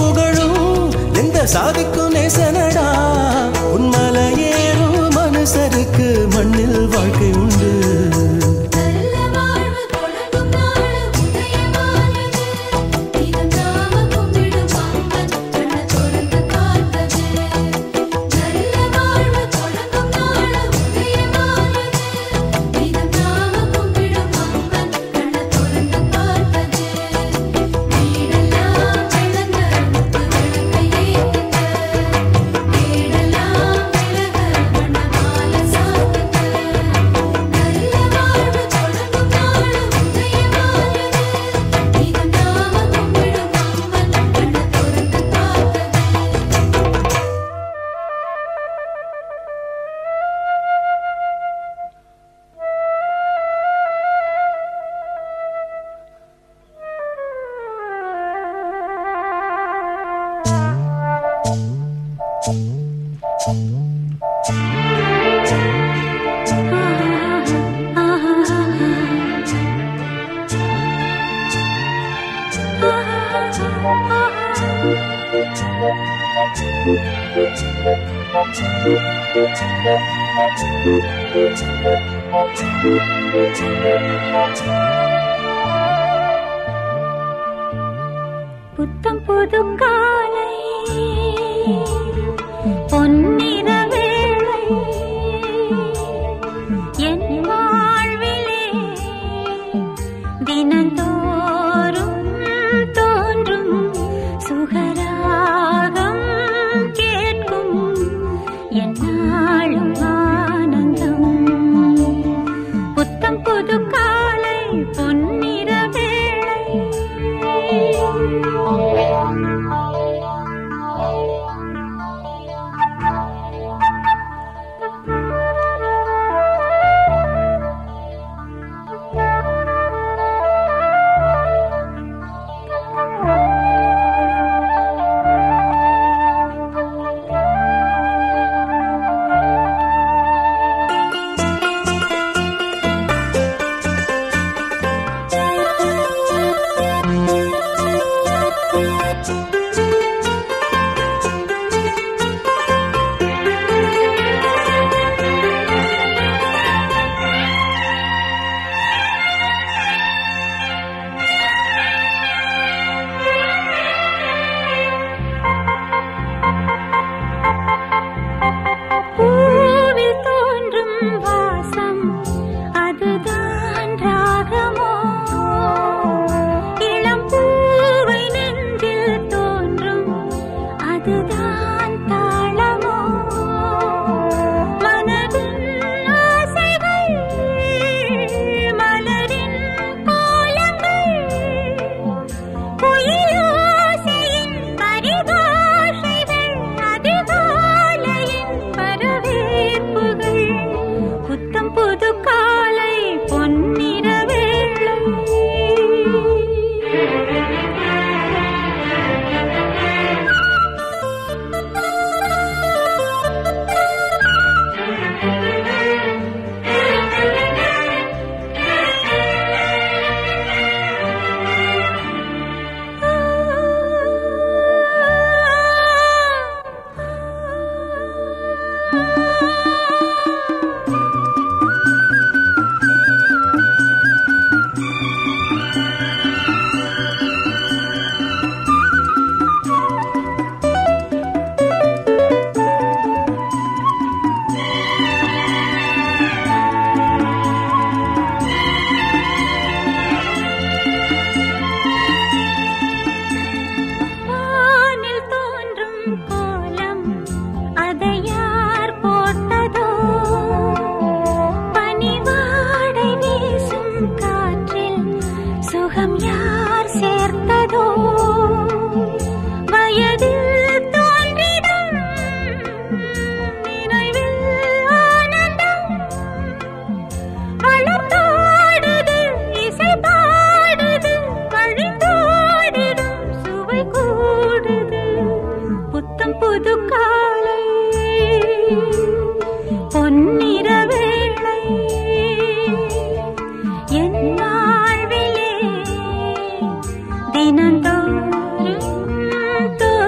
புகழும் எந்த சாதிக்கும் நேசனடா உன்மல ஏறும் மனுஷருக்கு மண்ணில் வாழ்க்கை உண்டு நல்ல வாழ்வு தொடங்கும் நாள் உதயமானது இதன் நாம கும்பிடும் அம்மன் கண்ண திறந்து காத்தது நல்ல வாழ்வு தொடங்கும் நாள் உதயமானது இதன் நாம கும்பிடும் அம்மன் கண்ண திறந்து காத்தது வீடெல்லாம் விளங்க முத்து விளக்கை ஏத்துங்க வீடெல்லாம் விளங்க வண்ணமால சாத்துங்க நல்ல வாழ்வு தொடங்கும் நாள் உதயமானது இதன் நாம கும்பிடும் அம்மன் கண்ண திறந்து காத்தது புத்தம் புது காலை பொன்னிற வேளை என் வாழ்விலே தினந்தோறும் தோன்றும் சுகராகம் கேட்கும் என்னாலும் ஆனந்தம் புத்தம் புது காலை பொன்னிற வேளை பூவில் தோன்றும் வாசம் அதுதான் ராகமோ இளம் பூவை நெஞ்சில் தோன்றும் அதுதான் தாளமோ மனதின் ஆசைகள் மலரின் கோலங்கள் குயிலோசையின் பரிபாஷைகள் அதிகாலையின் வரவேற்புகள் புத்தம் புது காலை பொன்னிற வேளை வானில் தோன்றும் கோலம் அதை யார் போட்டதோ பனிவாடை வீசும் காற்றில் சுகம் யார் சேர்த்ததோ வயதில் தோன்றிடும் நினைவில் ஆனந்தம் வளர்த்தோடுது இசை பாடுது வழிந்தோடிடும் சுவை கூடுது புத்தம் புது காலை பொன்னிற வேளை என் வாழ்விலே தினந்தோறும் தோ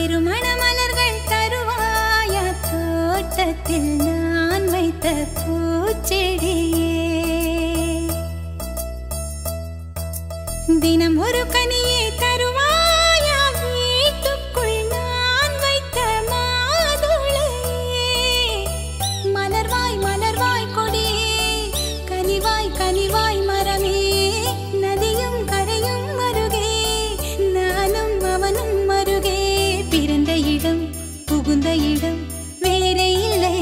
திருமண மலர்கள் தருவாயா தோட்டத்தில் நான் வைத்த பூச்செடியே தினம் ஒரு கனியை தருவாயா வீட்டுக்குள் நான் வைத்த மாதுளையே மலர்வாய் மலர்வாய் கொடியே கனிவாய் கனிவாய் மரமே நதியும் கரையும் அருகே நானும் அவனும் அருகே பிறந்த இடம் புகுந்த இடம் வேறே இல்லை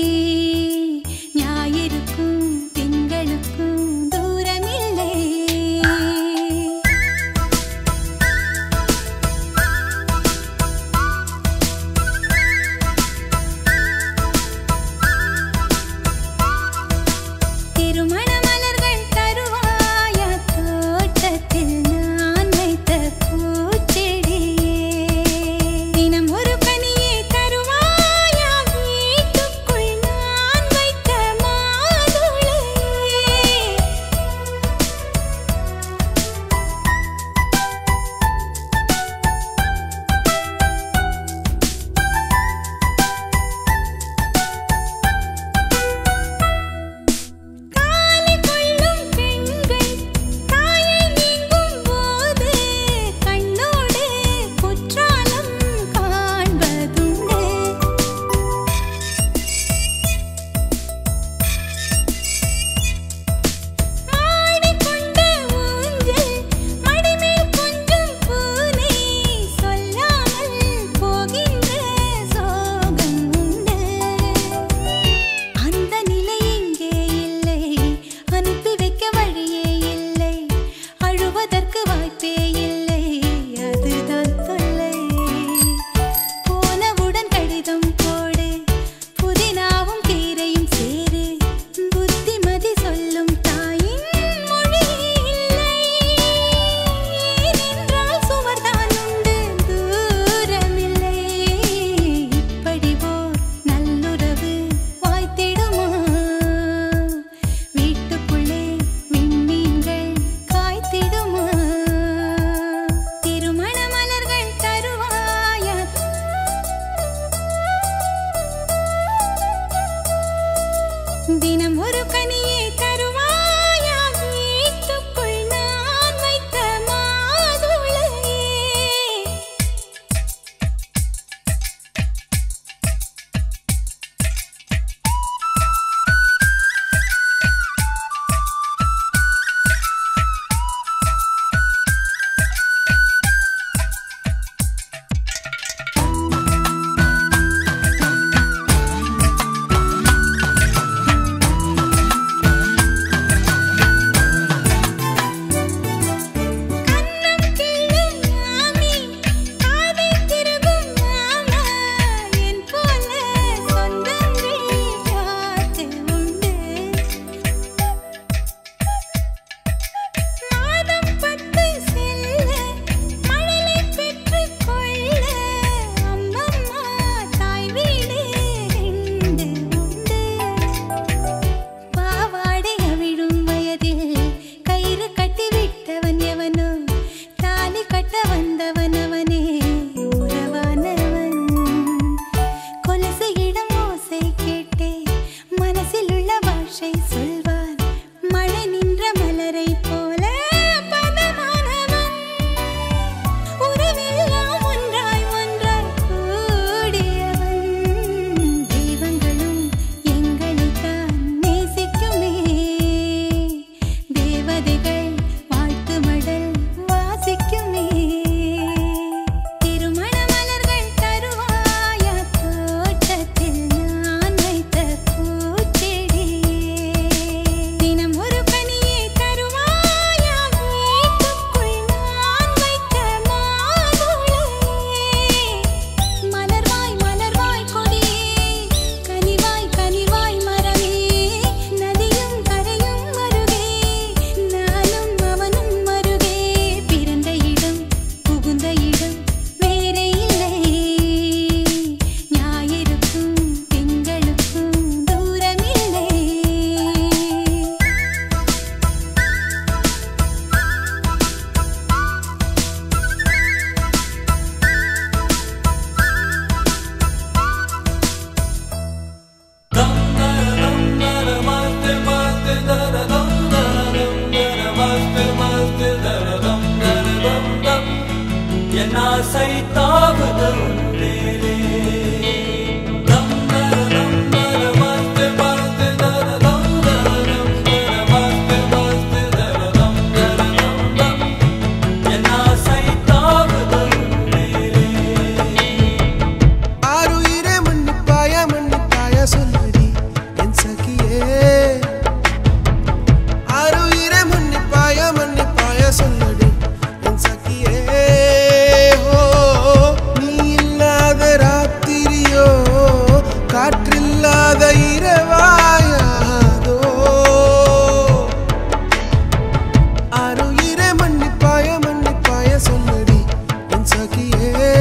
ஞாயிறுக்கும் திங்களுக்கும் தூரமில்லை திருமண மலர்கள் தருவாயா தோட்டத்தில் நான் வைத்த பூச்செடியே தினம் ஒரு கனியை தருவாயா என் ஆசை தாவுது மேலே தம் தர தம் தர மஸ்து மஸ்து தர தம் தர தம் தர மஸ்து மஸ்து தர தம் தர தம் தம் என் ஆசை தாவுது மேலே ஆருயிரே மன்னிப்பாய மன்னிப்பாய சொல்லடி என் சகியே ஆருயிரே மன்னிப்பாய மன்னிப்பாய சொல்லடி என் சகியே ஓ நீ இல்லாத ராத்திரியோ காற்றில்லாத இரவாயாதோ ஆருயிரே மன்னிப்பாய மன்னிப்பாய சொல்லடி என் சகியே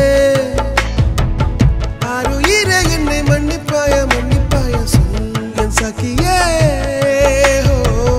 ஆருயிரே என்னை மன்னிப்பாய மன்னிப்பாய சொல் என் சகியே ஓ.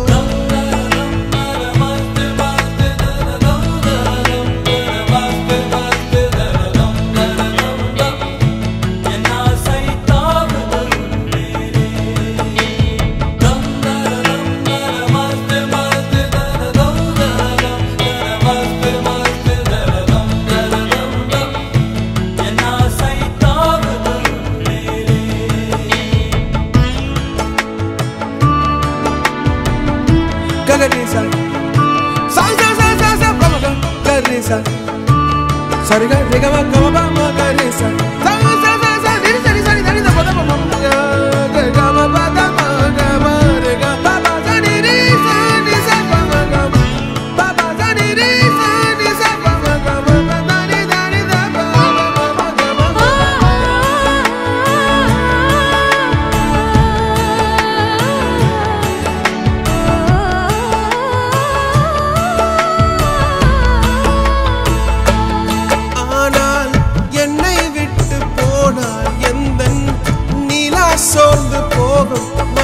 Gagarisa. Sa sa sa sa sa pa ma ga garisa. Sa re ga re ga ma ga ma ba ma garisa. Sa sa sa sa sa ni sa ni sa ni sa ni da pa da pa ma ma ga ga ga ma ba da ma ga ma re ga ba ba sa ni ri sa ni sa pa ma ga ma. Ba ba sa ni ri sa ni sa pa ma ga ma ba da ni da ni da ba ba ma ma ga ma ma. ஆனால் என்னை விட்டு போனால் எந்த நிலா சோர்ந்து போகும்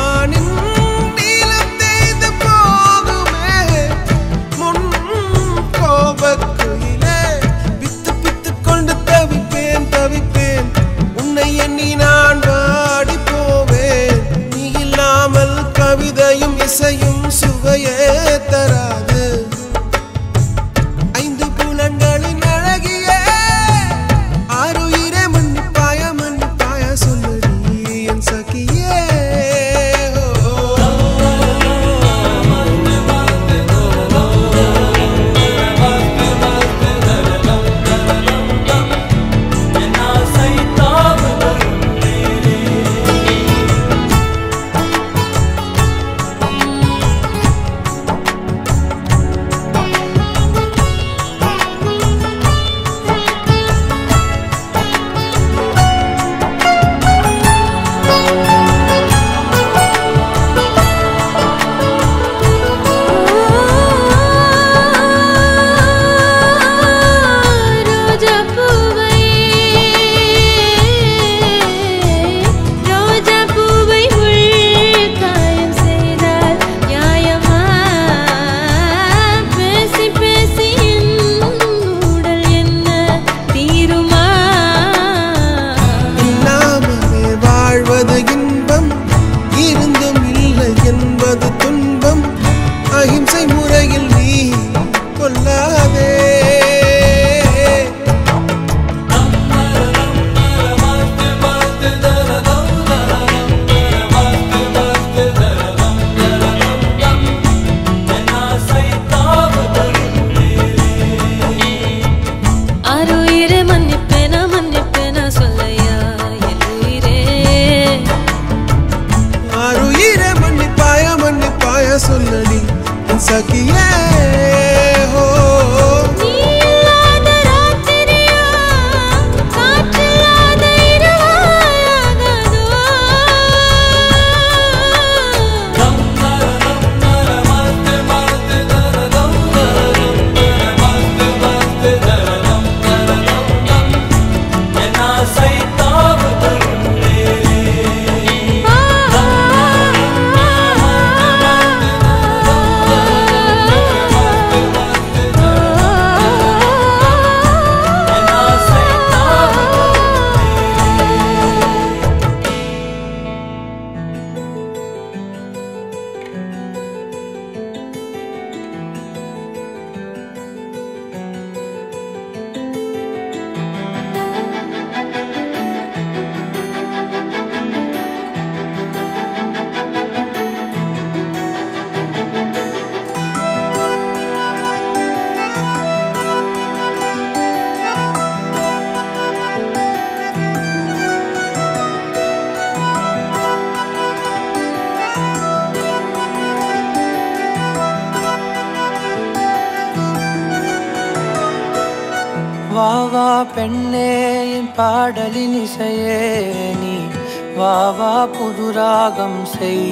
வா பெண்ணே என் பாடலின் இசையே நீ வா வா புது ராகம் செய்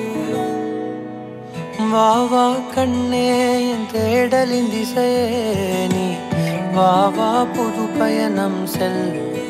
வா வா கண்ணே என் தேடலின் திசையே நீ வா வா புது பயணம் செல்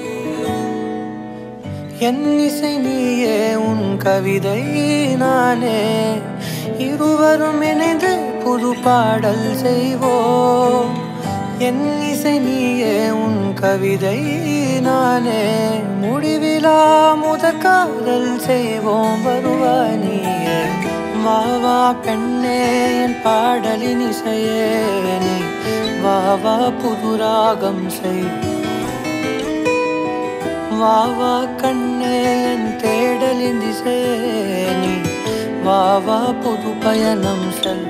என் இசை நீயே உன் கவிதை நானே இருவரும் இணைந்து புது பாடல் செய்வோம் என் இசை நீயே உன் கவிதை நானே முடிவிலா முதற் காதல் செய்வோம் வருவாய் நீயே வா வா பெண்ணே என் பாடலின் இசையே நீ வா வா புது ராகம் செய் வா வா கண்ணே என் தேடலின் திசையே நீ வா வா புது பயணம் செல்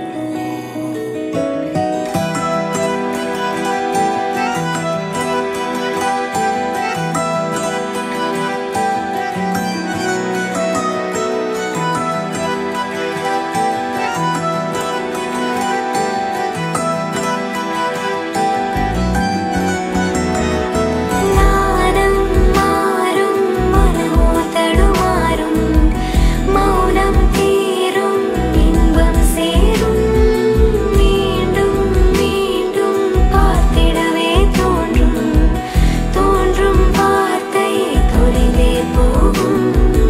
நானும் மாறும் மனமோ தடுமாறும் மௌனம் தீரும் இன்பம் சேரும் மீண்டும் மீண்டும் பார்த்திடவே தோன்றும் தோன்றும் வார்த்தை தொலைவே போகும்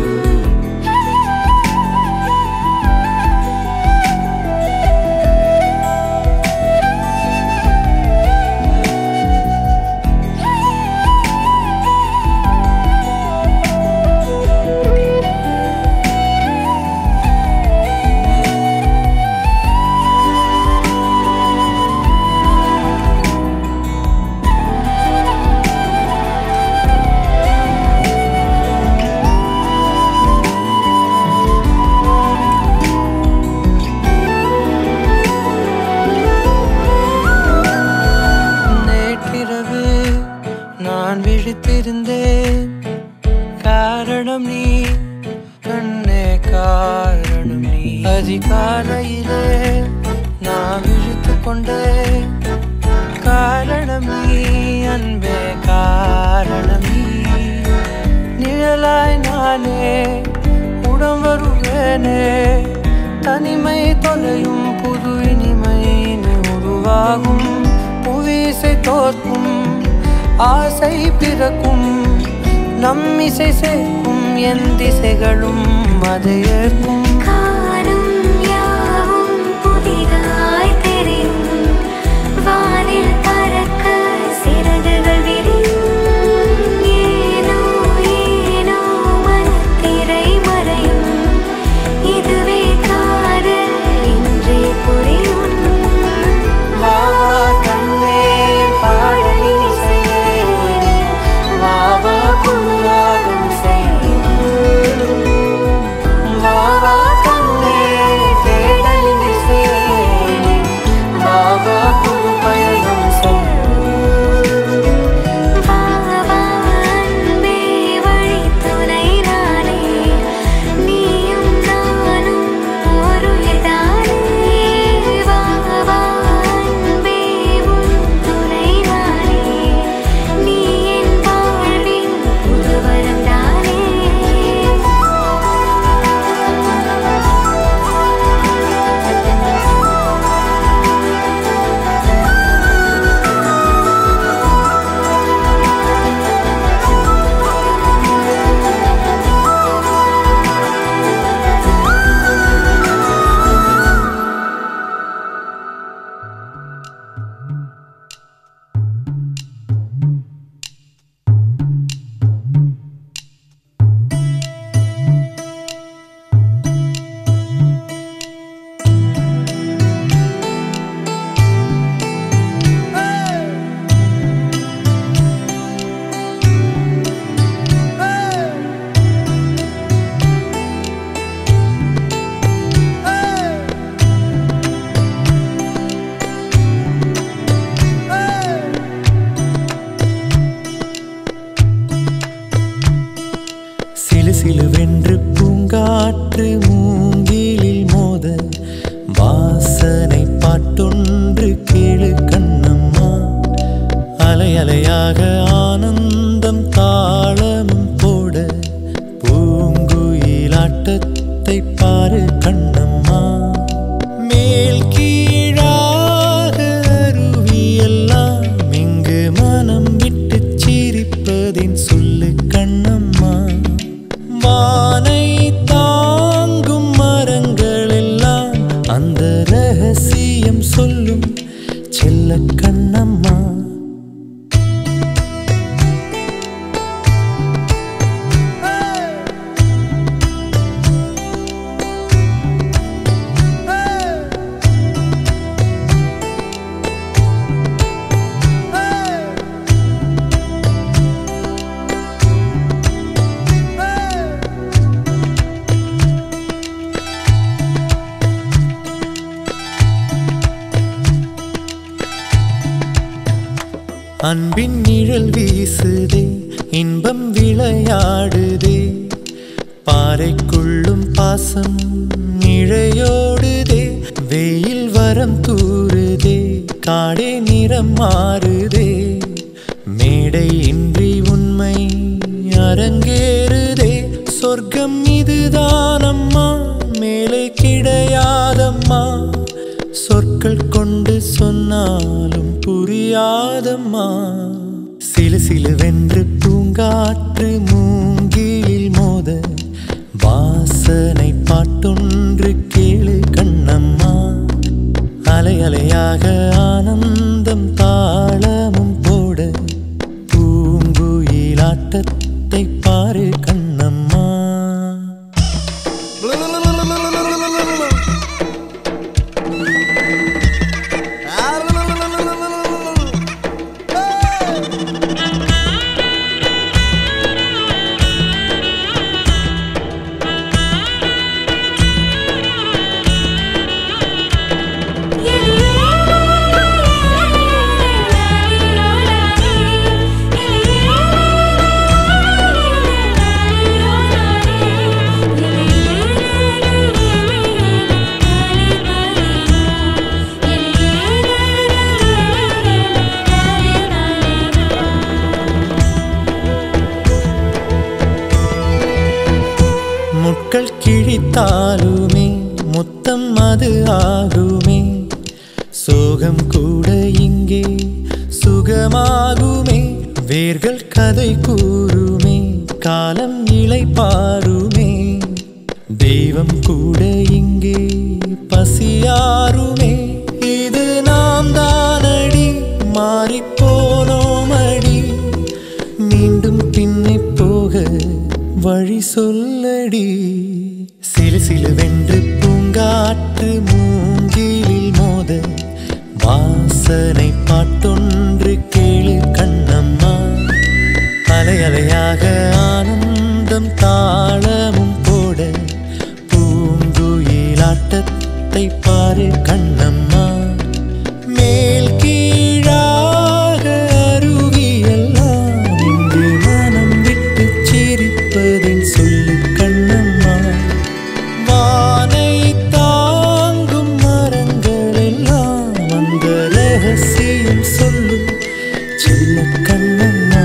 நேற்றிரவு நான் விழித்திருந்தேன் காரணம் நீ கண்ணே காரணம் நீ அதிகாலையிலே நான் விழித்து கொண்டேன் காரணம் நீ அன்பே காரணம் நீ நிழலாய் நானே உடம் வருவேனே தனிமை தொலையும் புது இனிமை நீ உருவாகும் புவிசை தோற்கும் ஆசை பிறக்கும் நம் இசை சேர்க்கும் என் திசைகளும் அதை ஏற்கும் காணும் யாவும் புதிதாய் தெரியும் வானில் பறக்க சிறகுகள் விரியும் ஏனோ ஏனோ மனத்திரை மறையும் இதுவே காதல் என்றே புரியும் வா வா கண்ணே பாடலின் இசையே நீ. வா வா புது ராகம் செய். வா வா அலையலையாக ஆனந்தம் தாளமும் போட பூங்குயிலாட்டத்தை பாரு கண்ணம்மா மேல் கீழாக அருவியெல்லாம் இங்கு மனம் விட்டு சிரிப்பதின் சொல்லு கண்ணம்மா வானை தாங்கும் மரங்கள் எல்லாம் அந்த ரகசியம் சொல்லும் செல்ல கண்ணம்மா அன்பின் நிழல் வீசுதே இன்பம் விளையாடுதே பாறைக்குள்ளும் பாசம் இழையோடுதே வெயில் வரம் தூறுதே காடே நிறம் மாறுதே மேடை இன்றி உண்மை அரங்கேறுதே சொர்க்கம் இதுதானம்மா மேலே கிடையாதம்மா சொற்கள் கொண்டு சொன்னாலும் புரியாதம்மா சிலு சிலுவென்று பூங்காற்று மூங்கிலில் மோத வாசனை பாட்டொன்று கேளு கண்ணம்மா அலை அலையாக ஆனந்தம் தாளமும் போட பூங்குயிலாட்டத்தை பாரு கண்ணம்மா முட்கள் கிழித்தாலுமே முத்தம் அது ஆகுமே சோகம் கூட இங்கே சுகமாகுமே வேர்கள் கதை கூறுமே காலம் இலை பாருமே தெய்வம் கூட இங்கே பசியாருமே இது நாம் தானடி மாறிப்போனோமடி மீண்டும் பின்னே போக வழி சொல்லடி சிலு சிலுவென்று பூங்காற்று மூங்கிலில் மோத வாசனை பாட்டொன்று கேளு கண்ணம்மா அலை அலையாக ஆனந்தம் தாளமும் போட பூங்குயிலாட்டத்தை பாரு கண்ணம்மா மேல் கீழாக அருவியெல்லாம் இங்கு மனம் விட்டு சிரிப்பதின் சொல்லு கண்ணம்மா வானை தாங்கும் மரங்கள் எல்லாம் அந்த ரகசியம் சொல்லும் செல்ல கண்ணம்மா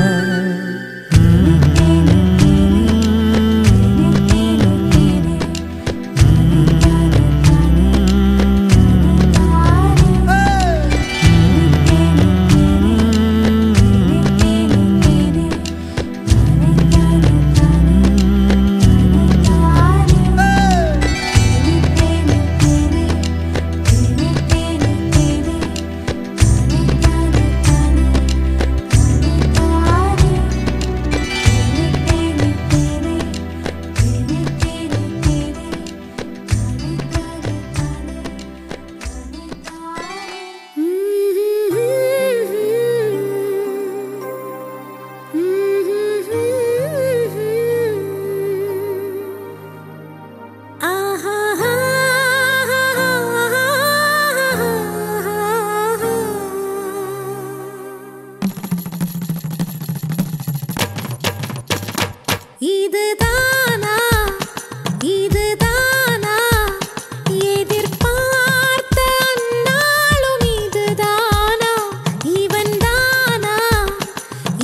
இதுதானா இதுதானா எதிர்பார்த்த அந்நாளும் இதுதானா இவன் தானா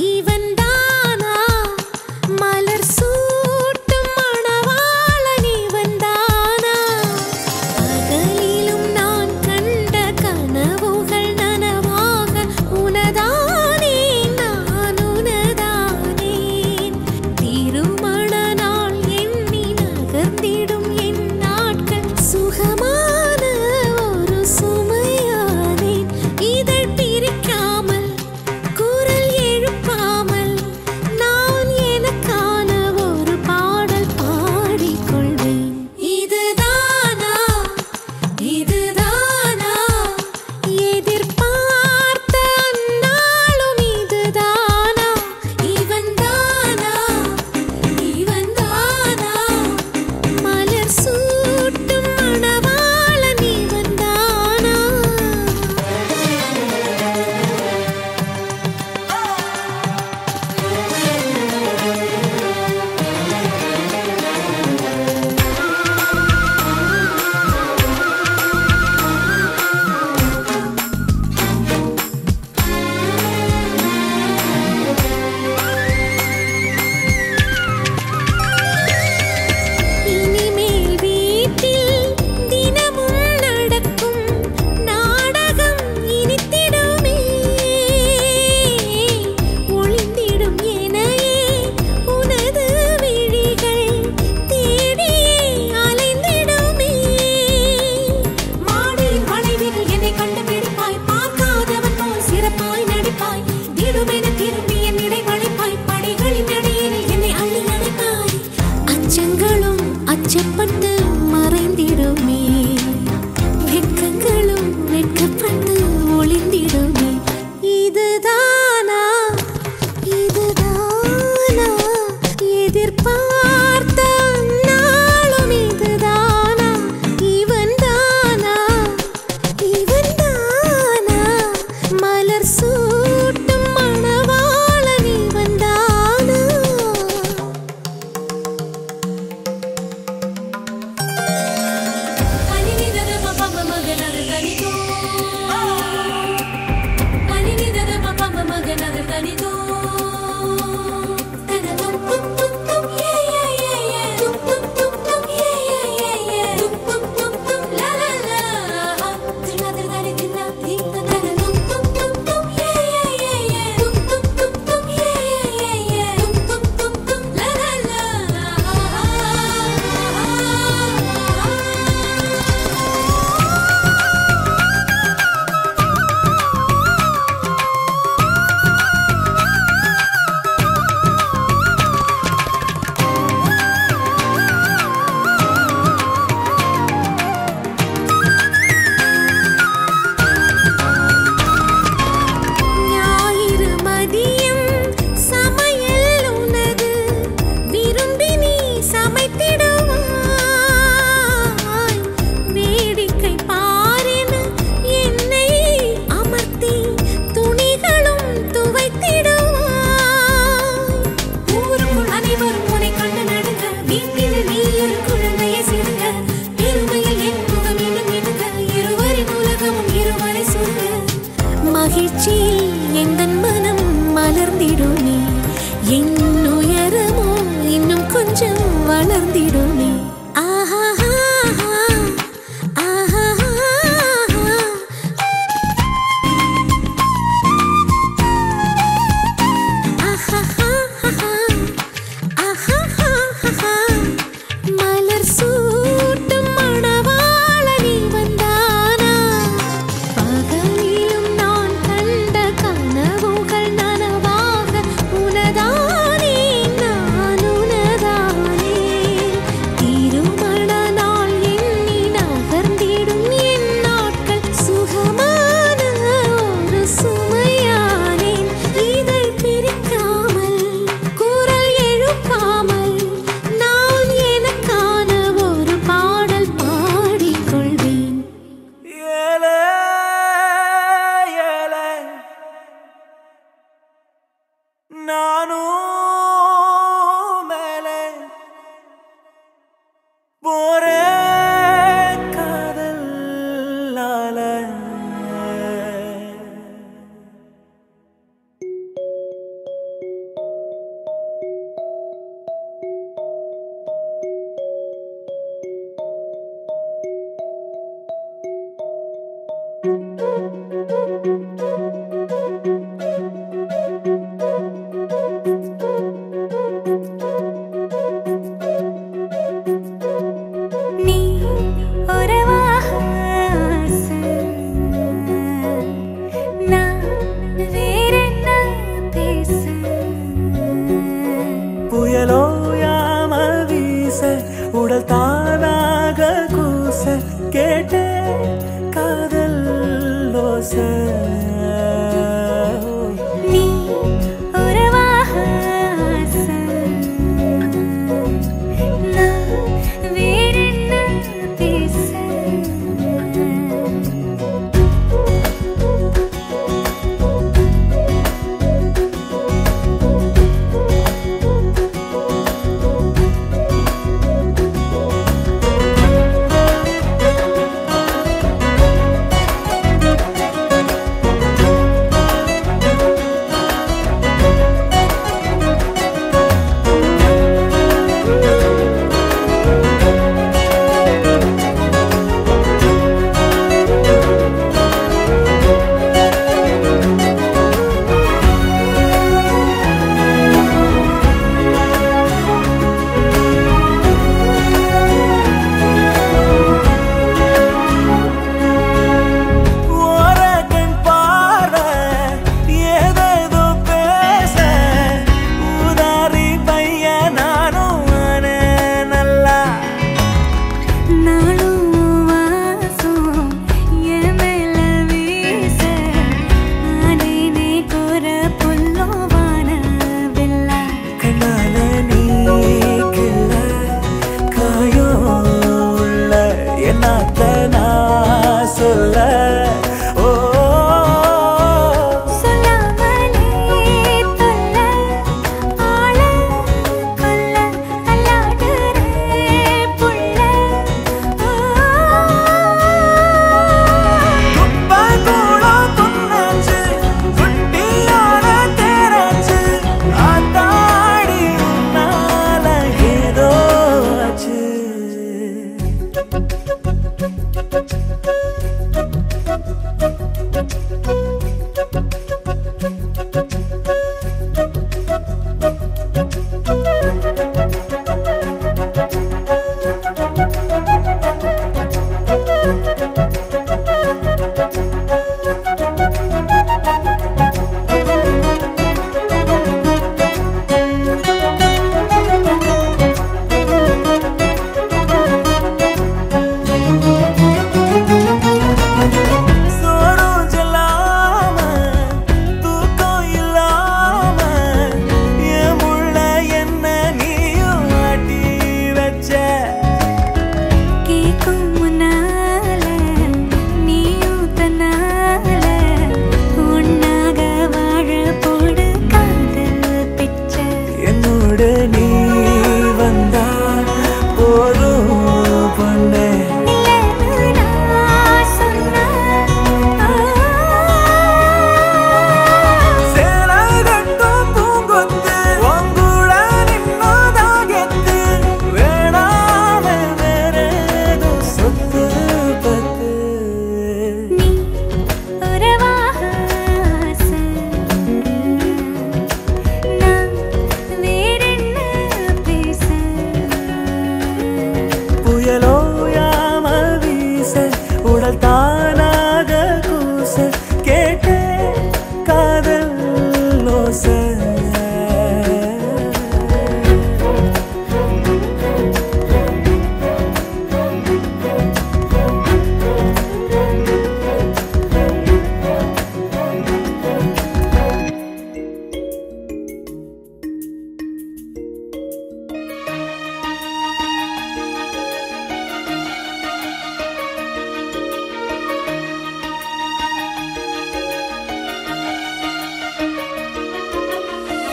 நானும் மேலே போரே காதலால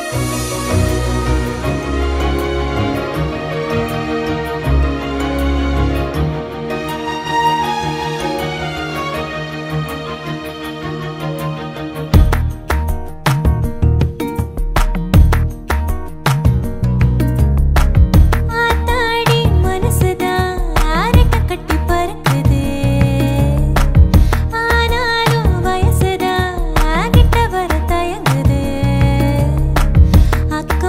ஆத்தாடி மனசுதான் ஆரட்ட கட்டி பறக்குது ஆனாலும் வயசுதான் கிட்ட வர தயங்குது அக்கா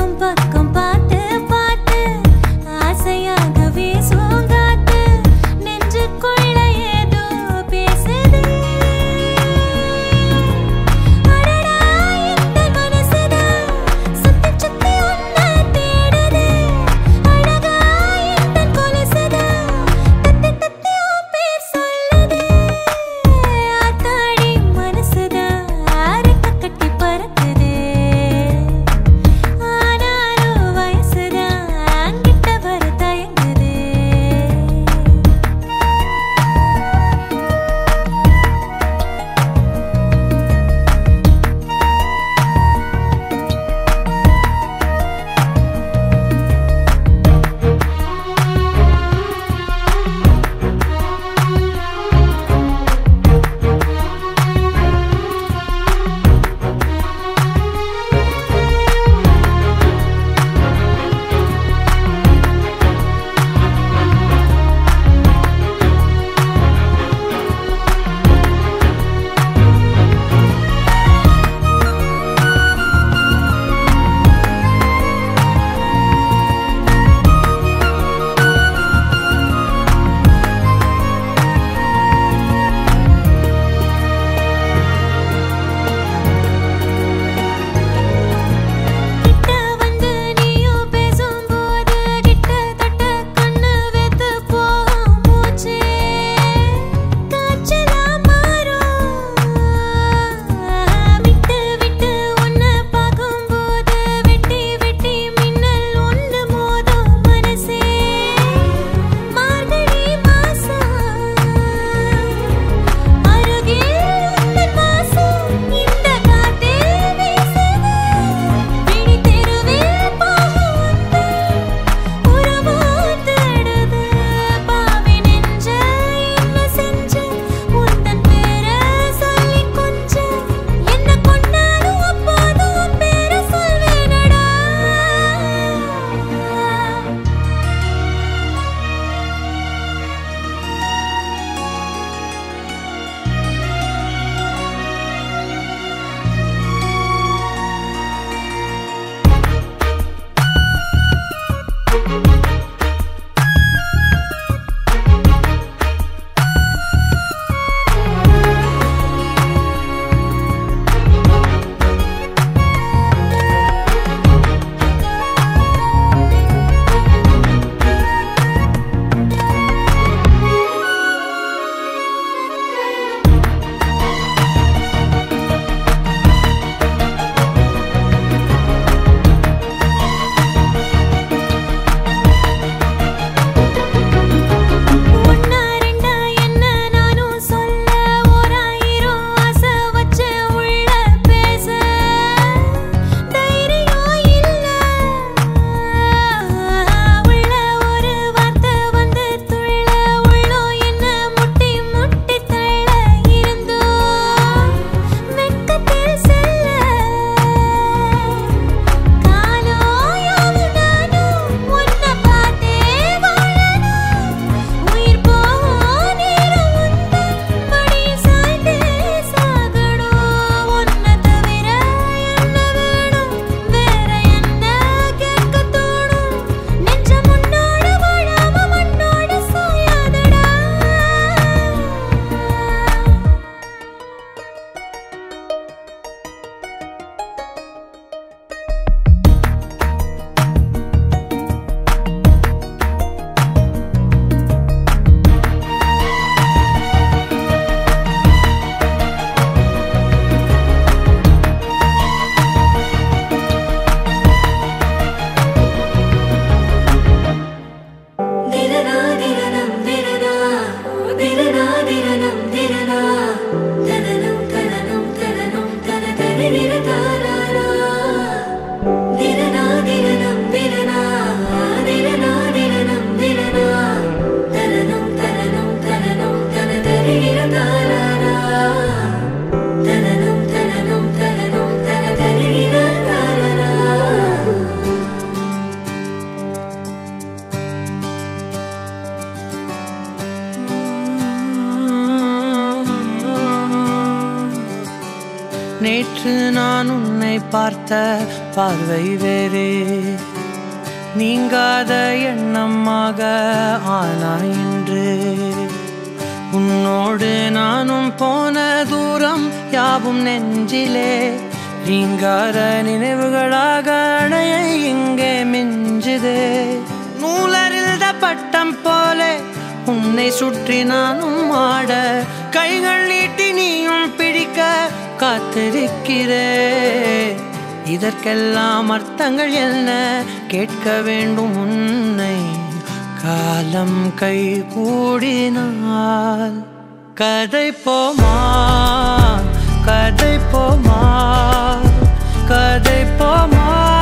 நேற்று நான் உன்னை பார்த்த பார்வை வேறே நீங்காத எண்ணமாக ஆனாய் இன்று உன்னோடு நானும் போன தூரம் யாவும் நெஞ்சிலே நீங்காத நினைவுகளாக அணைய இங்கே மிஞ்சுதே நூலறிந்த பட்டம் போலே உன்னை சுற்றி நானும் ஆட கைகள் நீட்டி நீயும் பிடிக்க காத்திருக்கிறே இதற்கெல்லாம் அர்த்தங்கள் என்ன கேட்க வேண்டும் உன்னை காலம் கை கூடினால் கதை போமா கதை போமா கதை போமா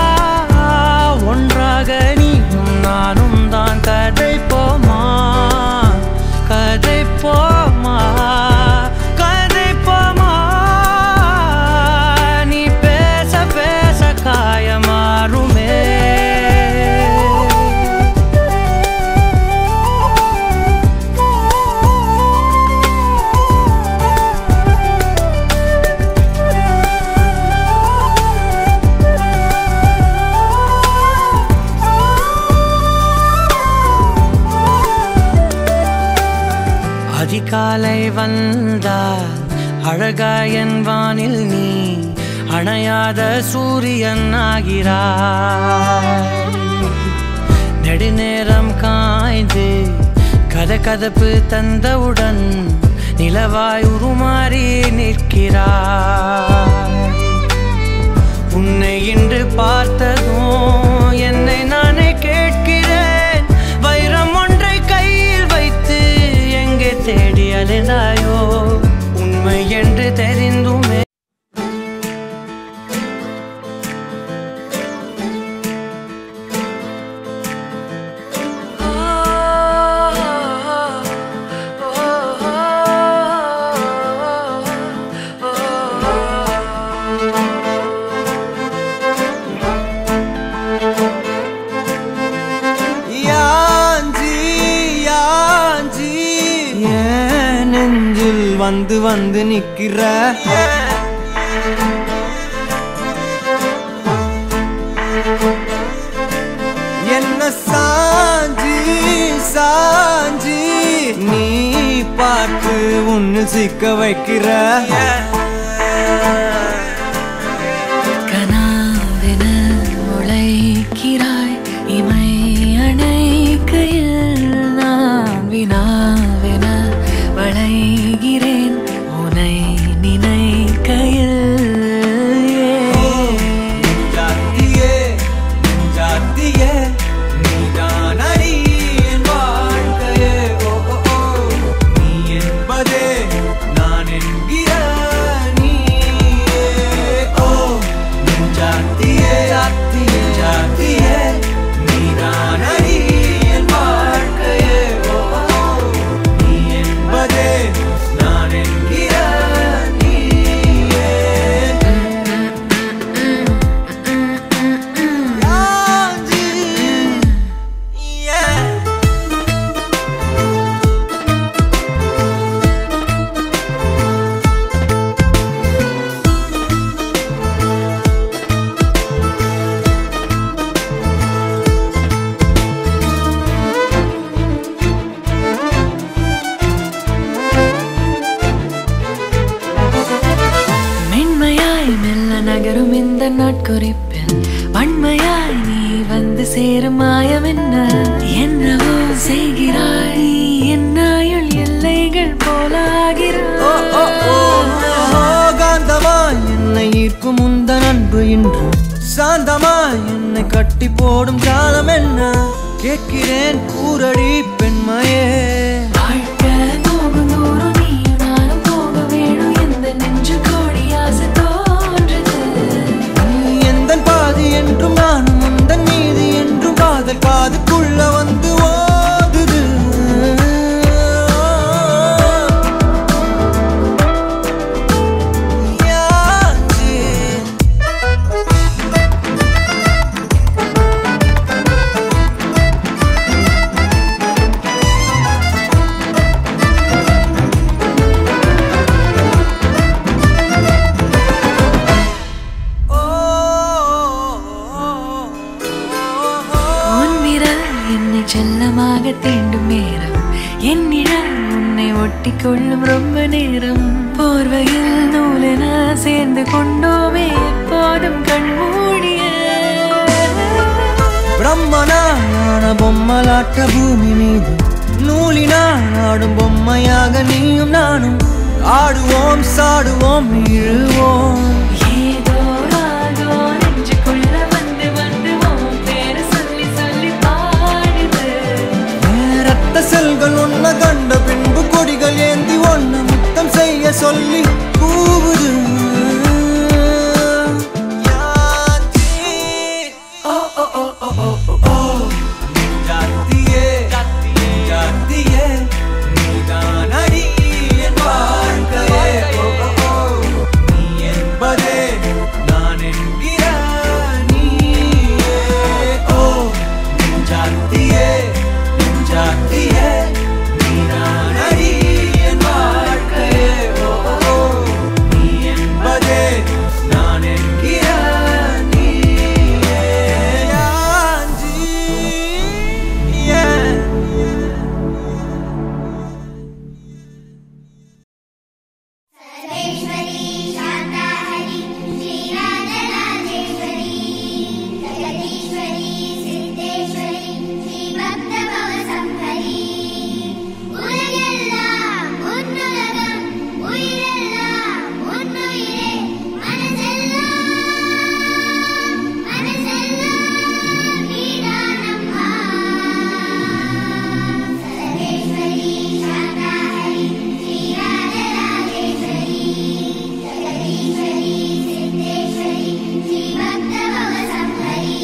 ஒன்றாக நீயும் நானும் தான் கதை போமா கதை போமா கதை போமா நீ பேச பேச காயமாறுமே அதிகாலை வந்தால் அழகாயன் வானில் நீ அணையாத சூரியன் ஆகிறாய் நெடுநேரம் காய்ந்து கதகதப்பு தந்தவுடன் நிலவாய் உருமாறி நிற்கிறாய் உன்னை இன்று பார்த்ததும் என்னை நானே கேட்கிறேன் வைரம் ஒன்றை கையில் வைத்து எங்கே தேடி அலைந்தாயோ உண்மை என்று தெரிந்துமே யாஞ்சி யாஞ்சி ஏன் நெஞ்சில் வந்து வந்து நிற்கிற என்ன சாஞ்சி சாஞ்சி நீ பார்த்து உன்னு சிக்க வைக்கிற கனாவென முளைக்கிறாய் இமை அணைக்கையில் நான் வினாவென வளைகிறேன் உனை நினைக்கையில் ஏன் ஜாத்தியே ஜாத்தியே நீதான் அடி என் வாழ்க்கையே ஓ ஓ, ஓ. நீ என்பதே நான் என்கிற நீயே ஓ ஜாத்தியே ஜாத்தியே ஜாத்தியே நீதான் அடி என் வாழ்க்கையே ஓ ஓ, ஓ. நீ என்பதே நான் என்கிற நீயே Yeah. மென்மையாய் மெல்ல நகரும் இந்த நாட்குறிப்பில் வன்மையாய் நீ வந்து சேரும் மாயம் என்ன என்னவோ செய்கிறாய் என்னாயுள் எல்லைகள் ஓ, ஓ, ஓ, போலாகிறாய் ஓ, காந்தமாய் என்னை ஈர்க்கும் உந்தன் அன்பு இன்று சாந்தமாய் என்னை கட்டி போடும் காலம் என்ன கேட்கிறேன் கூரடி பெண்மையே வாழ்க்கை போகும் தூரம் நீயும் நானும் போக வேணும் எந்த நெஞ்சு கோடி ஆசை தோன்றுது நீ எந்தன் பாதி என்றும் நானும் உந்தன் மீதி என்றும் காதல் காதுக்குள்ள வந்து ஓதுது யாச்சி ஆ என்னை செல்லமாக தீண்டும் நேரம் என்னிடம் உன்னை ஒட்டி கொள்ளும் ரொம்ப நேரம் போர்வையில் நூலென சேர்ந்து கொண்டோமே எப்போதும் கண்மூடிய பிரம்மனான பொம்மலாட்ட பூமி மீது நூலினால் ஆடும் பொம்மையாக நீயும் நானும் ஆடுவோம் சாடுவோம் இழுவோம் ஏதோ ராகோ நெஞ்சுக்குள்ள வந்து வந்து உன் பேரை சொல்லி சொல்லி பாடுது ரத்த செல்கள் ஒன்ன கண்ட பின்பு கொடிகள் ஏந்தி ஒன்ன முத்தம் செய்ய சொல்லி கூவுது யாத்தி. ஓ, ஓ, ஓ, ஓ, ஓ, ஓ, ஓ. ஜாத்தியே, ஜாத்தியே, நீதானடி என் வாழ்க்கையே. ஓ, ஓ, ஓ. நீ என்பதே நான் என்கிற நீயே. ஓ, நெஞ்சாத்தியே, நெஞ்சாத்தியே, நீதானடி என் வாழ்க்கையே. ஓ, ஓ, ஓ. நீ என்பதே நான் என்கிற நீயே. யாஞ்சி, yeah. सर्वेश्वरी शान्ताहरि श्रीराजराजेश्वरी जगदीश्वरी सिद्धेश्वरी श्रीभक्तभवसंहरी உலகெல்லாம் உன்னுலகம் உயிரெல்லாம் உன்னுயிரே மனசெல்லாம் மனசெல்லாம் நீதானம்மா सर्वेश्वरी शान्ताहरि श्रीराजराजेश्वरी जगदीश्वरी सिद्धेश्वरी श्रीभक्तभवसंहरी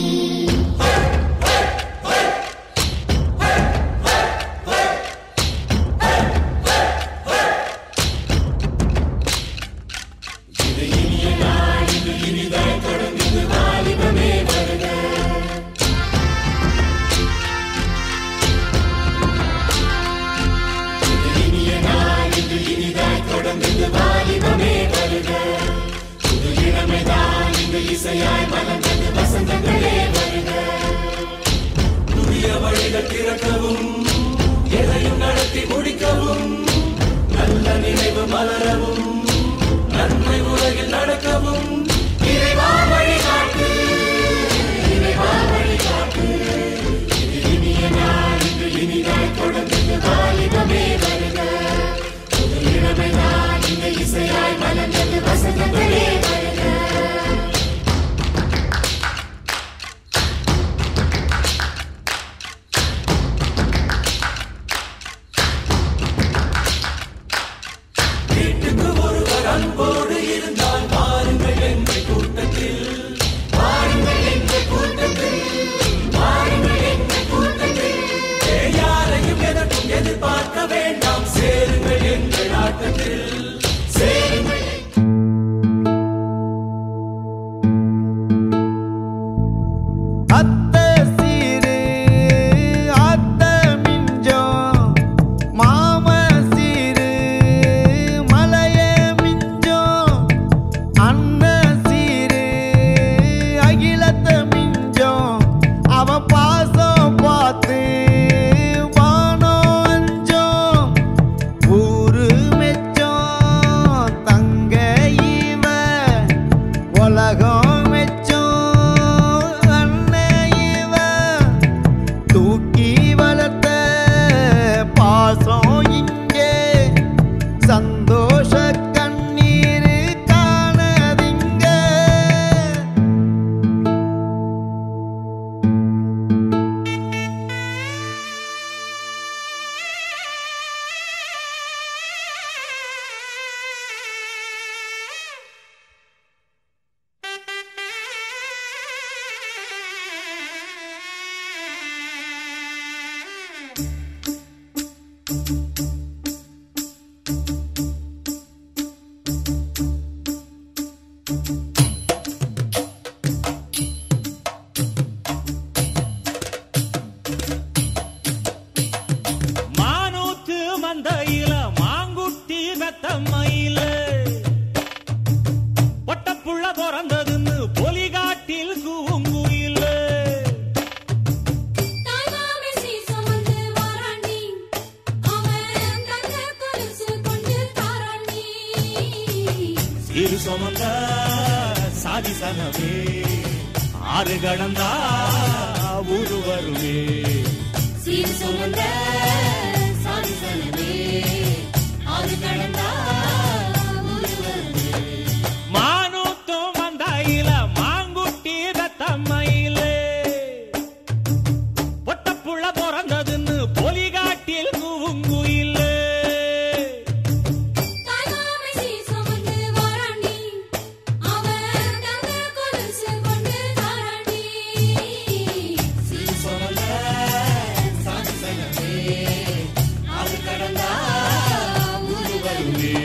அத்த சீரு அத்த மிஞ்சம் மாம சீரு மலைய மிஞ்சம் அண்ண சீரு அகிலத்த மிஞ்சம் அவ பாசம் பார்த்து வானம் அஞ்சம் ஊரு மெச்சம் தங்க இவ உலகம் மெச்சம் அண்ணன் இவ தூக்கி வளர்த்த பாசம் இங்கே சந்தோஷ கண்ணீர் காணதிங்க மானூத்து மந்தையில மாங்குட்டி மெத்தம்மையில பொட்டப்புள்ள பிறந்ததுன்னு பொலிகாட்டில் கூங்குயில தாய்மா சுமந்த சாதி சனமே ஆறு கடந்தா ஊரு வருவே சீர் சுமந்த சாதி சனமே ஆறு கடந்தா ஊரு வருவே மானூத்தும் மந்தாயில மாங்குட்டி தத்தம்மையிலே பொட்டப்புள்ள பிறந்ததுன்னு பொலிகாட்டில் கூவுங்குயிலே தாய்மாமை சீர் சுமந்து வாராண்டி அவன் தங்க கொலுசு கொண்டு தாராண்டி சீர் சுமந்த சாதி சனமே ஆறு கடந்தா ஊரு வருவே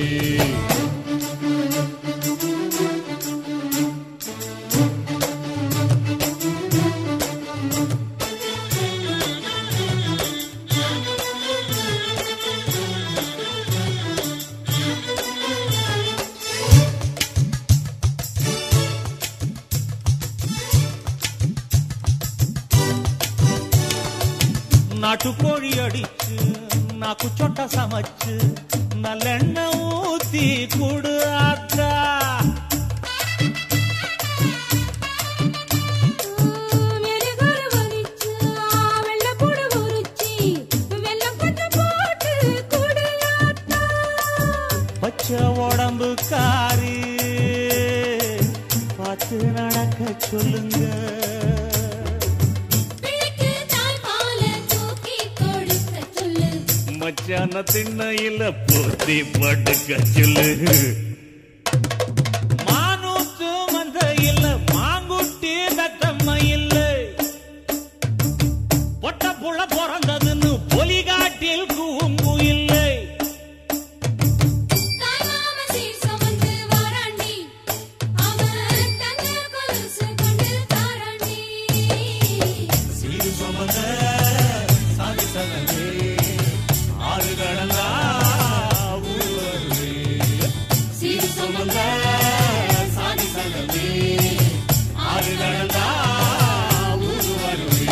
நாட்டுக்கோழி அடிச்சு நாக்கு சொட்ட சமைச்சு நல்லெண்ணெய் ஊத்தி குடு ஆத்தா மெழுகுரு வரிச்சு, வெள்ளைப்பூடு உரிச்சி, வெள்ளைப்பட்டு போட்டு குடியாத்தா. பச்சை உடம்பு காரி பார்த்து நடக்க சொல்லுங்க பிள்ளைக்கு தாய்ப்பாலை தூக்கி கொடுக்க சொல்லு. மச்சான திண்ணையில போத்தி படுக்க சொல்லு மானூத்து மந்த இல்ல மாங்குட்டி தத்தம்ம இல்ல பொட்ட புள்ள பிறந்ததுன்னு பொலிகாட்டில் கூம்பு இல்லை தாய்மாம சீர் சுமந்து வாராண்டி, அவன் தங்க கொலுசு கொண்டு தாராண்டி. சீரு சுமந்த சாதி சனமே ஆறு கடந்தா ஊர் வருவே சீர் சுமந்த சாதி சனமே ஆறு கடந்தா ஊர் வருவே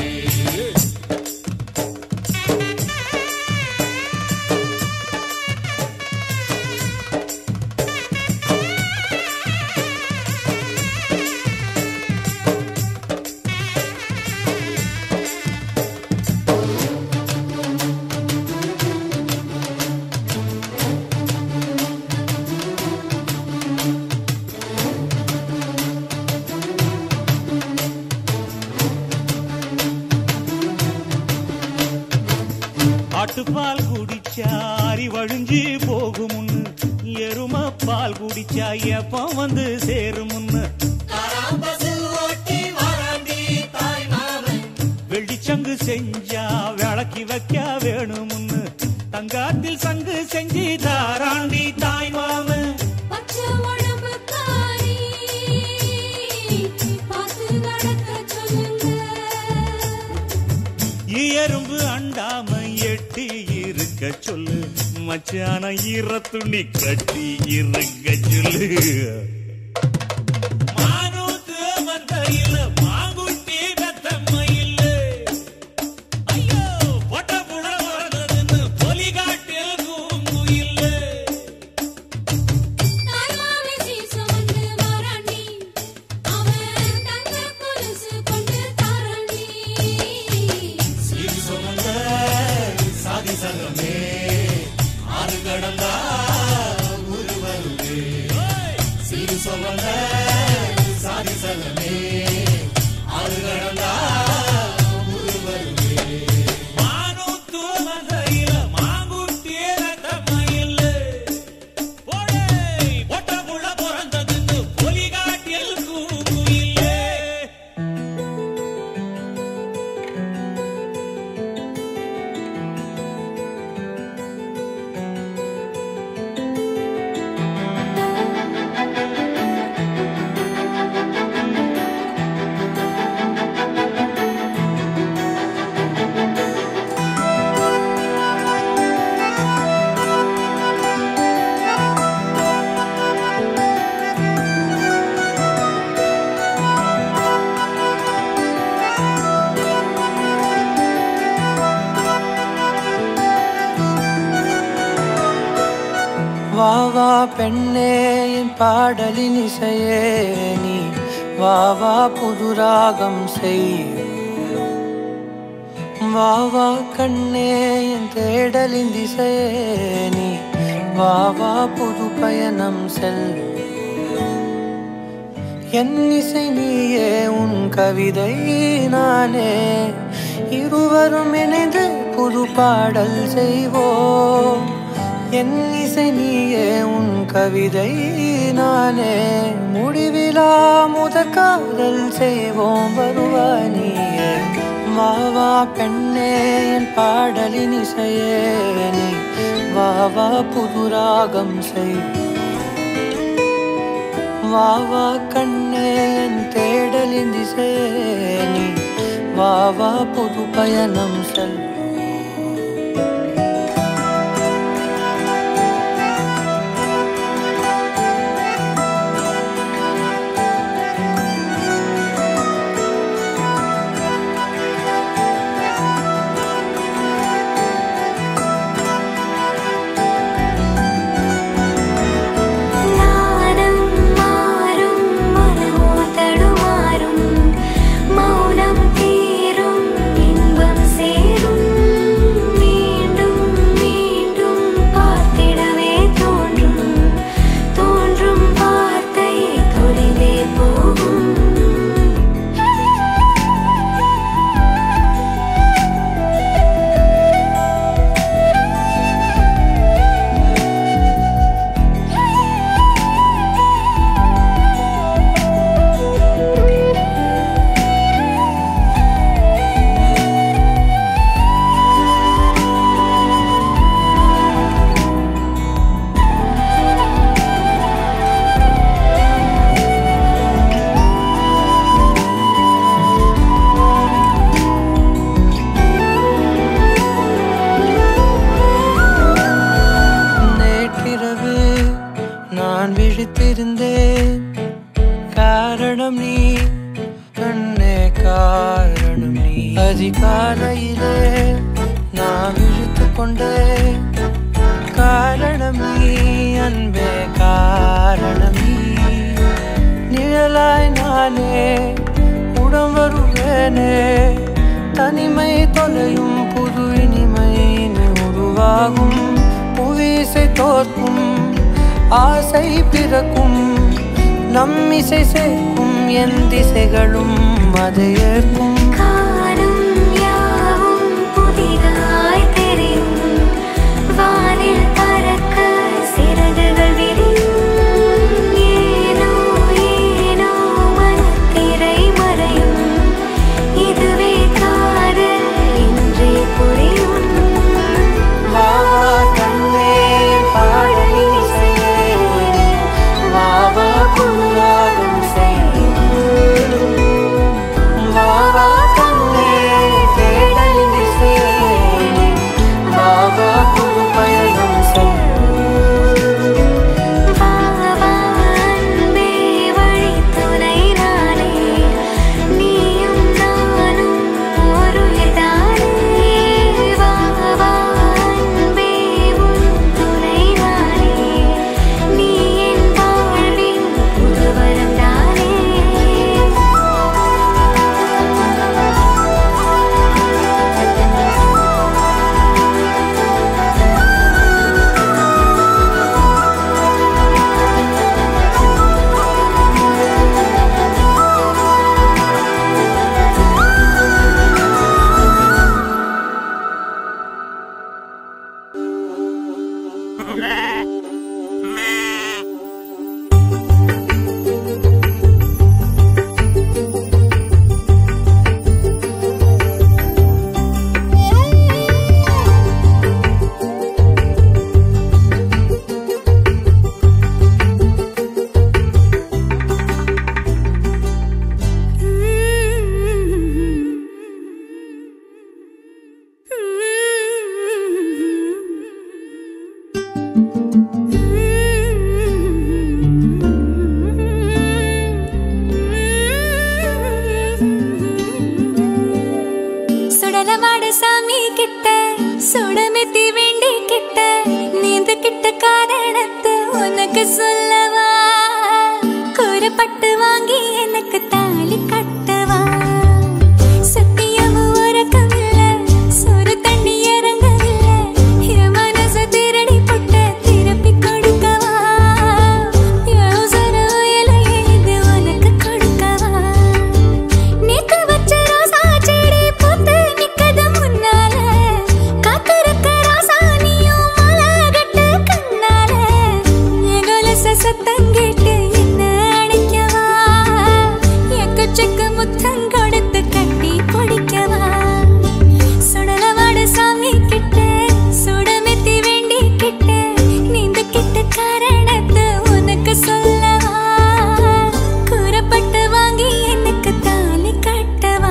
ஆட்டுப்பால் குடிச்சா அரி வழிஞ்சி போகுமுன்னு எரும பால் குடிச்சா எப்ப வந்து சேருமுன்னு வெள்ளிச்சங்கு செஞ்சா விளக்கி வைக்க வேணுமுன்னு தங்காத்தில் சங்கு செஞ்சு தாராண்டி தாய் மாமன் பச்சை உடம்புக்காரி, பார்த்து நடக்க சொல்லுங்க எறும்பு அண்டாம எட்டி இருக்க சொல்லு மச்சான ஈர துணி கட்டி இருக்க சொல்லு மானூத்து மந்தையில மாங்குட்டி தத்தம்மையில ஐயோ பொட்ட புட பிறந்ததுன்னு பொலிகாட்டில் கூம்பு இல்லை தாய்மாமே சீர் சுமந்து வாராண்டி, அவன் தங்க கொலுசு கொண்டு தாராண்டி. சீர் சுமந்த சாதி சங்கமே ஆறு கடந்தா ஊரு வருவே சீர் வா வா பெண்ணே என் பாடலின் இசையே நீ வா வா புது ராகம் செய் வா வா கண்ணே என் தேடலின் திசையே நீ வா வா புது பயணம் செல் என் இசை நீயே உன் கவிதை நானே இருவரும் இணைந்து புது பாடல் செய்வோம் என் இசை நீயே உன் கவிதை நானே முடிவிலா முதற் காதல் செய்வோம் வருவாய் நீயே வா வா பெண்ணே என் பாடலின் இசையே நீ வா வா புது ராகம் செய் வா வா கண்ணே என் தேடலின் திசையே நீ வா வா புது பயணம் செல் நாதம் மாறும் மனோ தடுமாறும் மௌனம் தீரும் இன்பம் சேரும் மீண்டும் மீண்டும் பார்த்திடவே தோன்றும் தோன்றும் வார்த்தை தொலைவே போகும் நேற்றிரவு நான் விழித்திருந்தேன் காரணம் நீ கண்ணே காரணம் நீ அதிகாலையிலே நான் விழித்து கொண்டேன் காரணம் நீ அன்பே காரணம் நீ நிழலாய் நானே உடம் வருவேனே தனிமை தொலையும் புது இனிமை நீ உருவாகும் புவிசை தோற்கும் ஆசை பிறக்கும் நம் இசை சேர்க்கும் என் திசைகளும் அதை ஏற்கும் காணும் யாவும் புதிதாய் தெரியும் வானில் பறக்க சிறகுகள் விரியும் ஏனோ ஏனோ மனத்திரை மறையும் இதுவே காதல் என்றே புரியும் வா வா கண்ணே பாடலின் இசையே வா வா புதுராகம் செய்யும் வா வா கண்ணே தேடலின் இசையே வா வா புது பயணம் செய்யும் வா வா அன்பே வழித்துணை நானே நீயும் நானும் ஒரு தானே வா வா அன்பே உன் துணை நானே நீ என் வாழ்வின் புதுவரம் தானே சுடலமாட சாமி கிட்ட சுடமெத்தி வேண்டி கிட்ட நீந்து கிட்ட காரணத்தை சொல்லவா கூறப்பட்டு வாங்கி எனக்கு தாலி கட்டவா சத்தியமும் உறக்கமில்ல சோறு தண்ணி இறங்கவில்ல என் மனச திருடி புட்ட திருப்பி கொடுக்கவா யோசன உயலையே இது உனக்கு கொடுக்கவா நேத்து வச்ச ரோசா செடி பூத்து நிக்கது முன்னால காத்திருக்க ராசா நீயும் மாலை கட்டு கண்ணால என் கொலுசு சத்தம் கேட்டு என்ன அணைக்கவா எக்கச்சக்க முத்தம் கொடுத்து கட்டி பிடிக்கவா சுடலவாட சாமி கிட்ட சுடமெத்தி வேண்டி கிட்ட நீந்த கிட்ட காரணத்தை உனக்கு சொல்லவா கூறப்பட்டு வாங்கி எனக்கு தாலி கட்டவா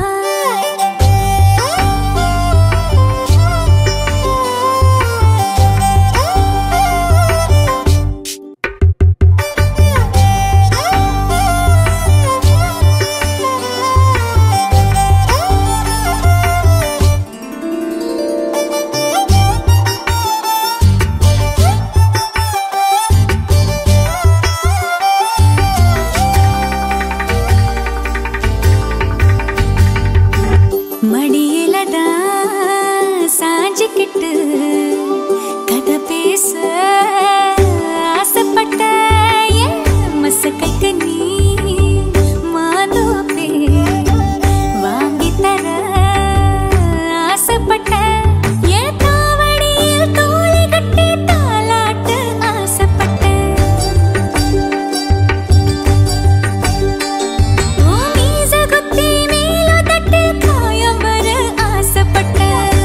மடியில தான் சாஞ்சிக்கிட்டு கதை பேச ஆசைப்பட்ட என் மசக்கைக்கு நீ மாதோப்பே வாங்கி தர ஆசைப்பட்ட என் தாவடியில் தோழி கட்டி தாலாட்டு ஆசைப்பட்டேன் ஓ மீச குத்தி மேலோதட்டில் காயம் வர ஆசைப்பட்டேன்.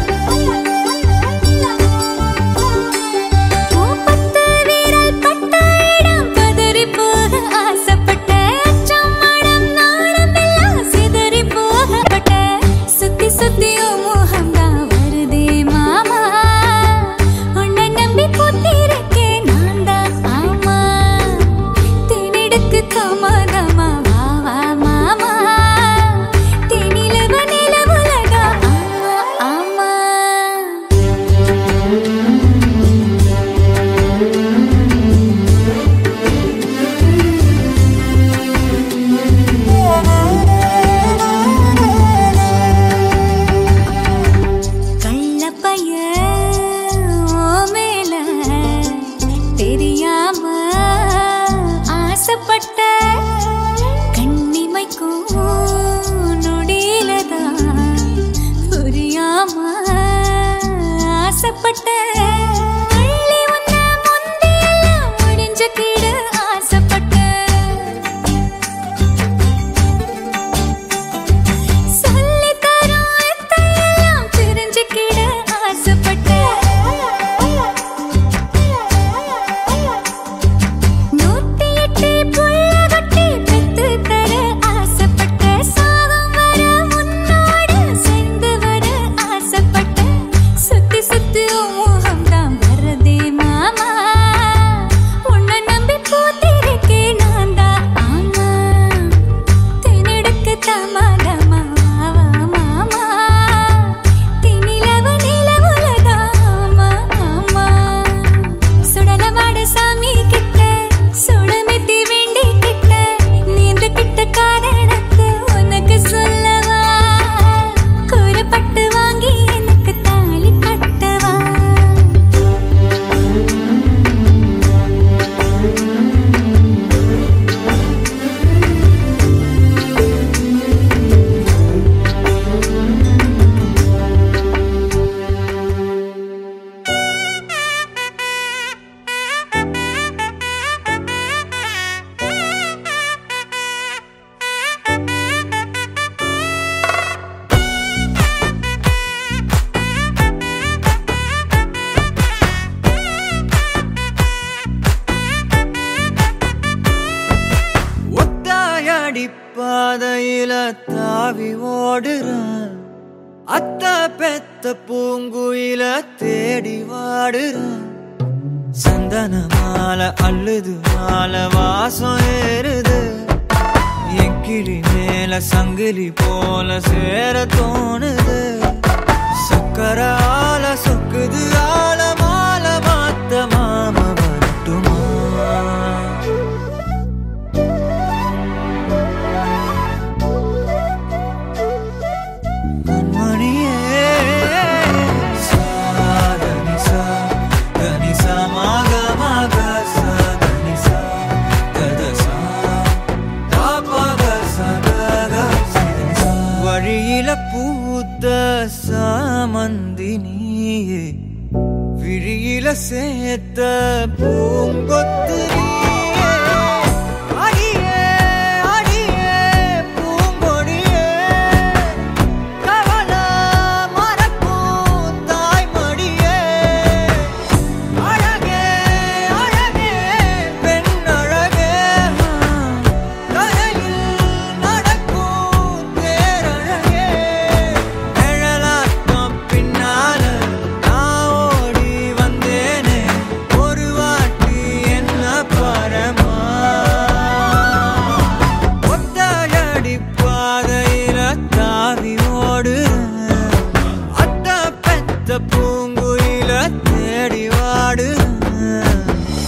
ஓ பத்து விரல் பட்ட இடம் பதறிப் போக ஆசைப்பட்டேன். அச்சம், மடம், நாணம் எல்லாம் சிதறிப் போகப்பட்டேன். சுத்தி சுத்தி உன் முகம்தான் வருதே மாமா உன்னை நம்பி பூத்திருக்கேன் நான் தான் ஆமா தேனெடுக்கு தாமதமா வா வா மாமா தேனிலவ நிலவுலகா ஆமா ஆமா கள்ளப்பைய ஓ மேல தெரியாம ஆசைப்பட்ட கண்ணிமைக்கும் நொடியிலதான் புரியாம ஆசைப்பட்ட அள்ளி உன்னை முந்தியெல்லாம் முடிஞ்சுக்கிட ஆசைப்பட்டேன் சொல்லி தரும் எத்தையெல்லாம் தெரிஞ்சுக்கிட ஆசைப்பட்டேன் நூத்தி எட்டு புள்ள கட்டி பெத்து தர ஆசைப்பட்டேன் சாகம் வர முன்னோடு சேர்ந்து வர ஆசைப்பட்டேன் சுத்தி சுத்தி உன் முகம்தான் வரதே மாமா உன்னை நம்பி பூத்திருக்கேன் நான் தான் ஆமா தென்னெடுக்கு தமாதமா வா மாமா தினிலவ நிலவுலகாமா ஆமா சுடலவாட சாமி கிட்ட சுடமெத்தி வேண்டி கிட்ட நீந்த கிட்ட காரணத்தை உனக்கு சொல்லவா கூறப்பட்டு வாங்கி எனக்கு தாலி கட்டவா ஒத்தாயடி பாதையில தாவி ஓடுறான் அத்த பெத்த பூங்குயில தேடி வாடுறான் சந்தன மாலை அள்ளுது மாலை வாசம் ஏறுது என் கிளி மேல சங்கிலி போல சேர தோணுது சக்கர ஆல சொக்குது ஆல மால மாத்த மாம வரட்டுமா விழியில பூத்த சாமந்தி நீயே விழியில சேர்த்த பூங்கொத்து நீயே. அடியே, அடியே, பூங்கொடியே, கவலை மறக்கும் தாய்மடியே. அழகே, அழகே, பெண் அழகே, கரையில் நடக்கும் தேரழகே. நிழலாட்டம் பின்னால நான் ஓடி வந்தேனே, ஒரு வாட்டி என்ன பரமா ஒத்தையடி பாதையில தாவி ஓடுறேன் அத்த பெத்த பூங்குயில தேடி வாடுறேன்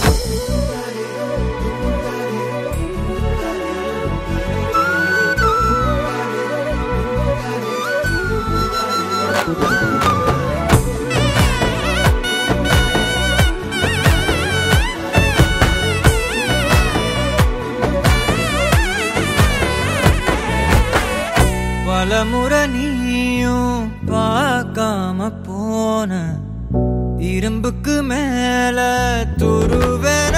பலமுறை நீயும் பார்க்காம போன இரும்புக்கு மேல துருவென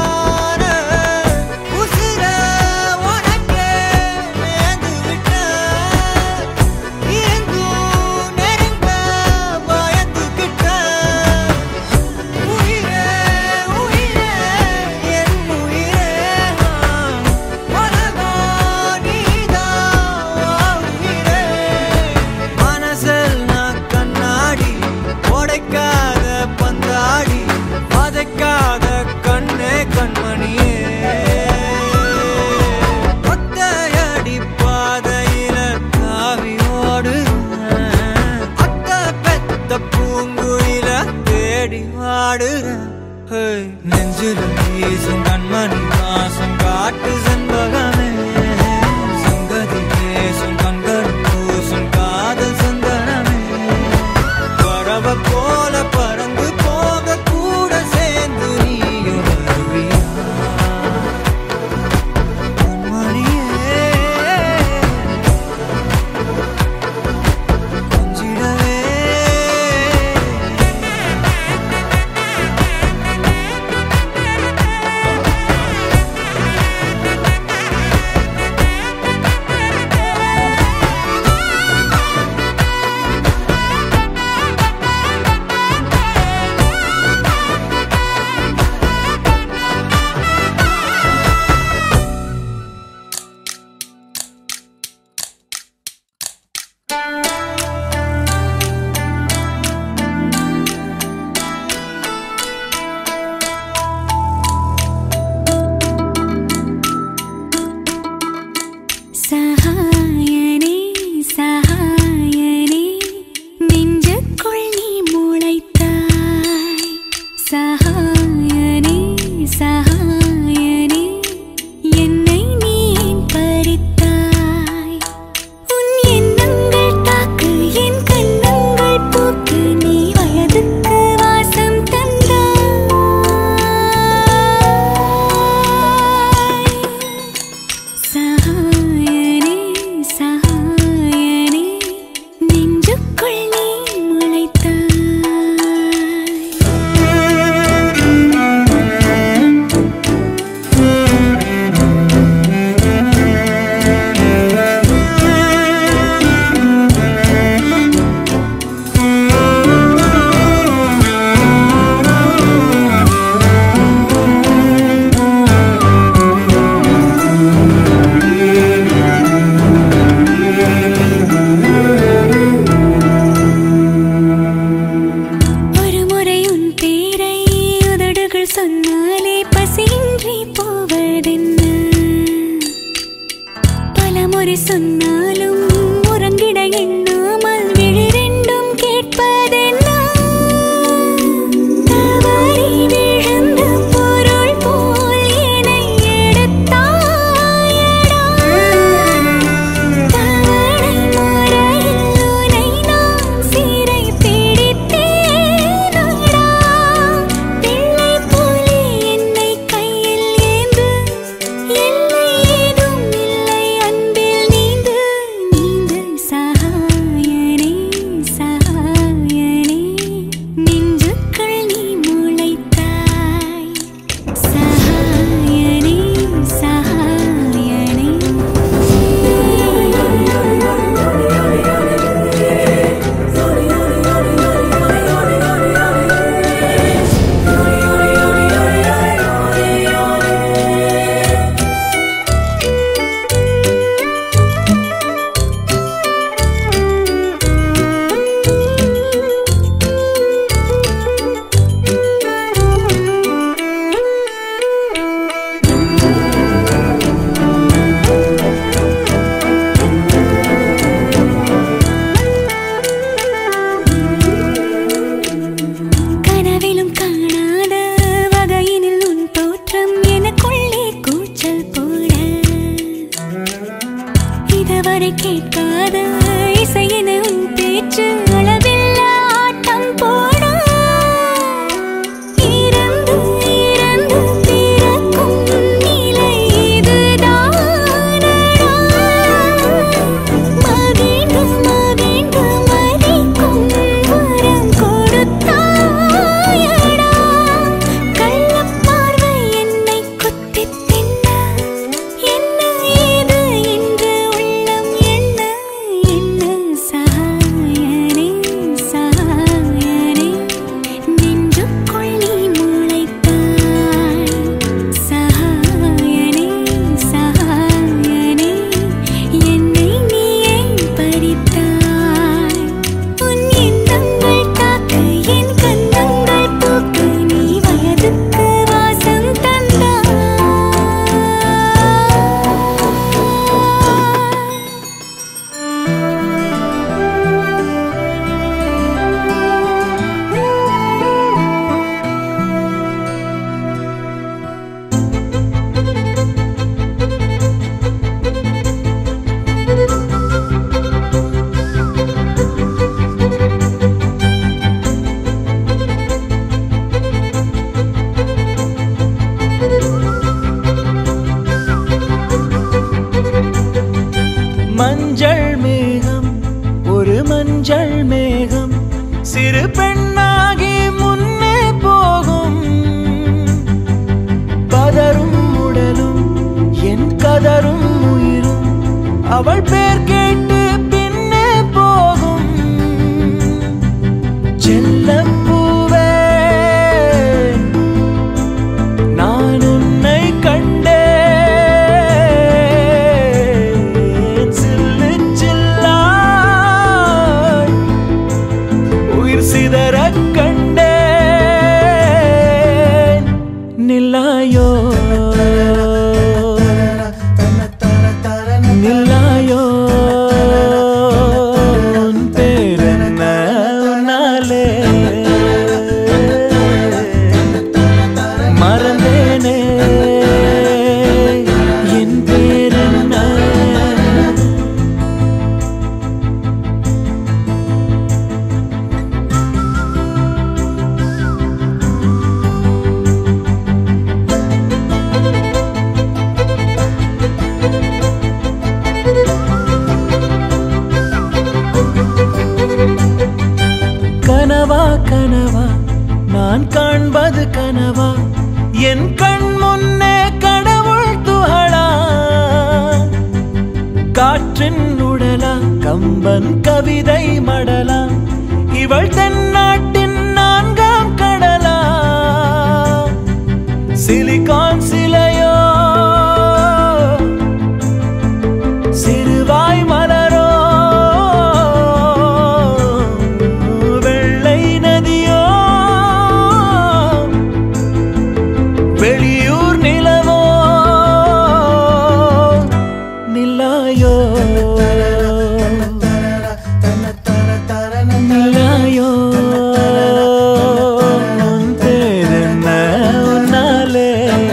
உசிர உனக்கே நேர்ந்து விட்டேன். எங்கும் நெருங்க பயந்துகிட்டேன். உயிரே, உயிரே, என் உயிரே, உலகம் நீதான் உயிரே. மனசில் நான் கண்ணாடி உடைக்காத பந்தாடி வதைக்காத கண்ணே கண்மணியே ஒத்தையடி பாதையில தாவி ஓடுறேன் அத்த பெத்த பூங்குயில தேடி வாடுறேன் ஹேய், நெஞ்சில வீசும் கண்மணி வாசம் காட்டு செண்பகமே சங்கதி பேசும் கண்கள் பூசும் காதல் சந்தனமே பறவ போல பறந்து போக கூட சேர்ந்து நீயும் வருவியா பொன்மணியே கொஞ்சிடவே സഹായനേ സഹായനേ നെഞ്ചുക്കുൾ നീ മുളയ്ത്തായ് സഹായനേ സഹായനേ என்னை நீ பறித்தாய் உன் எண்ணங்கள் தாக்க மஞ்சள் மேகம் சிறு பெண்ணாகி முன்னே போகும் பதரும் உடலும் என் கதரும் உயிரும் அவள் பேர் கேட்டு பின்னே போகும் செல்லப்பூவே நான் உன்னை கண்டேன் சில்லு சில்லாய் உயிர் சிதறக் கண்டேன் நில்லாயோ நில்லாயோ உன் பேரென்ன உன்னாலே மறந்தேனே என் பேரென்ன கனவா கனவா நான் காண்பது கனவா என் கண் முன்னே கடவுள் துகளா காற்றின் உடலா கம்பன் கவிதை மடலா இவள் தென்னாட்டின் நான்காம் கடலா சிலிகான் சிலையோ சிறுவாய் மலரோ வெள்ளை நதியோ வெளியூர் நிலவோ நில்லாயோ நில்லாயோ உன் பேரென்ன உன்னாலே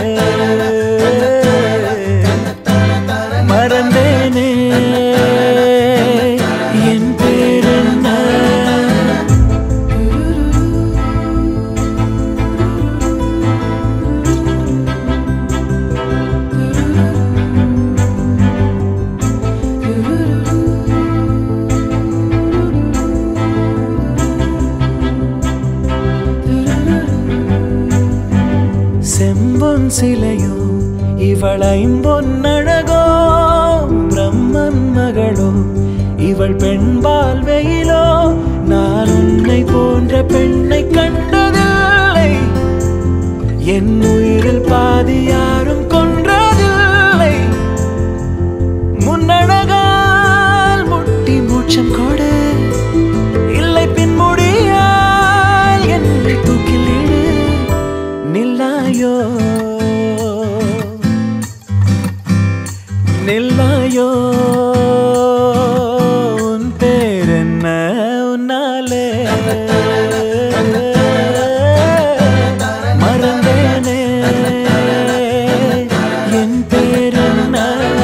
மறந்தேனே என் பேரென்ன செம்பொன் சிலையோ இவள் ஐம்பொன்னழகோ பிரம்மன் மகளோ இவள் பெண்பால் வெயிலோ நான் உன்னை போன்ற பெண்ணை கண்டதில்லை என் உயிரில் பாதி யாரும் கொன்றதில்லை முன்னழகால் முட்டி மூச்சம் கொடு இல்லை பின்முடியால் என்னை தூக்கிலிடு நில்லாயோ நில்லாயோ உன் பேரென்ன உன்னாலே மறந்தேனே என் பேரென்ன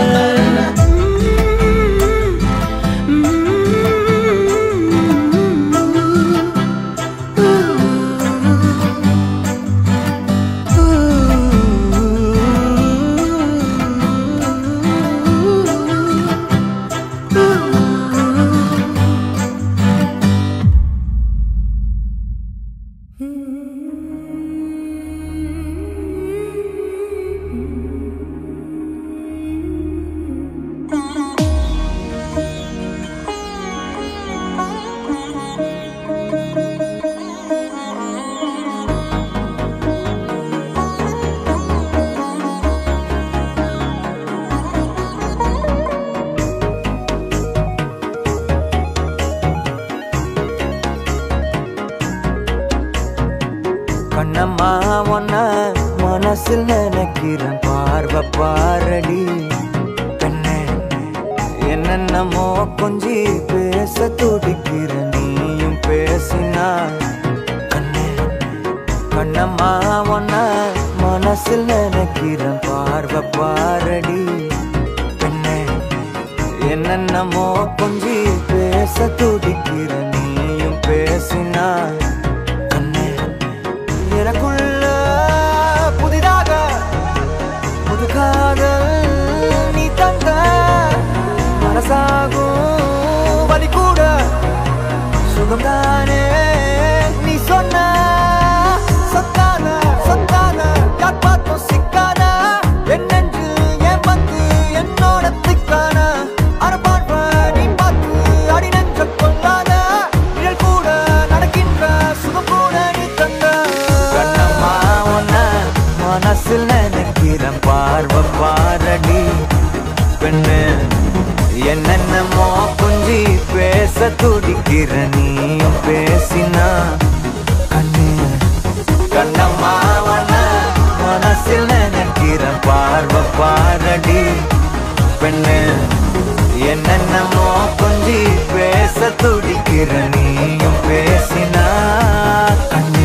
கண்ணம்மா ஒன்ன மனசில் நினைக்கிறேன் பார்வை பாரடி பெண்ணே என்னென்னமோ கொஞ்சி பேச துடிக்கிற நீயும் பேசினா கண்ணே கண்ணம்மா ஒன்ன மனசில் நினைக்கிறேன் பார்வை பாரடி பெண்ணே என்னென்னமோ கொஞ்சி பேச துடிக்கிற நீயும் பேசினா கண்ணே எனக்குள்ள புதிதாக புது காதல் நீ தந்த மனசாகும் வலி கூட சுகம்தானே நீ சொன்ன சொத்தான சொத்தான யார் பார்த்தும் சிக்கான என் நெஞ்சு என் பத்து என்னோட திக்கான அரபார்வ நீ பார்த்து அடி நெஞ்ச கொள்ளாத நிழல் கூட நடக்கின்ற சுகம் கூட நீ தந்த கண்ணம்மா உன்ன மனசில் நினைக்கிறேன் பார்வை பாரடி பெண்ணு என்னென்னமோ குஞ்சி பேச துடிக்கிற நீயும் பேசினா கண்ணு கண்ணம்மா உன்ன மனசில் நினைக்கிற பார்வை பாரடி பெண்ணு என்னென்னமோ கொஞ்சி பேச துடிக்கிற நீயும் பேசினா கண்ணு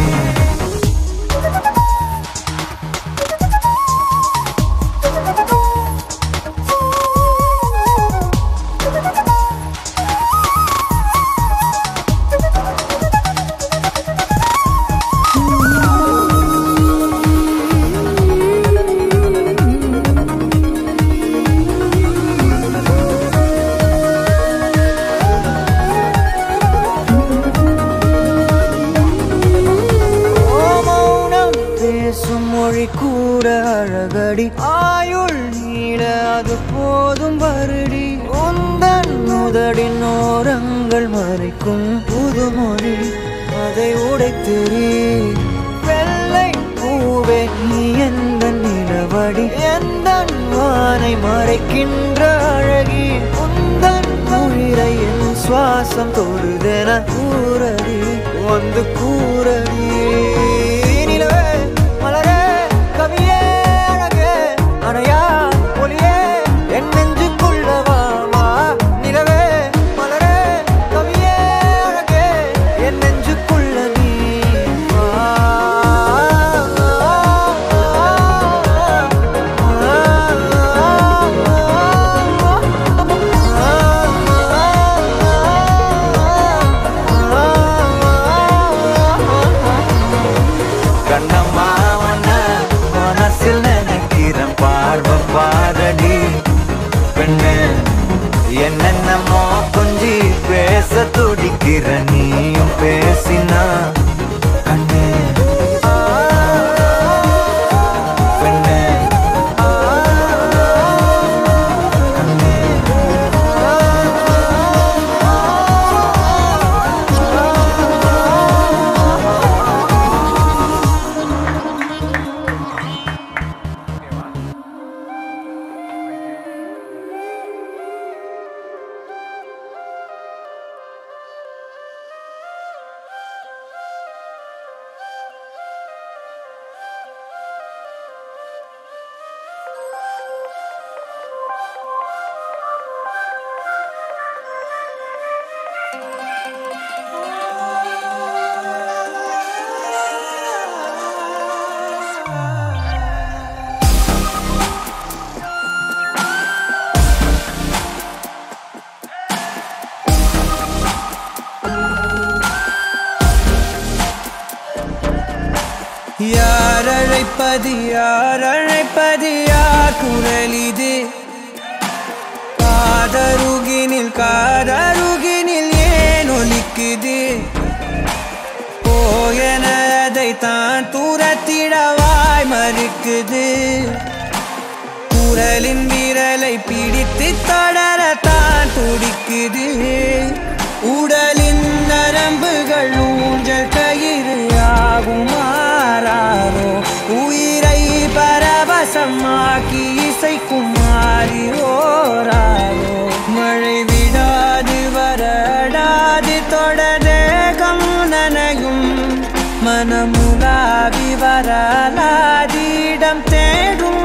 ஓ மௌனம் பேசும் மொழி கூட அழகடி ஆயுள் நீட அது போதும் வருடி உந்தன் முதடின் ஓரங்கள் மறைக்கும் புதுமொழி அதை உடைத்தெறி வெள்ளை பூவே நீ எந்த நிலவடி எந்த வானை மறைக்கின்ற அழகி உந்தன் உயிரை என் சுவாசம் தொடுதென கூறடி வந்து கூறடி நிலவே மலரே கவியே அழகே அணையா ஒளியே என் நெஞ்சுக்குள்ள வா வா நிலவே மலரே கவியே அழகே என் நெஞ்சுக்குள்ள நீ வா கண்ணம்மா உன்ன மனசில் நினைக்கிறேன் பார்வை பாரடி பெண்ணு என்னென்னமோ கொஞ்சி பேச துடிக்கிற நீயும் பேசினா கண்ணு பெண்ணு யார் அழைப்பது யார் அழைப்பது யார் குரல் இது காதருகினில் காதருகினில் ஏன் ஒலிக்குது போயன அதை தான் தூரத்திடவாய் மறுக்குது குரலின் விரலை பிடித்து தொடரத்தான் துடிக்குது உடலின் நரம்புகள் ஊஞ்சல் கயிறு ஆகும் மாறாரோ உயிரை பரவசமாக்கி இசைக்கும் மாறி ஓராரோ மழை விடாது வரடாது தொடரேகம் நனையும் மனமுலாவி வரலாதிடம் தேடும்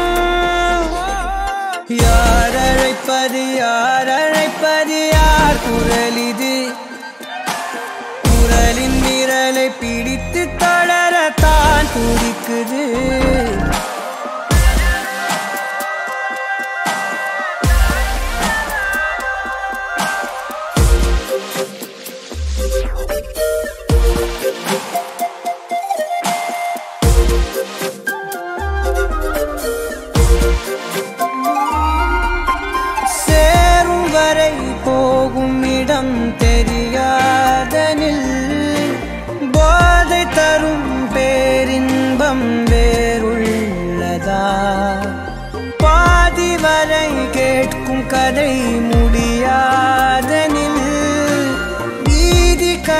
யார் அழைப்பது யார் அழைப்பது யார் குரல் இது குரலின் விரலை பிடித்து தொடரத்தான் துடிக்குது சேரும் வரை போகும் இடம் தெரியாத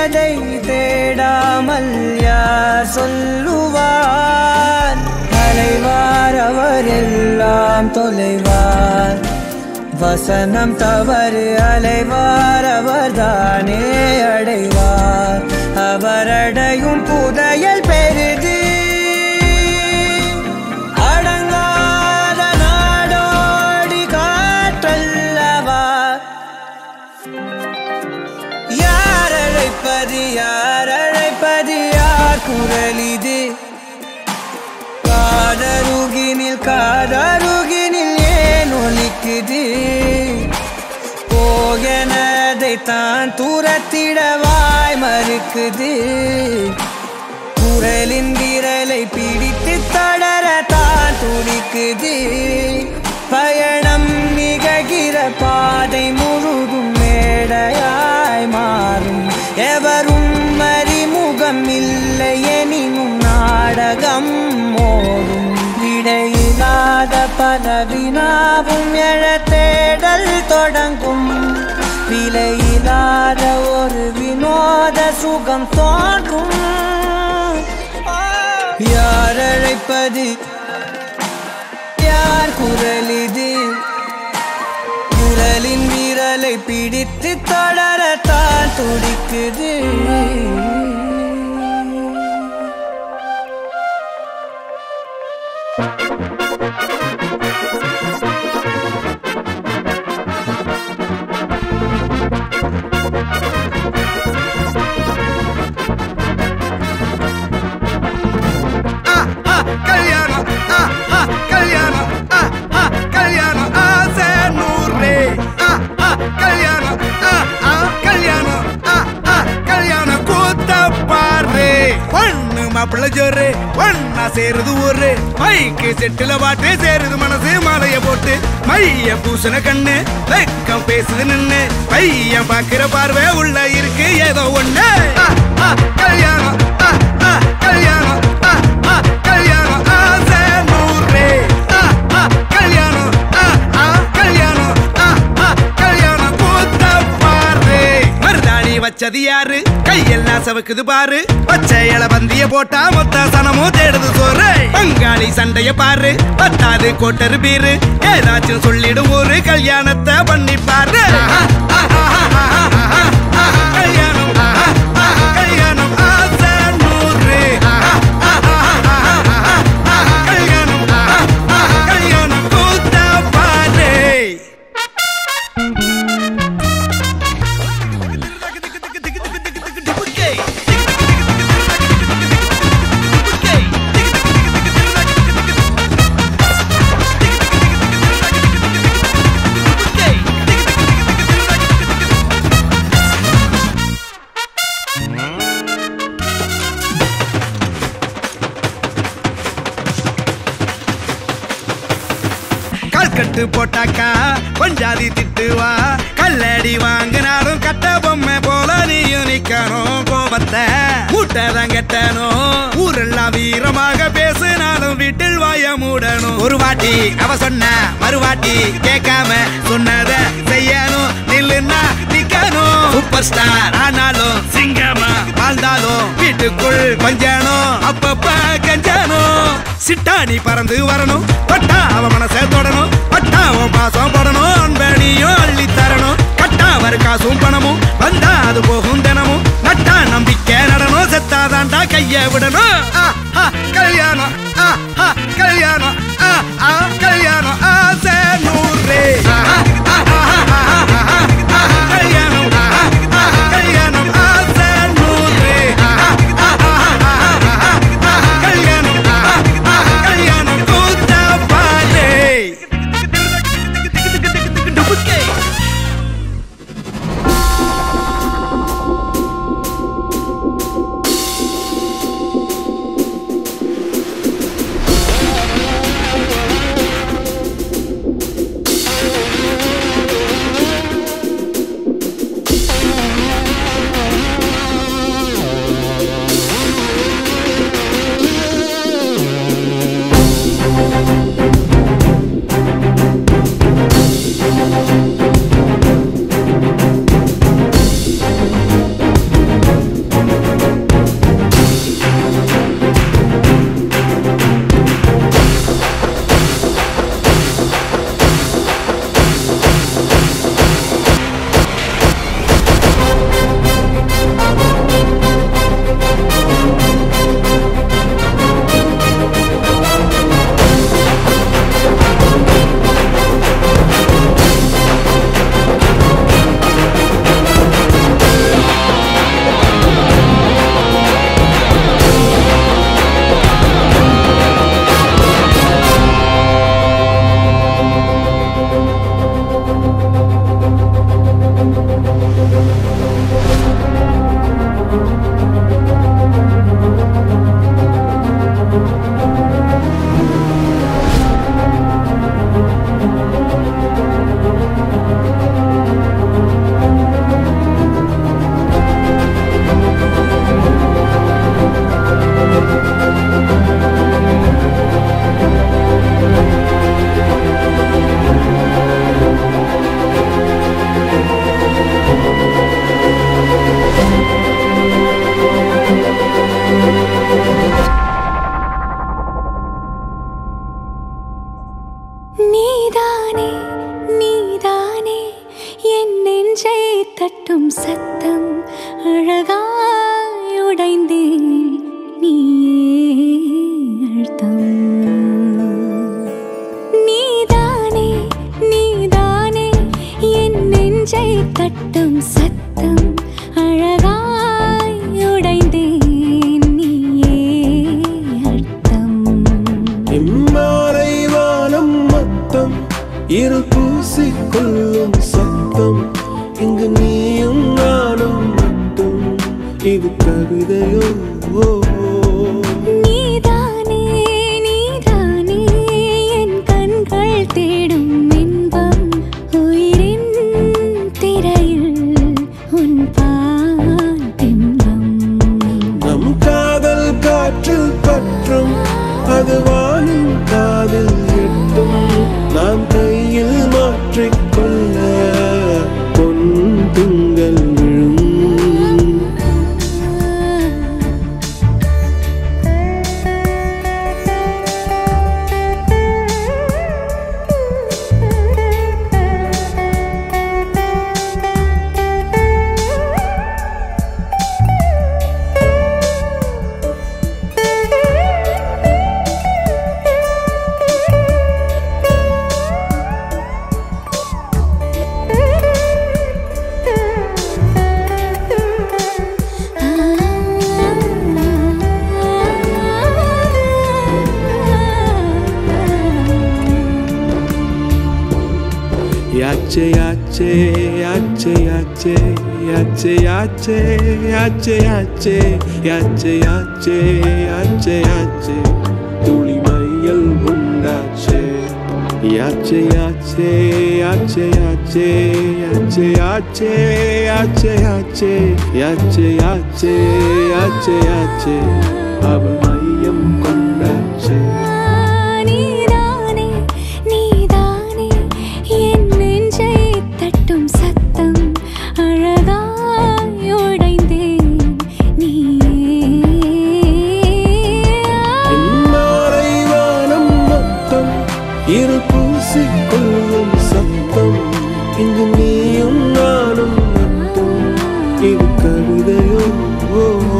என்பதை தேடாமல் யார் சொல்லுவார் அலைவார் அவர் எல்லாம் தொலைவார் வசனம் தவறு அலைவார் அவர்தானே அடைவார் அவரடையும் புதையல் பெரிது அடங்காத நாடோடி காற்றல்லவா யார் அழைப்பது யார் அழைப்பது யார் குரல் இது காதருகினில் காதருகினில் ஏன் ஒலிக்குது போகனதை தான் தூரத்திட வாய் மறுக்குது குரலின் விரலை பிடித்து தொடர தான் துடிக்குது பயணம் நிகழ்கிற பாதை முழுதும் மேடையாய் மாறும் எவரும் அறிமுகம் இல்லை எனினும் நாடகம் ஓடும் விடையில்லாத பல வினாவும் எழ தேடல் தொடங்கும் விலையில்லாத ஒரு வினோத சுகம் தோன்றும் யார் அழைப்பது யார் குரல் இது குரலின் விரலை பிடித்து தொடரத்தான் துடிக்குது கல்யாணம் ஆ, ஆ, கல்யாணம் ஆ, ஆ, கல்யாணம் ஆசை நூறு ஆ, ஆ, கல்யாணம் ஆ, ஆ, கல்யாணம் ஆ, ஆ, கல்யாணம் கூத்த பாரு பொண்ணு மாப்பிள்ள ஜோரு ஒன்னா சேருது ஊரு மைக்கு செட்டுல பாட்டு சேருது மனசு மாலைய போட்டு மைய பூசண கண்ணு வெக்கம் பேசுது நின்னு பையன் பாக்குற பார்வை உள்ள இருக்கு ஏதோ ஒண்ணு ஆ, ஆ, கல்யாணம் ஆ, ஆ, கல்யாணம் ஆ, ஆ, கல்யாணம் ஆசை நூறு ஆ, ஆ, கல்யாணம் ஆ, ஆ, கல்யாணம் ஆ, ஆ, கல்யாணம் கூத்த பாரு மருதாணி வச்சது யாரு கையெல்லாம் சவக்குது பாரு பச்சை இல பந்திய போட்டா மொத்த சனமும் தேடுது சோறு பங்காளி சண்டைய பாரு பத்தாது கோட்டரு பீரு ஏதாச்சும் சொல்லிடும் ஒரு கல்யாணத்தை பண்ணி பாரு கல்யாணம் கல்யாணம் ஆசை நூறு கல்யாணம் கல்யாணம் கூத்த பாரு கல்கட்டு போட்டாக்கா கொஞ்சாதி திட்டுவா கல்லடி வாங்கினாலும் கட்ட பொம்மை போல நீயும் நிக்கணும் கோபத்தை மூட்டதான் கெட்டணும் ஊரெல்லாம் வீரமாக பேசினாலும் வீட்டில் வாய மூடணும் ஒரு வாட்டி அவ சொன்ன மறுவாட்டி கேட்காம சொன்னத செய்யணும் நில்லுன்னா நிக்கணும் சூப்பர் ஸ்டார் ஆனாலும் சிங்கமா வாழ்ந்தாலும் வீட்டுக்குள் கொஞ்சணும் அப்பப்ப கஞ்சணும் சிட்டாணி பறந்து வரணும் பட்டா அவ மனசை தொடணும் பட்டா அவன் பாசம் படணும் அன்பனியும் அள்ளி தரணும் கட்டா வர காசும் பணமும் வந்தா அது போகும் தினமும் நட்டா நம்பிக்கை நடணும் செத்தாதாண்டா கைய விடணும் ஆ, ஆ, கல்யாணம் ஆ, ஆ, கல்யாணம் ஆ, ஆ, கல்யாணம் ஆசை நூறு ஆ, ஆ, ஆ, ஆ, ஆ, ஆ, ஆ, ஆ, கல்யாணம் ஆ, ஆ, கல்யாணம் ஆசை நூறு ஆ, ஆ, ஆ, ஆ, ஆ, ஆ, ஆ, கல்யாணம் ஆ, ஆ, கல்யாணம் கூத்த பாரு இது கவிதையோ ஓ, ஓ. நீதானே நீதானே என் கண்கள் தேடும் இன்பம் உயிரின் திரையில் உன் பாட்டின்பம் நம் காதல் காற்றில் பற்றும் அது வானின் காதில் எட்டும் நாம் கையில் மாற்றிக்கொள்ள பொன் திங்கள் விழும் யாச்சே யாச்சே யாச்சே யாச்சே யாச்சே யாச்சே யாச்சே யாச்சே யாச்சே யாச்சே யாச்சே யாச்சே துளி மையல் உண்டாச்சே யாச்சே யாச்சே யாச்சே யாச்சே யாச்சே யாச்சே யாச்சே யாச்சே யாச்சே யாச்சே யாச்சே யாச்சே அவள் மையம் கொண்டாச்சே நீதானே நீதானே என் நெஞ்சை தட்டும் சத்தம் அழகாய் உடைந்தேன் நீயே இன்னாரை வானம் மொத்தம் இரு பூசிக்கொள்ளும் சத்தம் இங்கு நீயும் நானும் மட்டும் இது கவிதையோ ஓ, ஓ.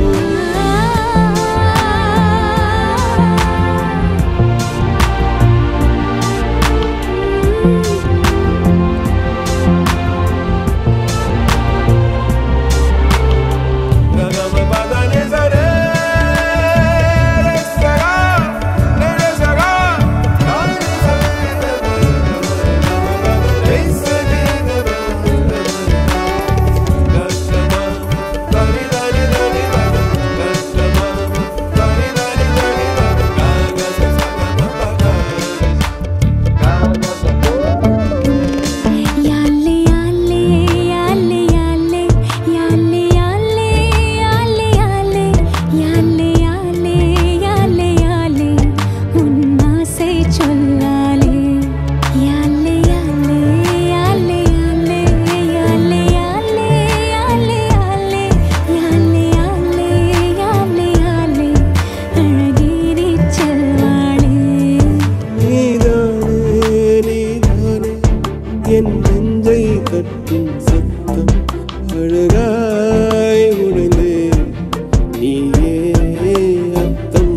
யாலே யாலே யாலே யாலே யாலே யாலே யாலே யாலே யாலே யாலே யாலே யாலே உன் ஆசை சொல்லாலே யாலே யாலே யாலே யாலே யாலே யாலே யாலே யாலே யாலே யாலே யாலே யாலே அழகிரி செல்வாளே நீதானே நீதானே என் நெஞ்சை கட்டும் சத்தம் அழகாய் உடைந்தே நீயே அர்த்தம்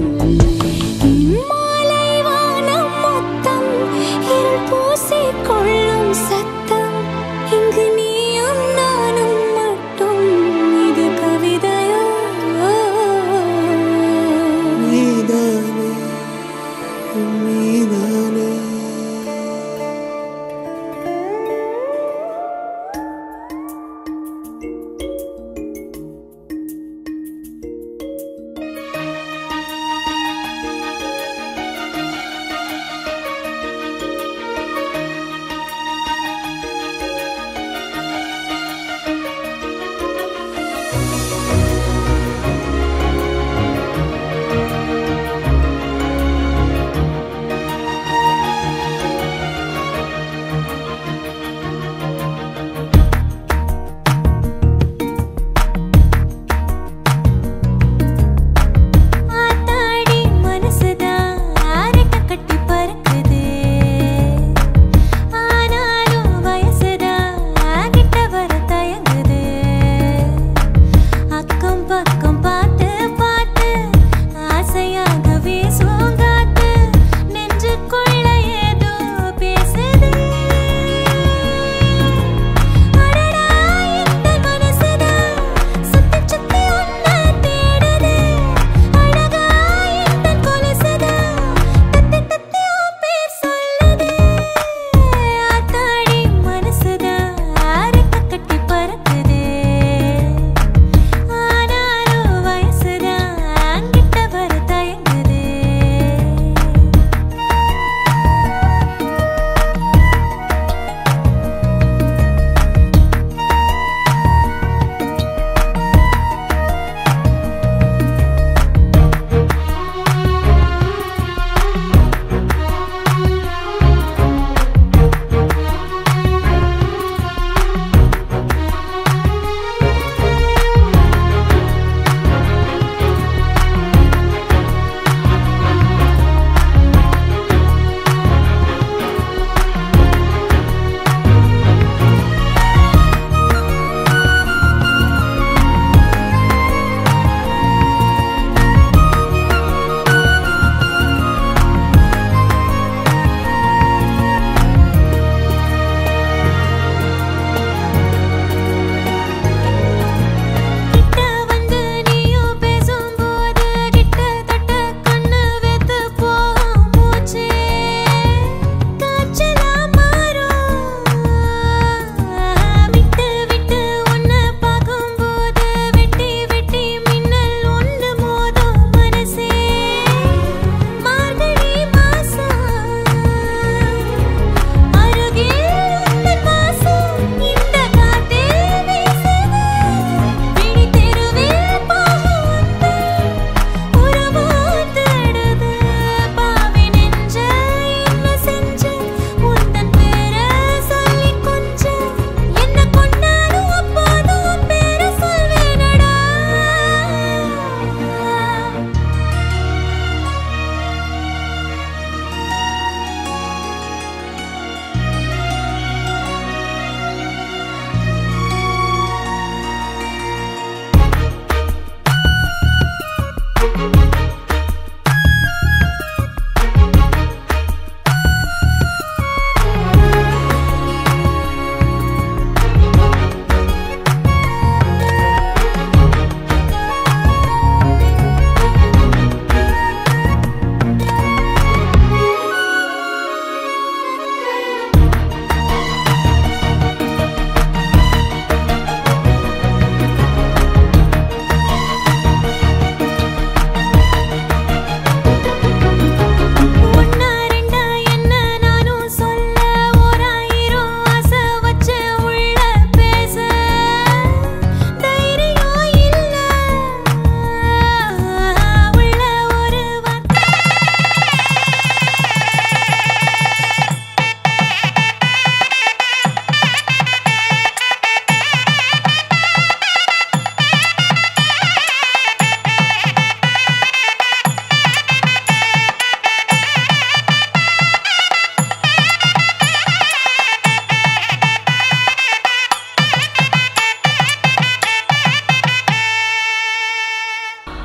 மாலை வானம் மொத்தம் இருள் பூசிக் கொள்ளும் சத்தம் இங்கு நீயும் நானும் மட்டும் இது கவிதையோ நீதானே நீதானே ஆத்தாடி மனசுதான் ஆரட்ட கட்டி பறக்குது ஆனாலும் வயசுதான் கிட்ட வர தயங்குது அக்கம் பக்கம் பார்த்து பார்த்து ஆசையாக வீசும் காத்து நெஞ்சுக்குள்ள ஏதோ பேசுது அடடா இந்த மனசுதான் சுத்தி சுத்தி உன்னை தேடுது அழகா இந்த கொலுசுதான் தத்தி தத்தி உன் பேர் சொல்லுது ஆத்தாடி மனசுதான் ஆரட்ட கட்டி பறக்குது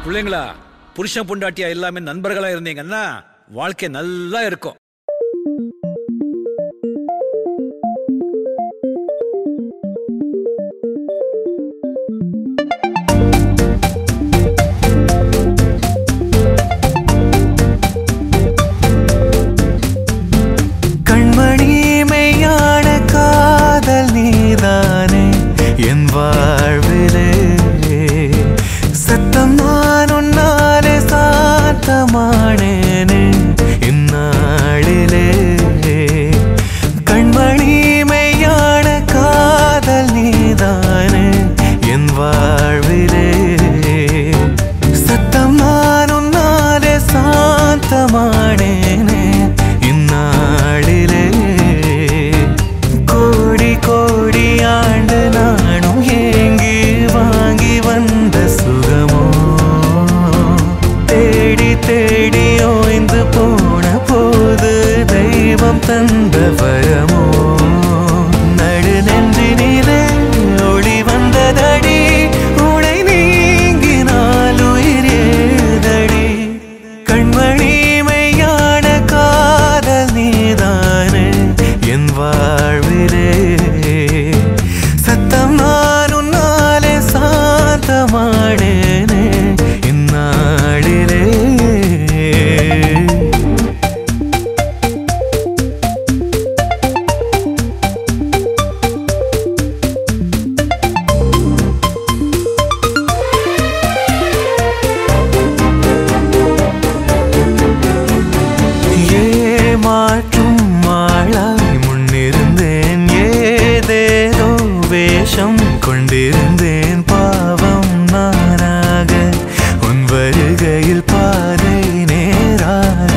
பிள்ளைங்களா புருஷன் பொண்டாட்டியா எல்லாமே நண்பர்களா இருந்தீங்கன்னா வாழ்க்கை நல்லா இருக்கும் கண்மணி மெய்யான காதல் நீதானே என் வாழ்விலே சத்தம் நான் உன்னாலே சாத்தமானேனே இந்நாளிலே கண்மணி மெய்யான காதல் நீதானே என் வாழ்விலே சத்தம் நான் உன்னாலே சாந்தமானேனே இந்நாளிலே கோடி கோடி ஆண்டு நானும் ஏங்கி வாங்கி வந்த சுகமோ தேடி தேடி ஓய்ந்து போன போது தெய்வம் தந்த வரமோ நடு நெஞ்சினிலே ஒளி வந்ததடி உடை நீங்கினால் உயிர் ஏதடி கண்மணி மெய்யான காதல் நீதானே என் வாழ்விலே சத்தம் நான் உன்னாலே சாந்தமானேனே இந்நாளிலே ஏமாற்றும் மாளாய் முன்னிருந்தேன் ஏதேதோ வேஷம் கொண்டிருந்தேன் பாவம் நானாக உன் வருகையில் பாதை நேராக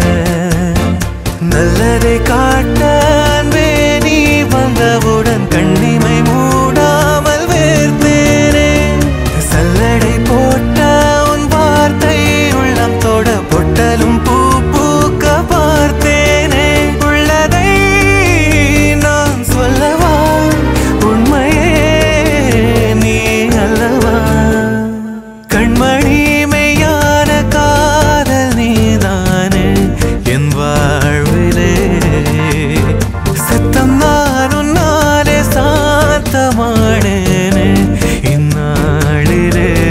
நல்லதை காட்ட அன்பே நீ வந்தவுடன் கண்ணிமை மூடாமல் வேர்த்தேனே சல்லடை போட்ட உன் வார்த்தை உள்ளம் தொட பொட்டலும் பூ பூக்க பார்த்தேனே உள்ளதை நான் சொல்லவா உண்மையே நீ அல்லவா கண்மணி மெய்யான காதல் நீதானே என் வாழ்விலே சத்தம் நான் உன்னாலே சாந்தமானேனே இந்நாளிலே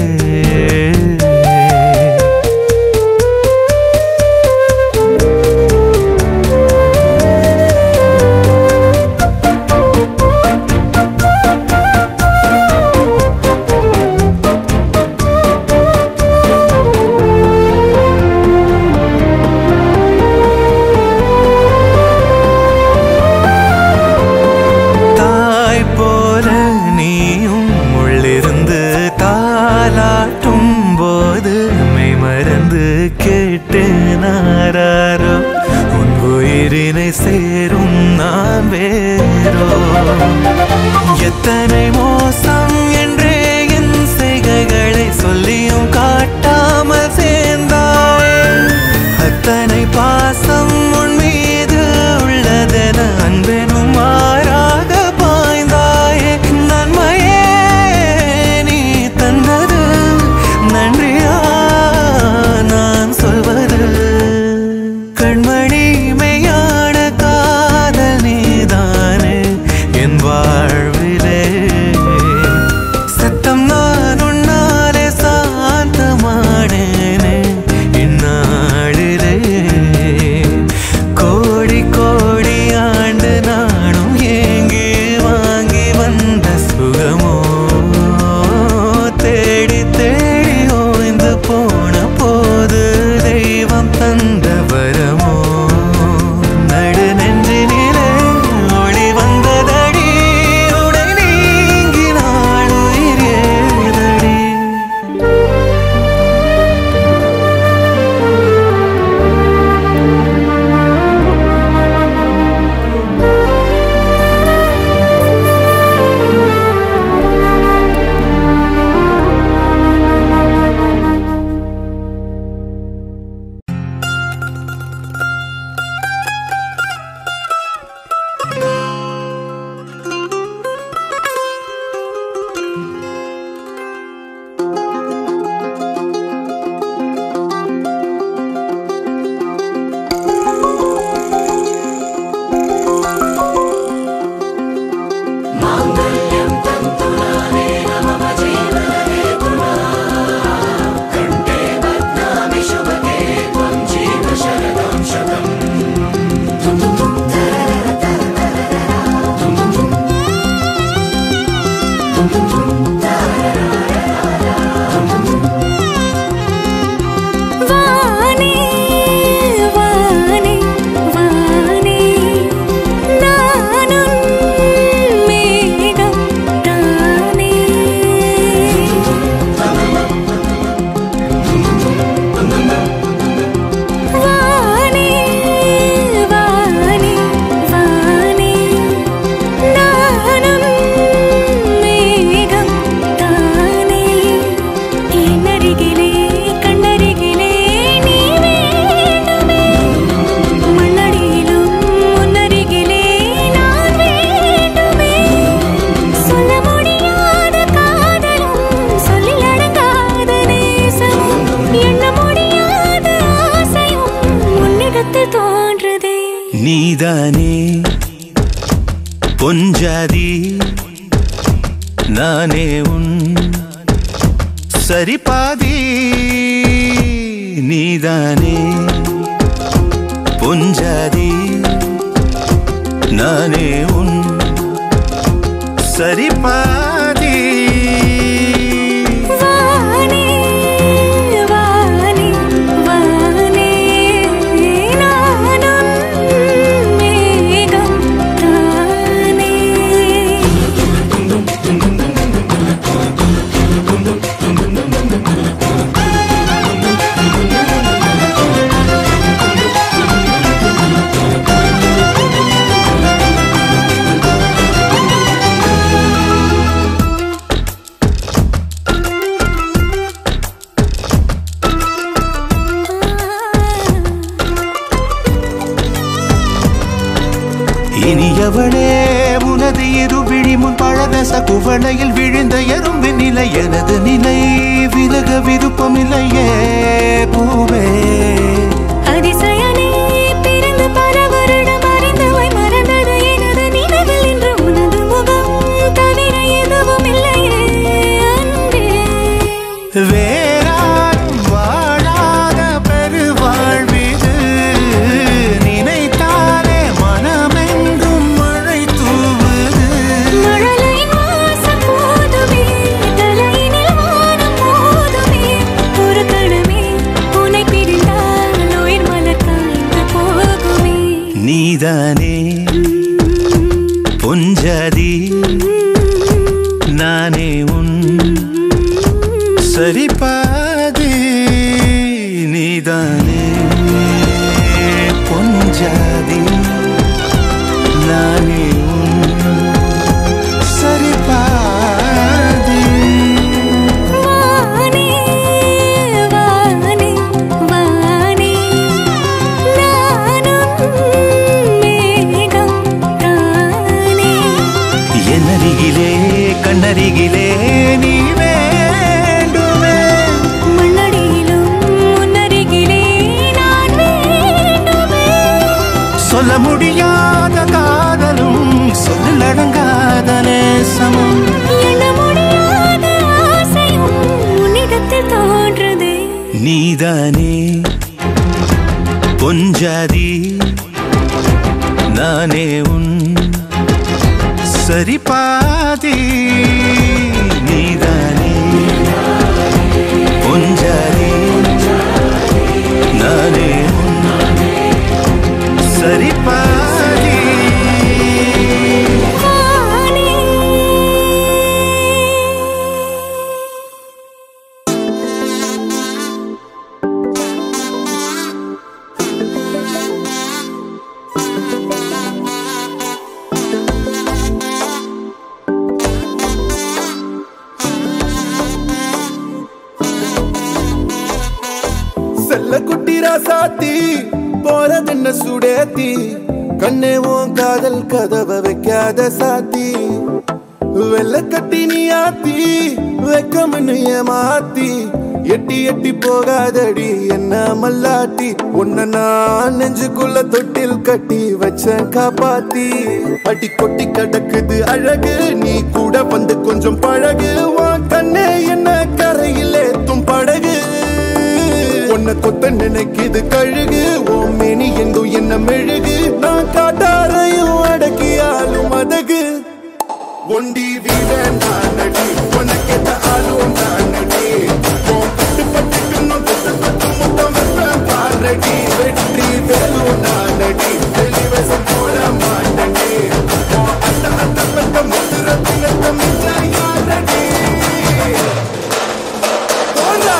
தாய் போல நீயும் உள்ளிருந்து தாலாட்டும் போது மெய் மறந்து கேட்டேனாரோ உன் உயிரினை சேரும் நான் வேறோ எத்தனை மோசம் என்றே என் செய்கைகளை சொல்லியும் காட்டாமல் சேர்ந்தாயே அத்தனை பாசம் உன் மீது உள்ளதென அன்பெனும் மாறாக பாய்ந்தாயே நன்மையே நீ தந்தது நன்றியா நான் சொல்வது கண்மணி மெய்யான காதல் நீதானே என் வாழ்விலே நீதானே பொஞ்சாதி நானே உன் சரிபாதி நீதானே பொஞ்சாதி நானே உன் சரிபாதி வானே வானே வானே நானும் மேகம் தானே இனியவளே உனது இருவிழி முன் பழதச குவளையில் விழுந்த எறும்பு நிலை எனது நிலை விலக விருப்பமில்லையே பூவே அதிசயனே பிறந்து பல வருடம் அறிந்தவை மறந்தது எனது நினைவில் இன்று உனது முகம் தவிர எதுவும் இல்லையே அன்பே வேறாரும் வாழாத பெருவாழ்விது நினைத்தாலே மனமெங்கும் மழை தூவுது மழலையின் வாசம் போதுமே தலையினில் வானம் போதுமே ஒரு கணமே உன்னை பிரிந்தால் உயிர் மலர் காய்ந்து போகுமே நீதானே பொஞ்சாதி நானே உன் சரிபாதி நீதானே பொஞ்சாதி நானே உன் சரிபாதி வானே வானே வானே நானும் மேகம் தானே என்னருகிலே கண்ணருகிலே நீ வேண்டுமே மண்ணடியிலும் முன்னருகிலே நான் வேண்டுமே சொல்ல முடியாத காதலும் சொல்லடங்காத நேசமும் எண்ண முடியாத ஆசையும் உன்னிடத்தில் தோன்றுதே நீதானே பொஞ்சாதி நானே உன் சரிபாதி நீதானே பொஞ்சாதி நானே உன் சரிபாதி வானே செல்ல குட்டி ராசாத்தி போறதென்ன சுடேத்தி கண்ணே உன் காதல் கதவை வைக்காத சாத்தி வெள்ள கட்டி நீ ஆத்தி வெக்கம்னு ஏமாத்தி எட்டி எட்டி போகாதடி என்ன மல்லாட்டி உன்னை நான் நெஞ்சுக்குள்ள தொட்டில் கட்டி வச்சேன் காப்பாத்தி அடி கொட்டி கிடக்குது அழகு நீ கூட வந்து கொஞ்சம் பழகு உன் கண்ணே என்ன கரையில் ஏத்தும் படகு உன்னை கொத்த நினைக்குது கழுகு ஓ மேனி எங்கும் என்ன மெழுகு நான் காட்டாரையும் அடக்கியாலும் அதகு ஒண்டி வீரன் நானடி உனக்கேத்த ஆளும் நானடி உன் பட்டு பட்டுக்குன்னு தொட்டு தொட்டு முத்தம் வைப்பேன் பாரடி வெற்றி வேலும் நானடி வெளிவசம் போட மாட்டடி உன் அத்த அத்த பத்த முத்துர தினத்த மிச்ச யாரடி போடா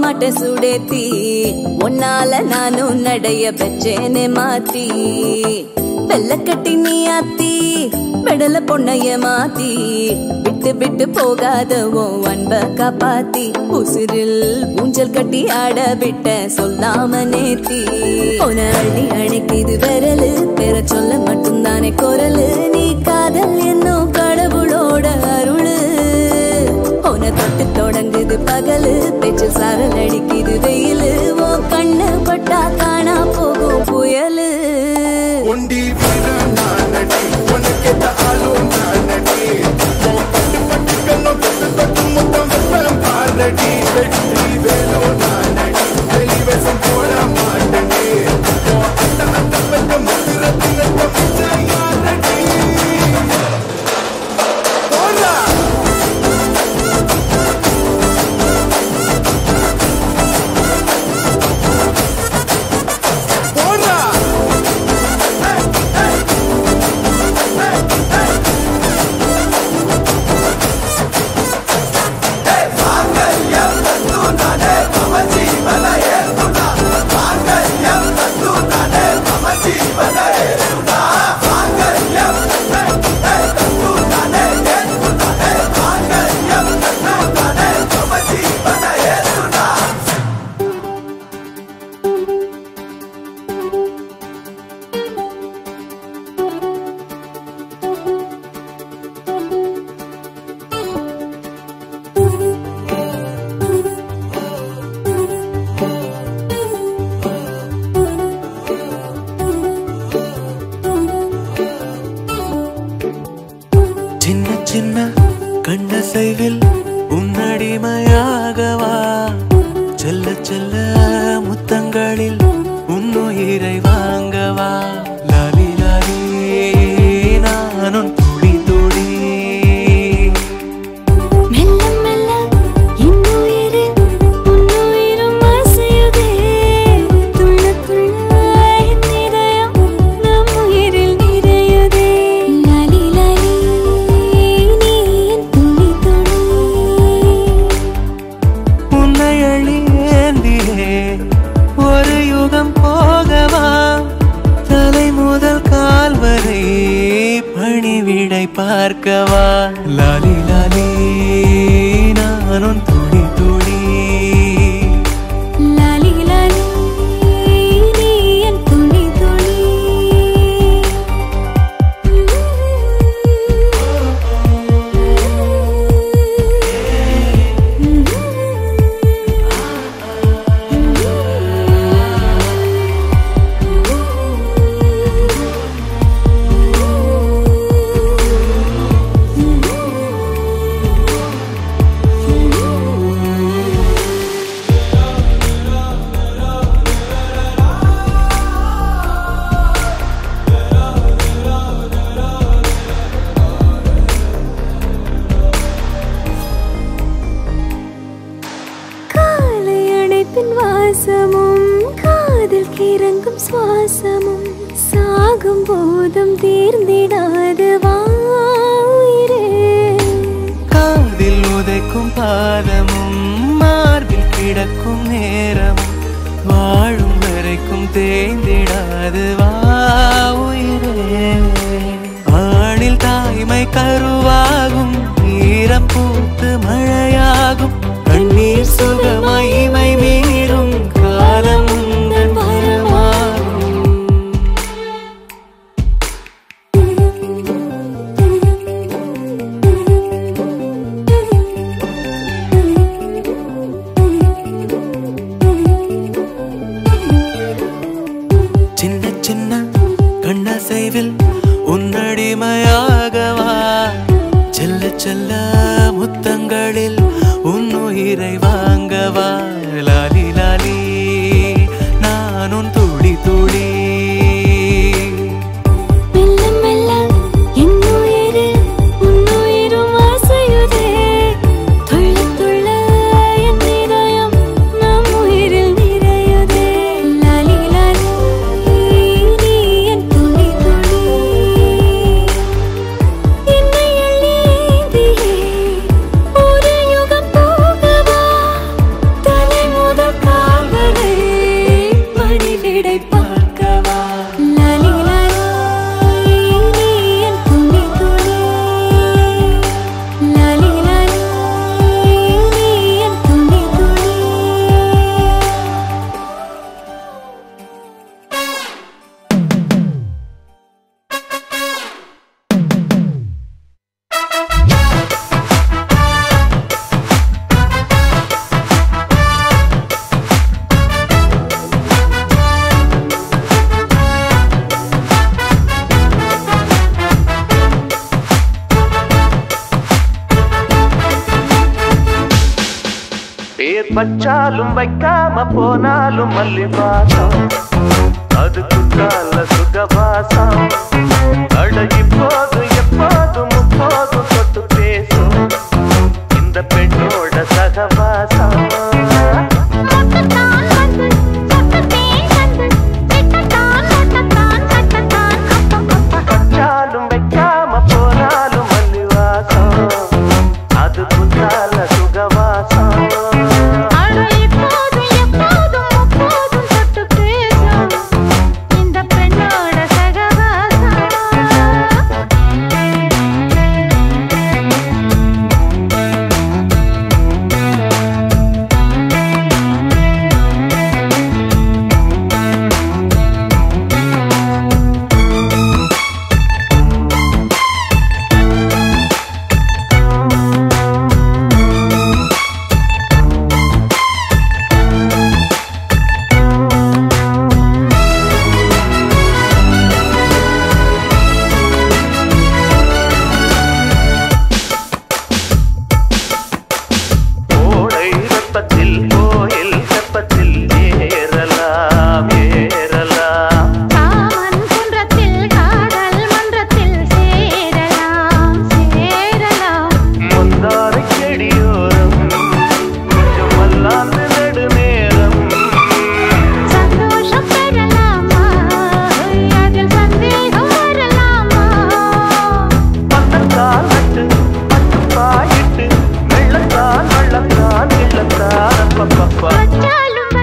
மாட்டேன் சுடேத்தி உன்னால நானும் நடைய பெச்சேனே மாத்தி வெள்ளக்கட்டி நீ ஆத்தி பெடல பொண்ணைய மாத்தி விட்டு விட்டு போகாத உன் அன்ப காப்பாத்தி உசிரில் ஊஞ்சல் கட்டி ஆட விட்ட சொல்லாம நேத்தி உன அள்ளி அணைக்குது விரலு பெற சொல்ல மட்டும்தானே குரலு நீ காதல் என்னும் கடவுளோட அருளு உன தொட்டு தொடங்குது பகலு பேச்சு சாரல் அடிக்குது வெயிலு ஓ கண்ணு பட்டா காணா போகும் புயலு ஒண்டி வீர நானடி உனக்கேத்த ஆளும் நானடி உன் பட்டு பட்டு கண்ணும் தொட்டு தொட்டு முத்தம் வெப்பம் பாரடி வெற்றி வேலோ நானடி வெளிவேசம் போட மாட்டடி உன் அட்ட அட்ட பெற்ற முத்திரத்தி ரத்தம் மிச்ச யாரடி போடா போடா சின்ன சின்ன கண்ணசைவில் உன்னடிமையாகவா செல்ல செல்ல முத்தங்களில் உன்னுயிரை வாங்கவா லாலி லாலி நானும் துடி துடி மெல்ல மெல்ல இன்னுயிரு உன்னுயிரும் அசையுதே துள்ள துள்ள என் இதயம் நம் உயிரில் நிறையுதே லாலி லாலி நீ என் துளி துளி உன்னை அழி ஏந்தியே ஒரு யுகம் போகவா தலை முதல் கால் வரை பணிவிடை பார்க்கவா லாலி லாலி நானும் துடி துடி லாலி லாலி நீ என் துளி துளி காலை அணைப்பின் வாசமும் காதில் கிறங்கும் சுவாசமும் சாகும் போதும் தீர்ந்திடாது வாயிரே காதில் உதைக்கும் பாதமும் மார்பில் கிடக்கும் நேரமும் வாழும் வரைக்கும் தேய்ந்திடாது வா உயிரே ஆணில் தாய்மை கருவாகும் ஈரம் பூத்து மழையாகும் கண்ணீர் சுகமாய் இமை மீறும் காலம் உந்தன் வரமாகும் சின்ன சின்ன கண்ணசைவில் உன்னடிமையாகவா செல்ல செல்ல முத்தங்களில் உன்னுயிரை வாங்கவா லாலி லாலி நானும் துளி துளி மெல்ல மெல்ல இன்னுயிரு உன்னுயிரும் அசையுதே துள்ள துள்ள என் இதயம் நம் உயிரில் நிறையுதே லாலி லாலி நீ என் துளி துளி என்னை அள்ளி ஏந்தியே ஒரு யுகம் போகவா தலை முதல் வச்சாலும் வைக்காம போனாலும் மல்லி வாசம் அது குத்தால சுகவாசம் அட இப்போது எப்போதும் முப்போதும் தொட்டு பேசும் இந்த பெண்ணோட சகவாசம் வச்சாலும் வைக்காம போனாலும் மல்லி வாசம் அது குத்தால சுகவாசம் இந்த பெண்ணோட சகவாசம் கோடை வெப்பத்தில் கோயில் வெப்பத்தில் ஏறலாம் ஏறலாம் காமன் குன்றத்தில் காதல் மன்றத்தில் சேரலாம் சேரலாம் முந்தாரை செடியோரம் கொஞ்சம் மல்லாந்து நெடுநேரம் சந்தோஷம் பெறலாமா அதில் சந்தேகம் வரலாமா பந்தக்கால் நட்டு பட்டு பாயிட்டு வெள்ளத்தால் வள்ளத்தான் இல்லத்தான் அப்பப்பப்பா வச்சாலும்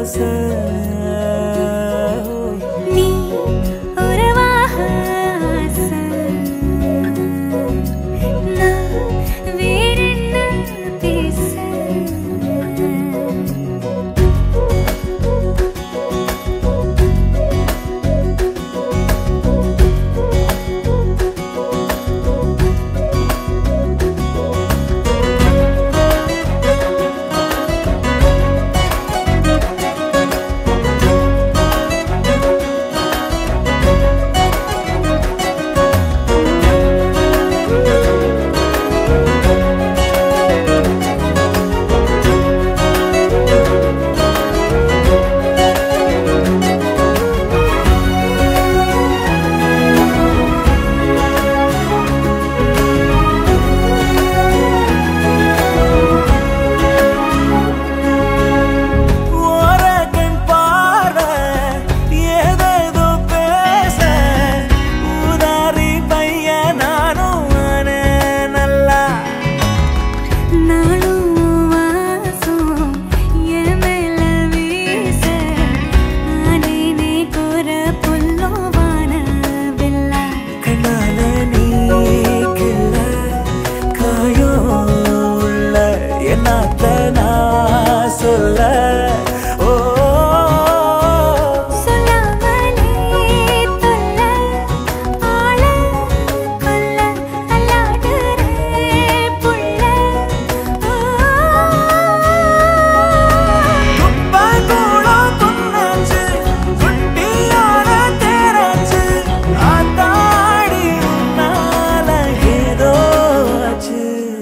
ஓசை நீ உறவாக ஆசை. நான் வேறென்ன பேச ஓரக்கண் பார்வை ஏதேதோ பேச ஊதாரி பையன் நானும் ஆனேன் நல்லா நாளும் வாசம் என் மேல வீச ஆனேனே கோர புல்லோவான வெள்ளா கண்ணால நீ கிள்ள காயம் உள்ள என்னாத்த நான் சொல்ல ஓ சொல்லாமலே தொல்ல ஆள கொல்ல அல்லாடுறே புள்ள குப்பைக்கூடம் துண்ணாச்சு, குட்டியான தேராச்சு, ஆத்தாடி உன்னால ஏதோ ஆச்சு.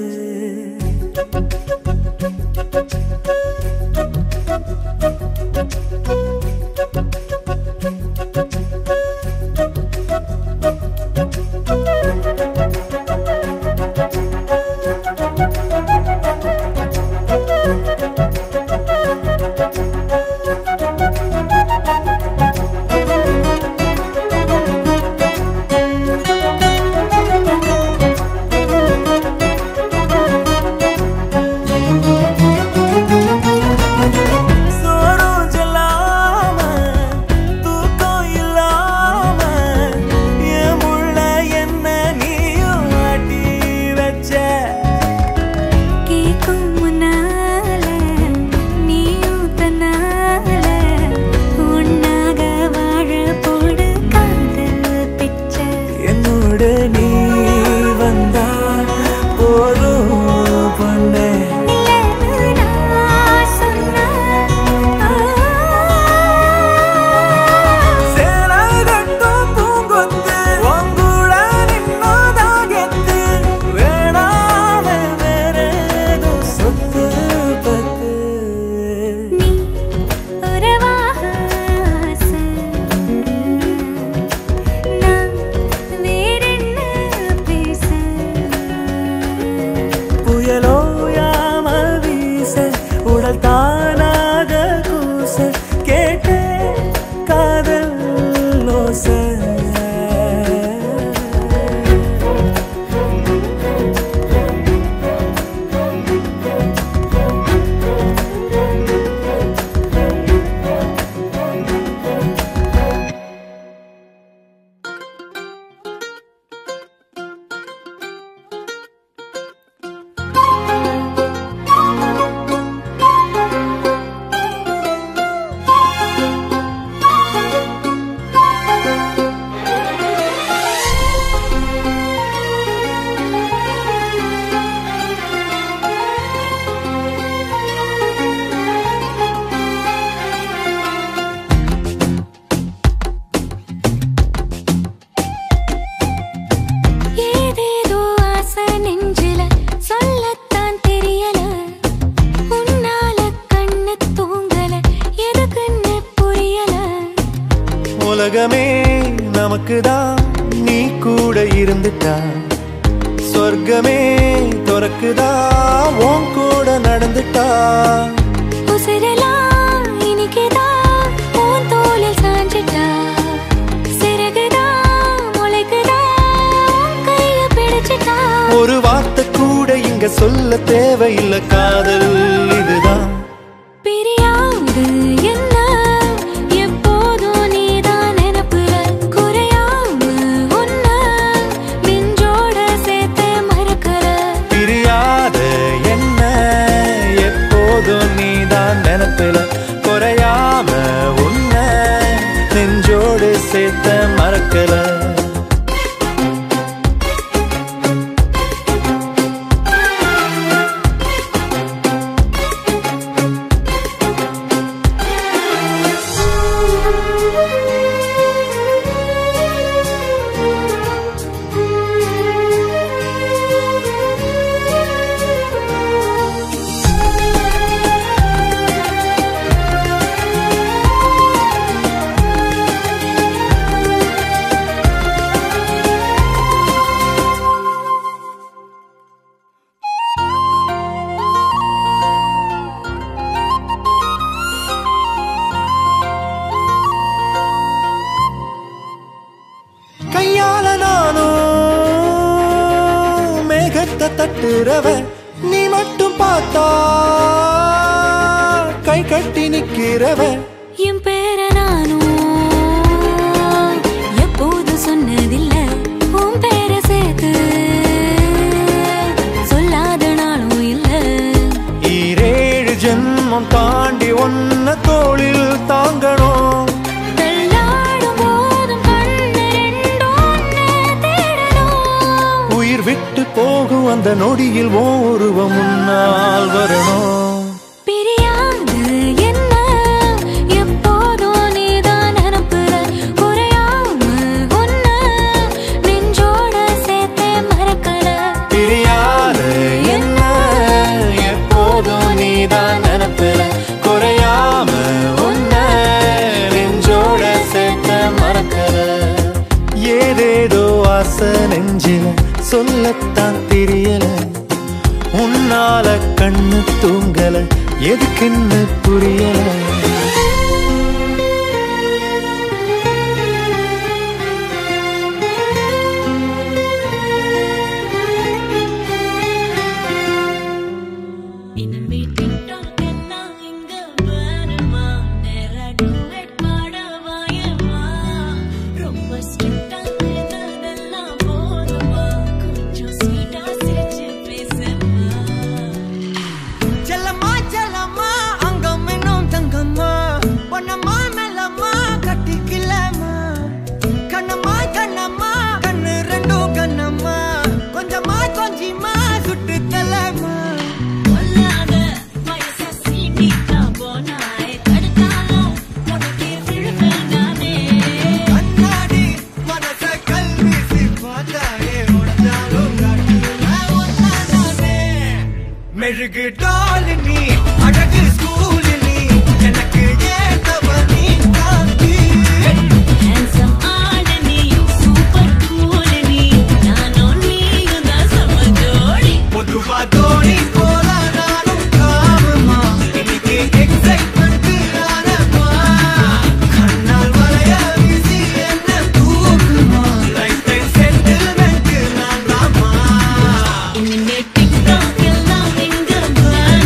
சோறும் செல்லாம, தூக்கம் இல்லாம, என் முள்ள என்ன நீயும் ஆட்டி வச்ச கேக்கும் முன்னால நீயும் தன்னால உன்னாக வாழ போடு காதல் பிச்சை என்னோட நீ வந்தா போதும் பொண்ணே நிலவு நான் சொன்ன சேலகட்டும் பூங்கொத்து உங்கூட நின்னோதான் கெத்து வேணாம வேறேதோ சொத்து பத்து நீ உறவாக ஆசை. நான் வேறென்ன பேச புயலோயாம வீச உடல் தானாக கூச கேட்டே காதல் ஓசை ஏதேதோ ஆசை நெஞ்சில சொல்லத்தான் தெரியல உன்னால கண்ணு தூங்கல எதுக்குன்னு புரியல உலகமே நமக்குதான் நீ கூட இருந்துட்டா சொர்க்கமே துறக்குதா உன் கூட நடந்துட்டா உசிரெல்லாம் இனிக்குதான் உன் தோளில் சாஞ்சிட்டா சிறகுதான் முளைக்குதா உன் கைய பிடிச்சிட்டா ஒரு வார்த்தை கூட இங்க சொல்ல தேவையில்லை காதல் இதுதான் பிரியாது என்ன சேர்த்த மறக்கல கையால நானும் மேகத்தை தட்டுறவ நீ மட்டும் பார்த்தா கை கட்டி நிக்கிறவ என் பேர நானும் எப்போது சொன்னதில்ல உன் பேர சேர்த்து சொல்லாத நாளும் இல்ல ஈரேழு ஜென்மம் தாண்டி ஒன்ன தோளில் தாங்கணும் தள்ளாடும் போதும் கண்ணு ரெண்டும் உன்னை தேடணும் உயிர் விட்டு போகும் அந்த நொடியில் ஓ உருவம் முன்னால் வரணும் பிரியாது என்ன எப்போதும் நீதான் நினப்புற குறையாம உன்ன நெஞ்சோட சேர்த்தே மறக்கல பிரியாத என்ன எப்போதும் நீதான் நினப்பில குறையாம உன்ன நெஞ்சோட சேர்த்த மறக்கல ஏதேதோ ஆசை நெஞ்சில சொல்லத்தான் தெரியல உன்னால கண்ணு தூங்கல எதுக்குன்னு புரியல செல்லம்மா செல்லம்மா அங்கம் இன்னும் தங்கம்மா பொன்னம்மா மெல்லம்மா கட்டிக்கலம்மா கண்ணம்மா கண்ணம்மா கண்ணு ரெண்டும் கண்ணம்மா கொஞ்சமா கொஞ்சிமா சுட்டு தலம்மா கண்ணாடி மனச கல்வி பார்த்தாயே உடஞ்சாலும் காட்டுல ஒன்னானே மெழுகு டால் நீ அழகு ஸ்கூல் நீ எனக்கு ஏத்தவ நீ தாங்கி பொதுவா தோணி போல நானும் காமமா இன்னைக்கு எக்ஸைட்மெண்ட் ஆனமா கண்ணால் வளைய வீசி என்ன தூக்குமா லைஃப் டைம் செட்டில்மெண்ட் நான் தாமா இனிமே டிக்டாக் எல்லாம் எங்க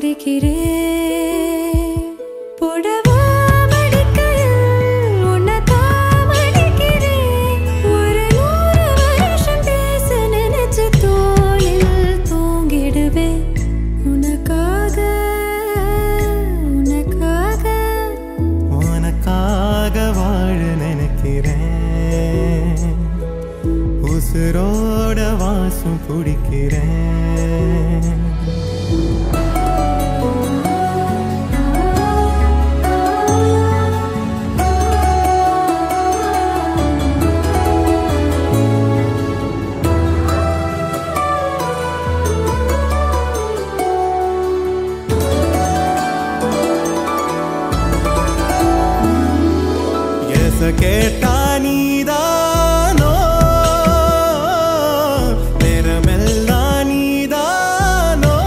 பிடிக்கிறேன் புடவா மடிக்கையில் உன்னை தாமடிக்கிறேன் ஒரு நூறு வருஷம் பேச நினைச்சு தோளில் தூங்கிடுவேன் உனக்காக உனக்காக உனக்காக வாழ நினைக்கிறேன் உசுரோட வாசம் பிடிக்கிறேன் எச கேட்டா நீதானோ நேரமெல்லாம் நீதானோ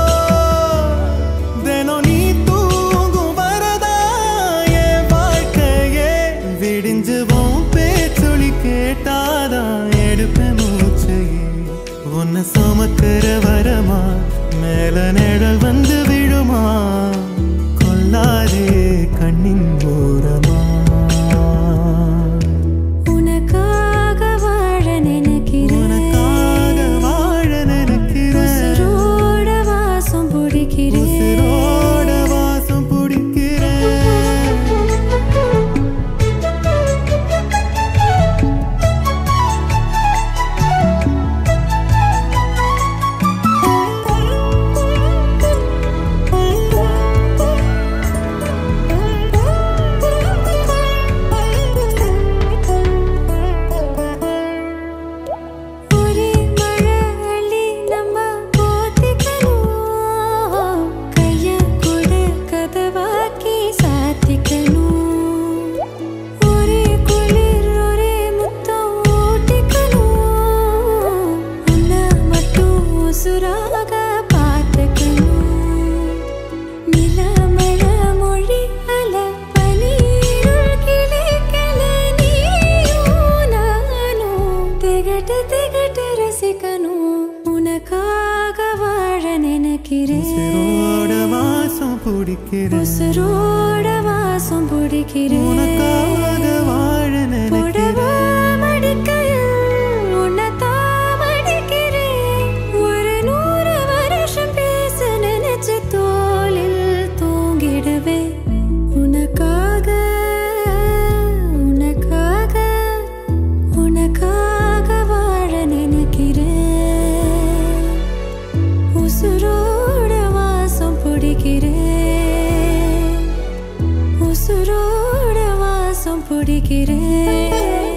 தினம் நீ தூங்கும் வரதா என் வாழ்க்கையே விடிஞ்சுவோம் பேச்சொலி கேட்டாதான் எடுப்பேன் மூச்சையே உன்னை சுமக்கிற வரமா மேல நிழல் வந்து விழுமா கொல்லாதே கண்ணின் ஓரமா உனக்காக வாழ நினைக்கிறேன் உனக்காக வாழ நினைக்கிறேன் உசுரோட வாசம் பிடிக்கிறேன் உசுரோட வாசம் பிடிக்கிறேன் ஒரே மழை அள்ளி நம்ம போத்திக்கணும் கைய கொடு கதவாக்கி சாத்திக்கணும் ஒரே குளிர் ஒரே முத்தம் ஊட்டிக்கணும் உன்னை மட்டும் உசுராக பார்த்துக்கணும் நிலமழ மொழி அல பனீருள் கிளைக்கல நீயும் நானும் திகட்டு திகட்டு ரசிக்கணும் உனக்காக வாழ நினைக்கிறேன் உசுரோட வாசம் பிடிக்கிறேன் உசுரோட வாசம் பிடிக்கிறேன் உனக்காக வாழ புடவா நினைக்கிறேன் மடிக்கையில் உன்னை தாமடிக்கிறேன். ஒரு நூறு வருஷம் பேச நினைச்சு தோளில் தூங்கிடுவேன். உனக்காக, உனக்காக, உனக்காக வாழ நினைக்கிறேன். உசுரோட வாசம் பிடிக்கிறேன் உசுரோட வாசம் பிடிக்கிறேன்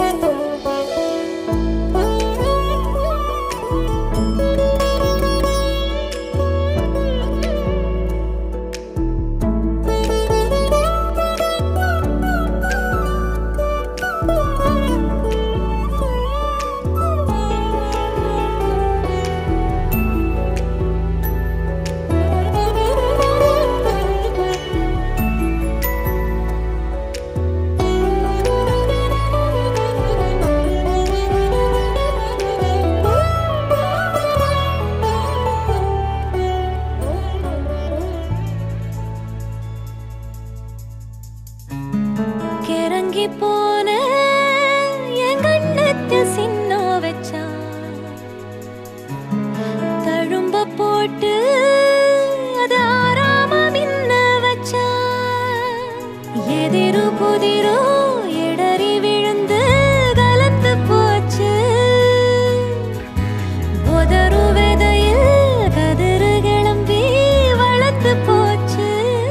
கிறங்கி போன என் கண்ணத்தில் சின்ன வச்சா தழும்ப போட்டு அது ஆறாம மின்ன வச்சா எதிரு புதிரோ இடறி விழுந்து கலந்து போச்சு உதறு விதையில் கதிரு கிளம்பி வளர்த்து போச்சு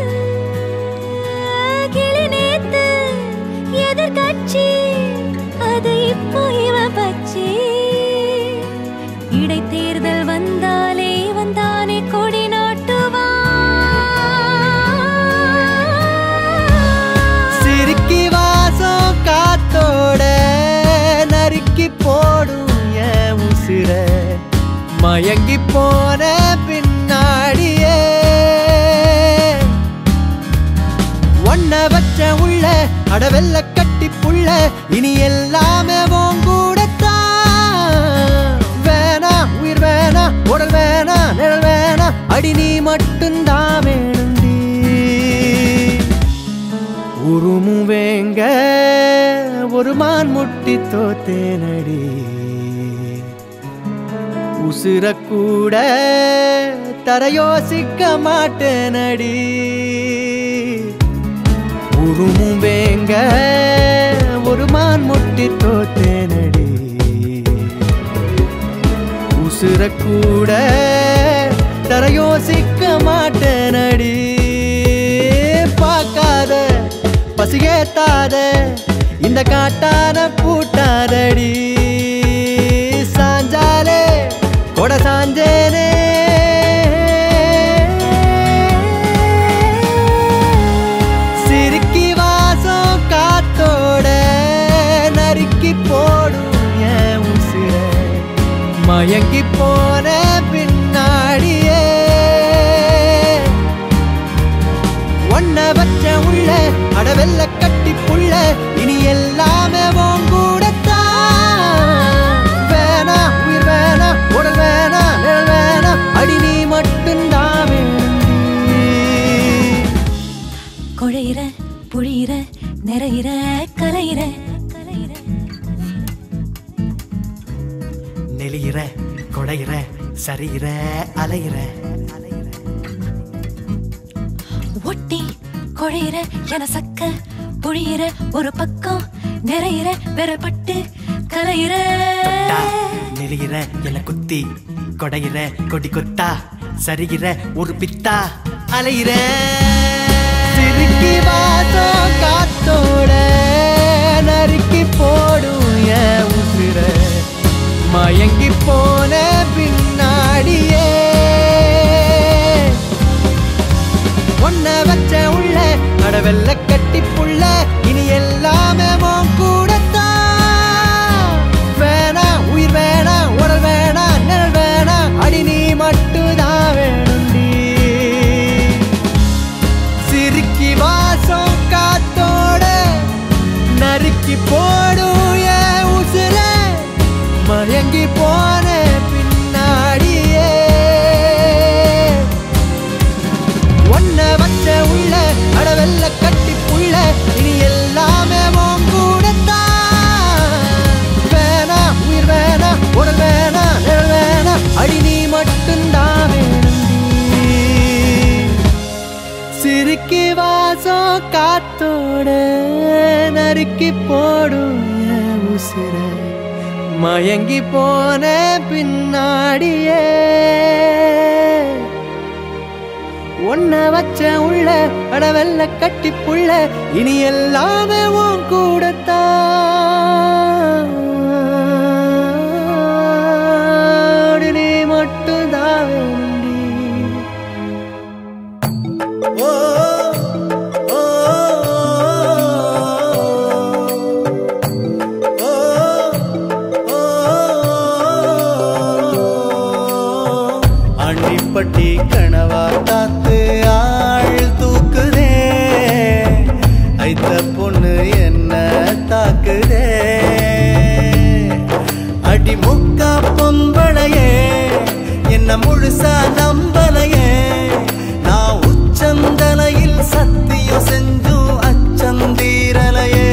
கிளி நேத்து எதிர்கட்சி அது இப்போ இவ பச்சி இடைத்தேர்தல் வந்தாலே வந்தானே கொடி நாட்டுவான் சிரிக்கி வாசம் காத்தோட நறுக்கி போடும் என் உசிர மயங்கி போன பின்னாடியே ஒன்ன வச்ச உள்ள அடவெல்ல கட்டி புள்ள இனி எல்லாமே உன் கூடத்தான் வேணா உயிர் வேணா உடல் வேணா நிழல் வேணா அடி நீ மட்டும்தாமே ஒரு மான் முட்டி தோத்தேனடி உசுர கூட தர யோசிக்க மாட்டேனடி உருமும் வேங்க ஒரு மான் முட்டி தோத்தேனடி உசுர கூட தர யோசிக்க மாட்டேனடி பார்க்காத பசிகேத்தாத இந்த காட்டான பூட்டாதடி சாஞ்சாலே கொட சாஞ்சேனே சிரிக்கி வாசம் காத்தோட நறுக்கி போடும் என் உசிர மயங்கி போன பின்னாடியே ஒன்ன வச்ச உள்ள அடவெல்ல கட்டி புள்ள இனி எல்லாமே உன் கூடத்தான் வேணா உயிர் வேணா உடல் வேணா நிழல் வேணா அடி நீ மட்டும்தான் வேணுண்டி. குழையிற புழியிற நிறையிற கலையிற நெளியிற கொடையிற சரியிற அலையிற ஒட்டி குழையிற என சக்க புழியிற ஒரு பக்கம் நிறையிற வெறப்பட்டு கலையிற நெளியிற என குத்தி கொடையிற கொடி கொத்தா சரிகிற ஒரு பித்தா அலையிற சிரிக்கி வாசம் காத்தோட நறுக்கி போடும் என் உசிர மயங்கி போன பின்னாடியே ஒன்ன வச்ச உள்ள அடவெல்ல கட்டி புள்ள இனி எல்லாமே உன் கூடத்தான் வேணா உயிர் வேணா உடல் வேணா நிழல் வேணா அடி நீ மட்டும்தான் வேணுண்டி சிரிக்கி வாசம் காத்தோட நறுக்கி போடும் என் உசுர மயங்கி போன பின்னாடியே ஒன்ன வச்ச உள்ள அடவெல்ல கட்டி புள்ள இனி எல்லாமே உன் கூடத்தான் வேணா உயிர் வேணா உடல் வேணா நிழல் வேணா அடி நீ மட்டும்தான் வேணுண்டி சிரிக்கி வாசம் காத்தோட நறுக்கி போடும் என் உசிர மயங்கி போன பின்னாடியே ஒன்ன வச்ச உள்ள அடவெல்ல கட்டி புள்ள இனி எல்லாமே உன் கூடத்தான் நீ மட்டும்தான் வேணுண்டி ஓ ஓ அண்டிப்பட்டி கனவா காத்து ஆள் தூக்குதே ஐத்த பொண்ணு என்ன தாக்குதே அடி முக்கா பொம்பளையே என்ன முழுசா நம்பலையே நான் உச்சந்தலையில் சத்தியம் செஞ்சும் அச்சந்தீரலையே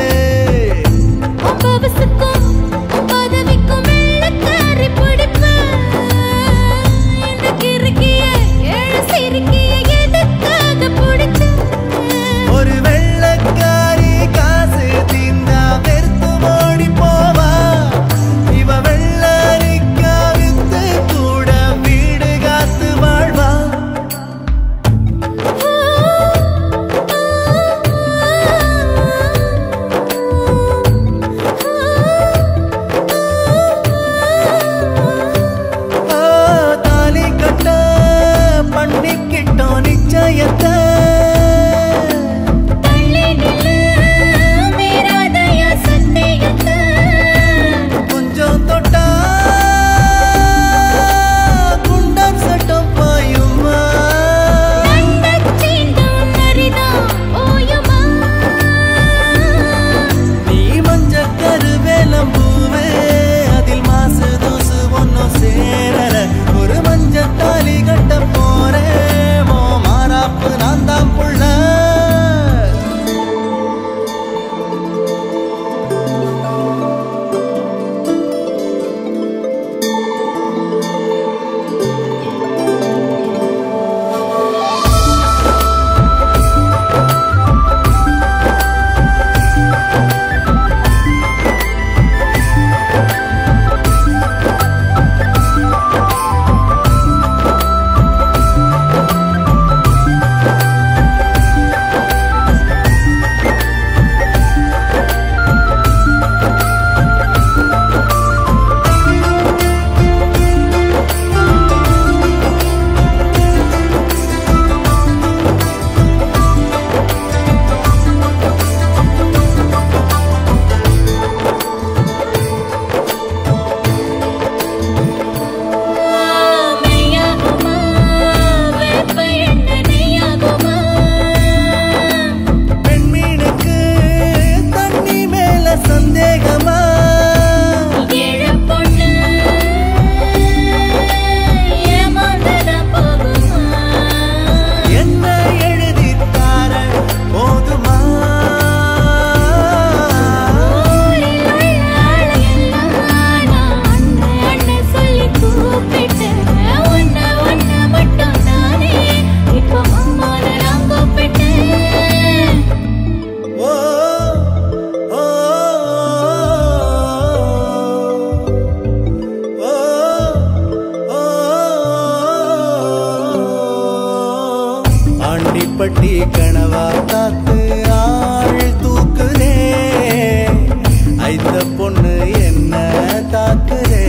பவசுக்கும் பதவிக்கும் வெள்ளக்காரி பிடிப்பு இந்த கிறுக்கிய ஏழு சிறுக்கிய எதுக்காக பிடிச்ச ஒரு வெள்ளக்காரி காசு தீந்தா வெறுத்து ஓடி போவா இவ வெள்ளரிக்கா வித்து கூட வீடு காத்து வாழ்வா ஆ, தாலி கட்ட பண்ணிக்கிட்டோம் நிச்சயத்தை தள்ளி நில்லு மீறாதய சத்தியத்தை கொஞ்சம் தொட்டா குண்டம் சட்டம் பாயுமா தீண்டும் நரிதான் ஓயுமா நீ மஞ்ச கருவேலம் பூவே அதில் மாசு தூசு ஒன்னும் சேரல ஒரு மஞ்ச தாலி கட்ட போறேன் மோ மாறாப்பு ஆண்டிப்பட்டி கனவா காத்து ஆள் தூக்குதே ஐத்த பொண்ணு என்ன தாக்குதே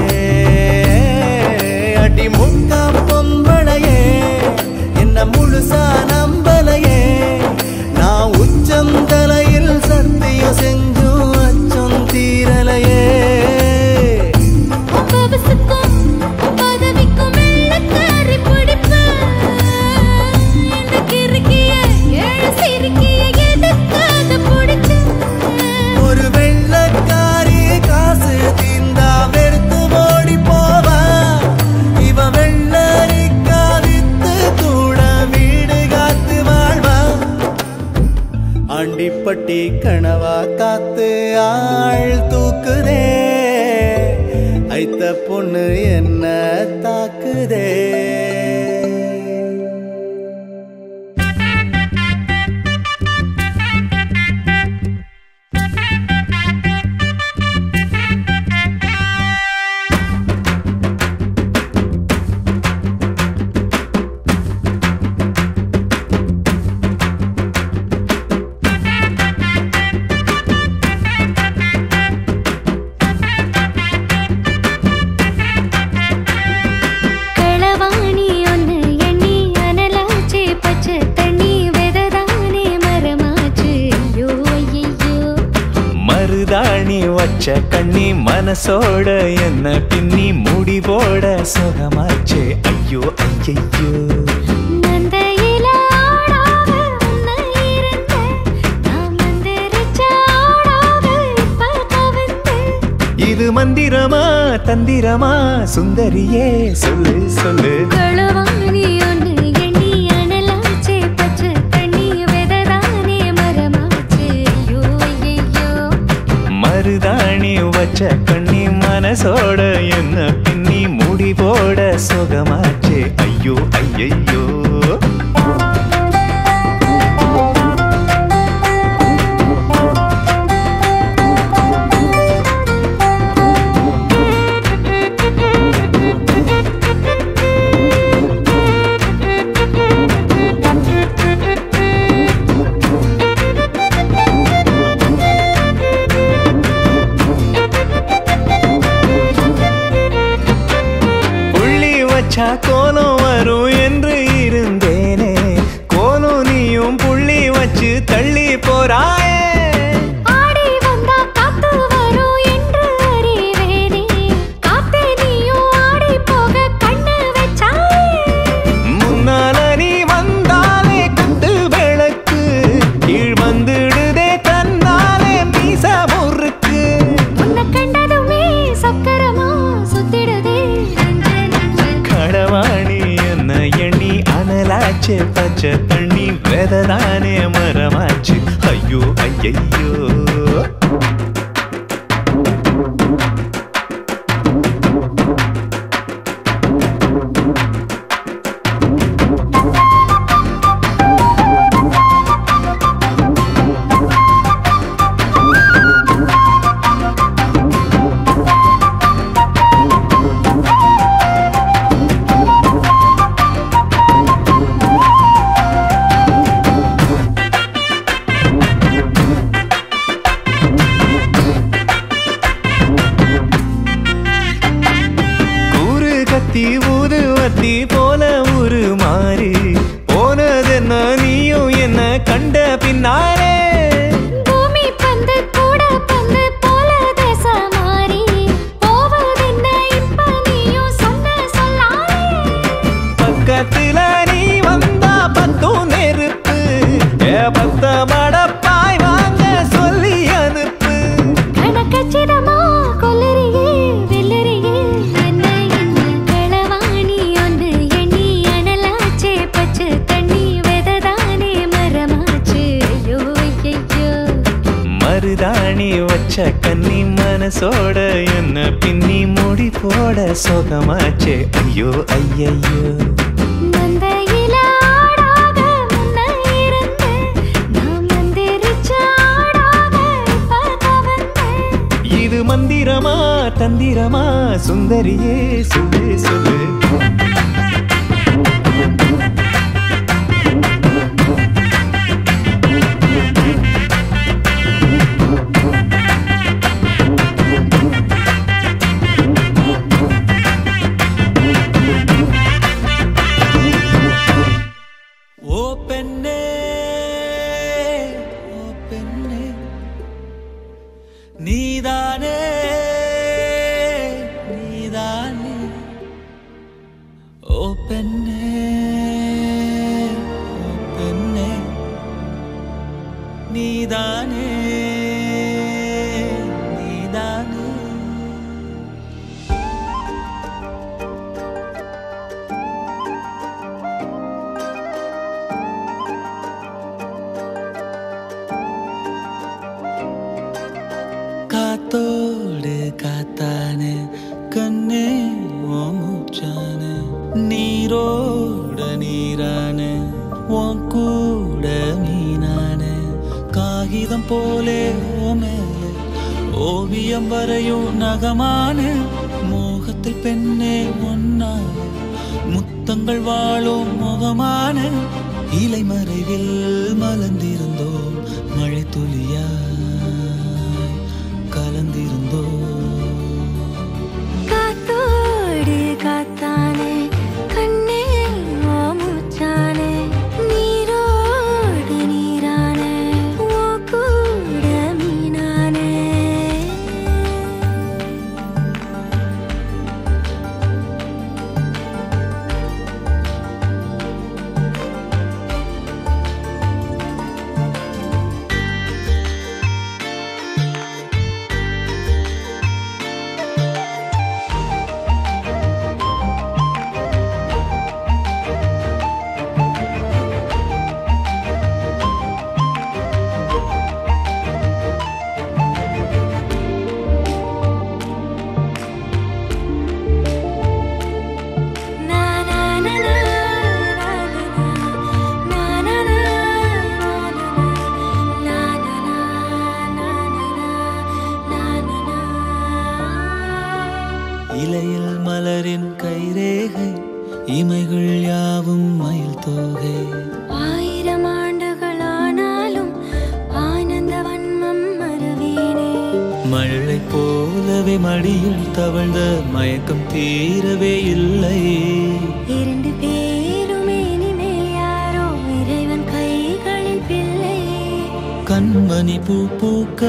அடி முக்கா பொம்பளையே என்ன முழுசா நம்பலையே நான் உச்சம் தலையில் சத்தியம் செஞ்சும் அச்சம் தீரலையே பவசுக்கும் பதவிக்கும் வெள்ளக்காரி பிடிப்பு எனக்கு இருக்கிய ஏழு சிரிக்கிய எதுக்காக பிடிச்சு ஒரு வெள்ளக்காரி காசு தீந்தா வெறுத்து ஓடி போவா இவ வெள்ளரிக்கா வித்து கூட வீடு காத்து வாழ்வா ஆண்டிப்பட்டி கனவா காத்து ஆள் தூக்குதே ஐத்த பொண்ணு என்ன தாக்குதே களவாணி ஒன்னு எண்ணி அனலாச்சு பச்சை தண்ணி வெததானே மரமாச்சு ஐயோ ஐயோ மருதாணி வச்ச கண்ணி மனசோட என்ன பின்னி முடி போட சுகமாச்சே ஐயோ ஐயையோ நந்தையில ஆடாம உன்னை இருந்தேன். நான் மந்திரிச்ச ஆடாம இப்ப கவிழ்ந்தேன். இது மந்திரமா தந்திரமா சுந்தரியே சொல்லு சொல்லு களவாணி ஒன்னு எண்ணி அனலாச்சு பச்சை தண்ணி வெததானே மரமாச்சு ஐயோ ஐயோ மருதாணி வச்ச கண்ணி மனசோட என்ன பின்னி முடி போட சுகமாச்சே ஐயோ ஐயையோ புள்ளி வச்சா கோலம் வரும் என்று இருந்தேனே கோலம் நீயும் புள்ளி வச்சு தள்ளி போறாயே ஆடி வந்தா காத்து வரும் என்று அறிவேனே காத்தே நீயும் ஆடி போக கண்ணு வச்சாயே முன்னால நீ வந்தாலே குத்து விளக்கு கீழ் வந்துடுதே தன்னாலே மீச முறுக்கு உன்னை கண்டதுமே சக்கரமா சுத்திடுதே நெஞ்சு நெஞ்சு கடவாணி என்ன எண்ணி அனலாச்சு பச்சை தண்ணி வெததானே மரமாச்சு ஐயோ ஐயையோ கூறு கத்தி ஊதுவத்தி போல ஒரு மாறி போனதென்ன நீயும் என்ன கண்ட பின்னாலே பூமி பந்து கூட பந்து போல தேசம் மாறி போவதென்ன இப்ப நீயும் சொன்ன சொல்லாலே பக்கத்துல நீ வந்தா பத்தும் நெருப்பு ஏ பத்த மடப்பாய் வாங்க சொல்லி அனுப்பு கணக்கச்சிதமா கொல்லறியே வெல்லறியே என்ன என்ன களவாணி ஒன்று எண்ணி அனலாச்சே பச்சை தண்ணி வெததானே மரமாச்சு ஐயோ ஐயோ மருதாணி வச்ச கன்னி மனசோட என்ன பின்னி முடி போட சுகமாச்சே ஐயோ ஐயையோ நந்தையில ஆடாத முன்ன இருந்தேன். நான் மந்திரிச்ச ஆடாத இப்ப கவிழ்ந்தேன். இது மந்திரமா தந்திரமா சுந்தரியே சொல்லு சொல்லு உன் கூட மீனான காகிதம் போலே ஓ மேலே ஓவியம் வரையும் நகமான மோகத்தில் பெண்ணே ஒன்னான முத்தங்கள் வாழும் முகமான இலை மறைவில் மலர்ந்திருந்தோம் மழை துளியாய் கலந்திருந்தோம் காத்தோடு காத்தானே கண்ணே ஓ மூச்சானே நீரோடு நீரானே ஓ கூட மீனானே Na na na na na na na na na இலையில் மலரின் கைரேகை இமைகள் யாவும் மயில் தோகை ஆயிரம் ஆண்டுகள் ஆனாலும் ஆனந்த வன்மம் மறவேனே மழை போலவே மடியில் தவழ்ந்த மயக்கம் தீரவே இல்லை இரண்டு பேருமே இனிமேல் யாரோ இறைவன் கைகளின் பிள்ளை கண்மணி பூ பூக்க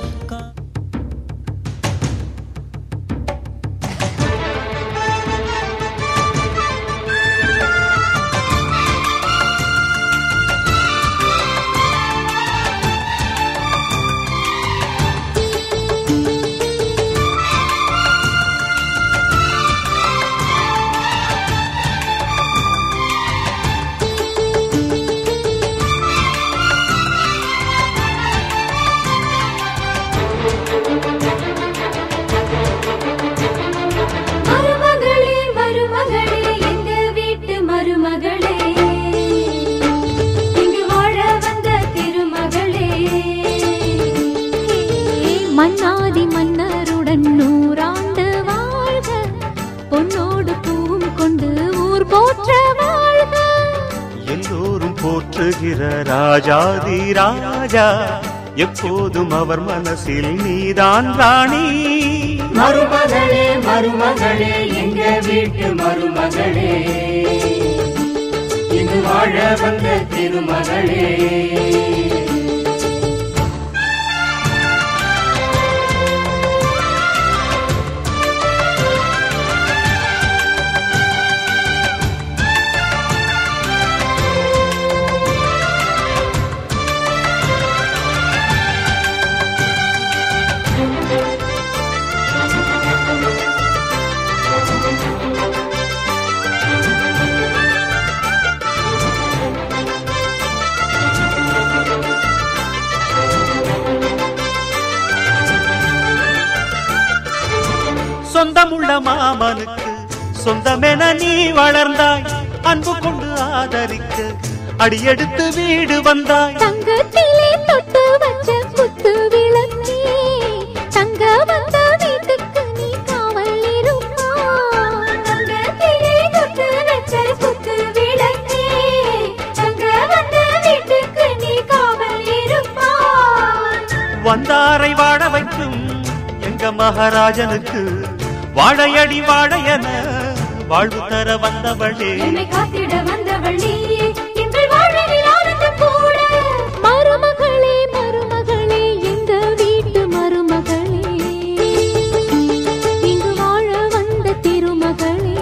மருமகளே மருமகளே எங்க வீட்டு மருமகளே இங்கு வாழ வந்த திருமகளே மன்னாதி மன்னருடன் நூறாண்டு வாழ்க பொன்னோடு பூவும் கொண்டு ஊர் போற்ற வாழ்க எல்லோரும் போற்றுகிற ராஜாதி ராஜா எப்போதும் அவர் மனசில் நீதான் ராணி மருமகளே மருமகளே எங்க வீட்டு மருமகளே இங்கு வாழ வந்த திருமகளே சொந்தமுள்ள மாமனுக்கு சொந்தமென நீ வளர்ந்தாய் அன்பு கொண்டு ஆதரிக்க அடியெடுத்து வீடு வந்தாய் தங்கத்திலே தொட்டு வச்ச குத்து விளக்கே தங்க வந்த வீட்டுக்கு நீ காவல் இருப்பா தங்கத்திலே தொட்டு வச்ச குத்து விளக்கே தங்க வந்த வீட்டுக்கு நீ காவல் இருப்பா வந்தாரை வாழ வைக்கும் எங்க மகாராஜனுக்கு வாழையடி வாழையன வாழ்வு தர வந்தவளே என்னை காத்திட வந்தவள் நீயே எங்கள் வாழ்வில் ஆனந்தம் கூட மருமகளே மருமகளே எங்க வீட்டு மருமகளே இங்கு வாழ வந்த திருமகளே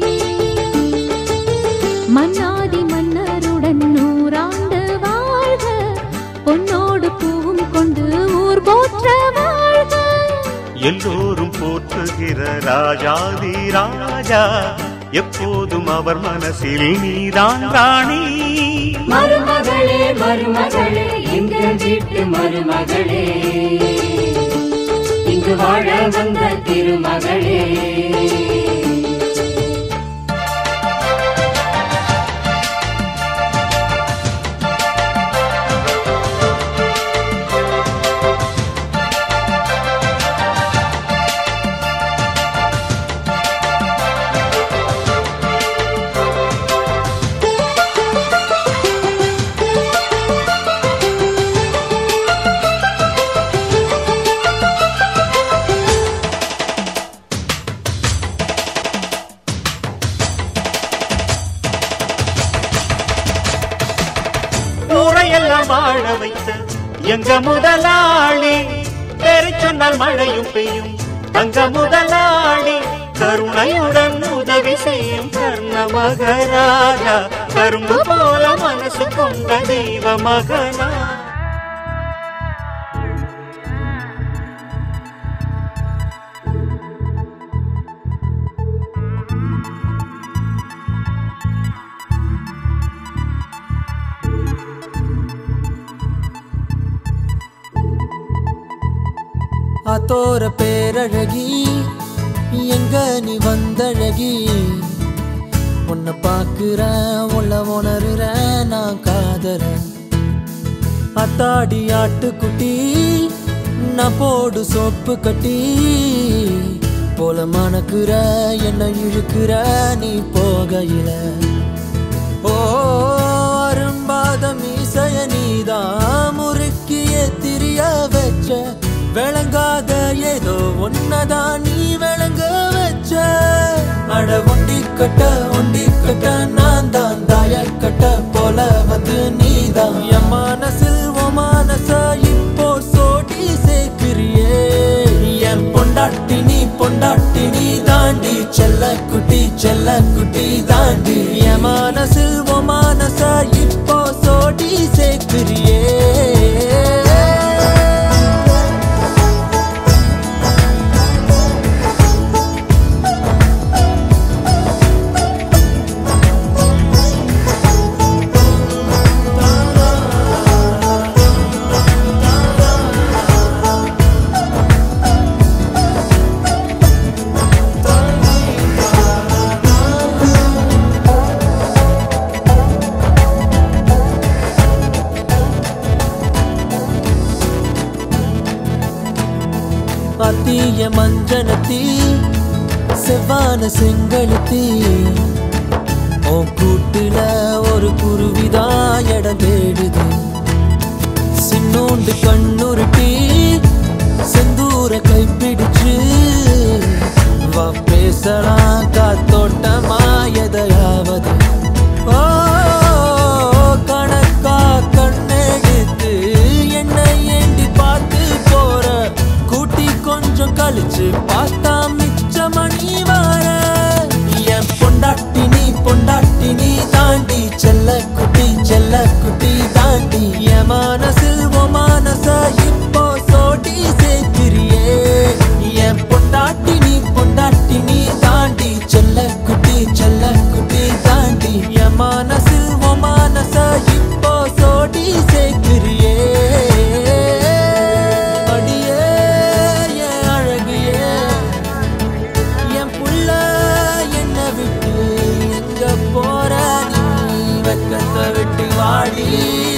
மன்னாதி மன்னருடன் நூறாண்டு வாழ்க பொன்னோடு பூவும் கொண்டு ஊர் போற்ற வாழ்க எல்லோரும் போற்றுகிற ராஜாதி ராஜா எப்போதும் அவர் மனசில் நீதான் ராணி மருமகளே மருமகளே எங்க வீட்டு மருமகளே இங்கு வாழ வந்த திருமகளே ஊரையெல்லாம் வாழ வைத்த எங்க முதலாளி பேரை சொன்னால் மழையும் பெய்யும் தங்க முதலாளி கருணையுடன் உதவி செய்யும் கர்ண மகராஜா கரும்பு போல மனசு கொண்ட தெய்வ மகனா ஆத்தோர பேரழகி எங்க நீ வந்தழகி உன்னை பார்க்கிறேன் உள்ள உணர்றேன் நான் காதறேன் அத்தாடி ஆட்டுக்குட்டி நான் போடு சோப்பு கட்டி போல மணக்குற என்ன இழுக்கிற நீ போகையில ஓ அரும்பாத மீசைய நீதான் முறுக்கிய திரிய வச்ச விளங்காத ஏதோ ஒன்னதான் நீ விளங்க வச்ச அட ஒண்டி கட்ட ஒண்டி கட்ட நான் தான் தாய கட்ட போல வந்து நீதான் என் மனசில் உன் மனச இப்போ சோடி சேர்க்கிறியே என் பொண்டாட்டி நீ பொண்டாட்டி நீ தாண்டி செல்ல குட்டி செல்ல குட்டி தாண்டி என் மனசில் உன் மனச இப்போ சோடி சேர்க்கிறியே அத்திய மஞ்சனத்தி செவ்வான செங்கழுத்தி உன் கூட்டுல ஒரு குருவிதான் இடம் தேடுது சின்னோண்டு கண்ணுருட்டி செந்தூர கைப்பிடிச்சு வா பேசலாம் காத்தோட்டமா எதையாவது ஓ கணக்கா கண்ணெடுத்து என்னை ஏண்டி பார்த்து போற கூட்டி கொஞ்சம் கழிச்சு பார்த்தா மிச்ச மணி வர என் பொண்டாட்டி நீ பொண்டாட்டி நீ தாண்டி செல்ல குட்டி செல்ல குட்டி தாண்டி என் மனசில் உன் மனச இப்போ சோடி சேர்க்கிறியே என் பொண்டாட்டி நீ பொண்டாட்டி நீ தாண்டி செல்ல குட்டி செல்ல குட்டி தாண்டி என் மனசில் உன் மனச இப்போ சோடி சேர்க்கிறியே அடியே என் அழகியே என் புள்ள என்ன விட்டு எங்க போற நீ வெக்கத்தை விட்டு வாடி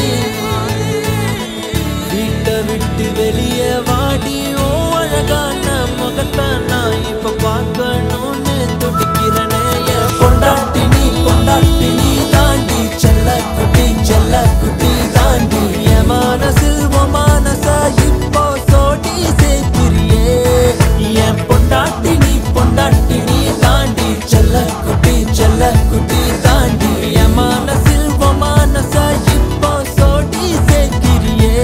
வீட்டை விட்டு வெளியே வாடி ஓ அழகான முகத்தை நான் இப்ப பார்க்கணும்னு துடிக்கிறனே என் பொண்டாட்டி நீ பொண்டாட்டி நீ தாண்டி செல்ல குட்டி செல்ல குட்டி தாண்டி என் மனசில் உன் மனச இப்போ சோடி சேர்க்கிறியே என் பொண்டாட்டி நீ பொண்டாட்டி நீ தாண்டி செல்ல குட்டி செல்ல குட்டி தாண்டி என் மனசில் உன் மனச இப்போ சோடி சேர்க்கிறியே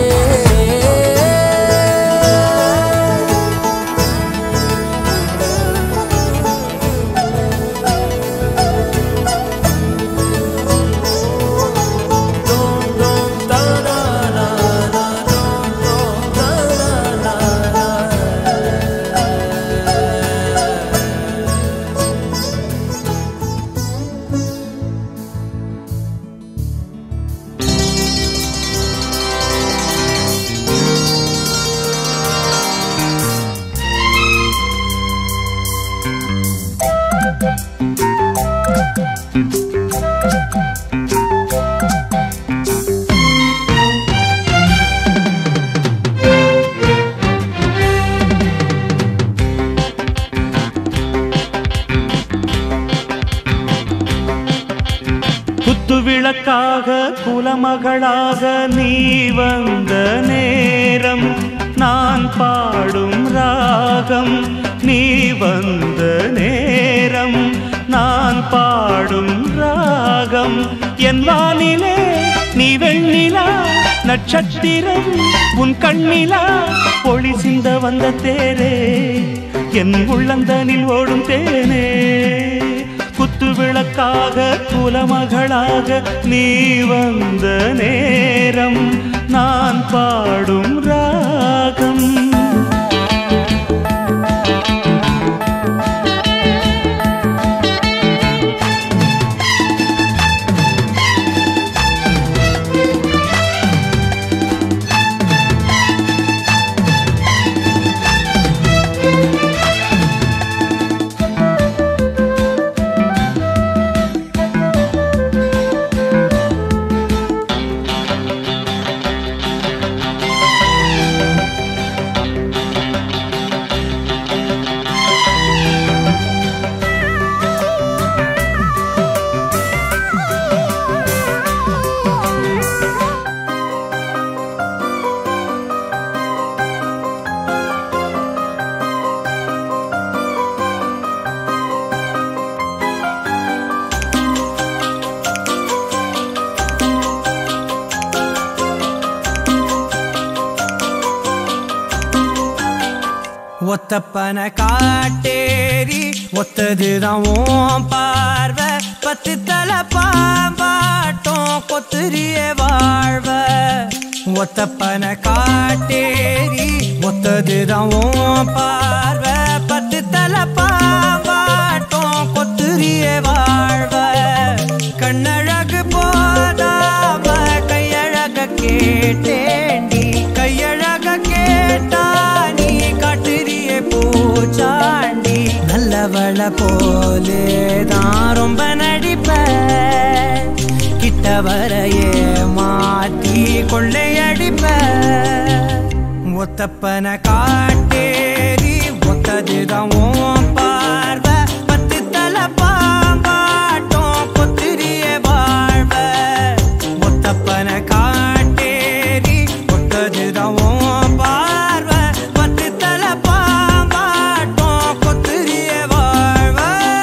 குத்து விளக்காக குலமகளாக நீ வந்த நேரம் நான் பாடும் ராகம் நீ வந்த நேரம் நான் பாடும் ராகம் என் வானிலே நீ வெண்ணிலா நட்சத்திரம் உன் கண்ணிலா ஒளி சிந்த வந்த தேரே என் உள்ளந்தனில் ஓடும் தேனே குத்து விளக்காக குலமகளாக நீ வந்த நேரம் நான் பாடும் ராகம் ஒத்தப்பன காட்டேரி ஒத்ததுதான் ஓம் பார்வை பத்து தலை பாம்பாட்டம் கொத்துரிய வாழ்வ ஒத்தப்பன காட்டேரி ஒத்ததுதான் ஓம் பார்வை பத்து தலை பாம்பாட்டம் கொத்துரிய வாழ்வ கண்ணழகு போதாம கையழக கேட்டேண்டி கையழக கேட்டா நீ காட்டுறியே பூச்சாண்டி நல்லவள போலே தான் ரொம்ப நடிப்ப கிட்ட வரையே மாட்டி கொள்ளையடிப்ப ஒத்தப்பன காட்டேரி ஒத்ததுதான் உன் பார்வை பத்து தலை பாம்பாட்டம் கொத்திரிய வாழ்வ ஒத்தப்பன காட்டேரி ஒத்ததுதான் உன் பார்வை பத்து தலை பாம்பாட்டம் கொத்திரிய வாழ்வ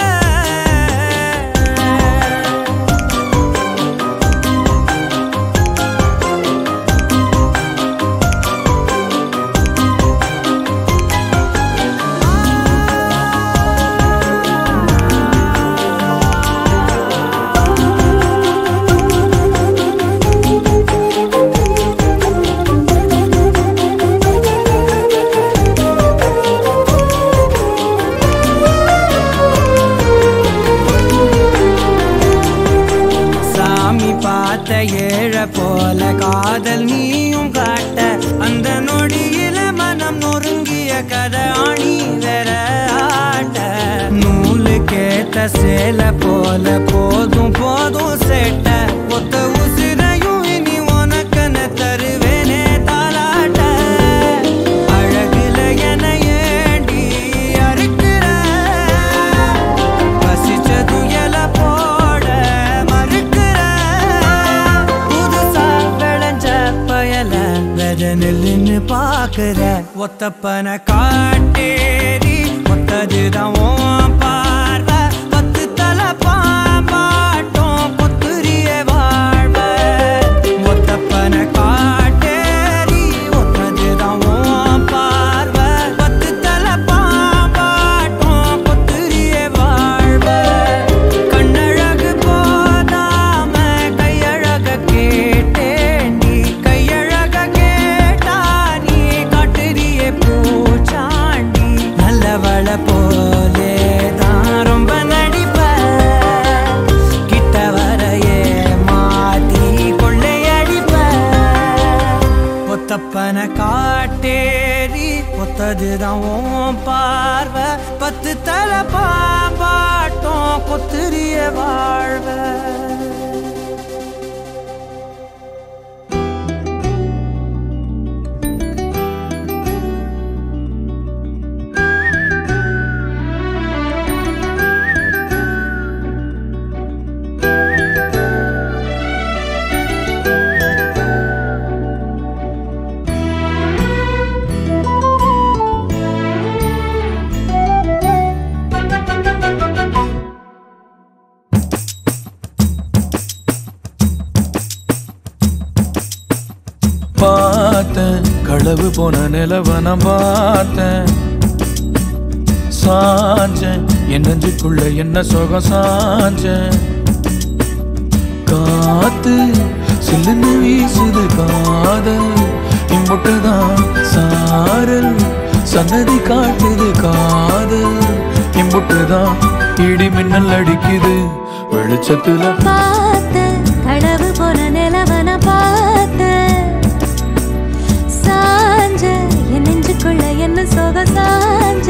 சாமி பார்த்த ஏழ போல காதல் நீயும் காட்ட அந்த நொடியில மனம் நொறுங்கிய கதை ஆணி வேற ஆட்ட நூலு கேட்ட சேல போல போதும் போதும் சேட்ட ஒத்த உசிரையும் இனி உனக்கன தருவேனே தாலாட்ட அழகுல என ஏண்டி அறுக்கிற பசிச்சது எல போட மறுக்கிற புதுசா விளைஞ்ச பயல வெத நெல்லுன்னு பாக்குற ஒத்தப்பன காட்டேரி ஒத்ததுதான் உன் பார்வை பத்து தலை பாம்பாட்டம் கொத்துரிய வாழ்வ ஒத்தப்பன காட்டேரி ஒத்ததுதான் உன் பார்வை பத்து தலை பாம்பாட்டம் கொத்துரிய வாழ்வ கண்ணழகு போதாம கையழக கேட்டேண்டி கையழக கேட்டா நீ காட்டுறியே பூச்சாண்டி நல்லவள போலே தான் ரொம்ப நடிப்ப கிட்ட வரையே மாட்டி கொள்ளையடிப்ப ஒத்தப்பன காட்டேரி ஒத்ததுதான் உன் பார்வை பத்து தலை பாம்பாட்டம் கொத்துரிய வாழ்வ பார்த்தேன் களவு போன நிலவ நான் பார்த்தேன் சாஞ்சேன் என் நெஞ்சுக்குள்ள என்ன சுகம் சாஞ்சேன் காத்து சில்லுன்னு வீசுது காதல் இம்புட்டுதான் சாரல் சன்னதி காட்டுது காதல் இம்புட்டுதான் இடி மின்னல் அடிக்குது வெளிச்சத்துல பார்த்தேன் களவு போன நிலவன பார்த்தேன் சாஞ்ச என் நெஞ்சுக்குள்ள என்ன சோக சாஞ்ச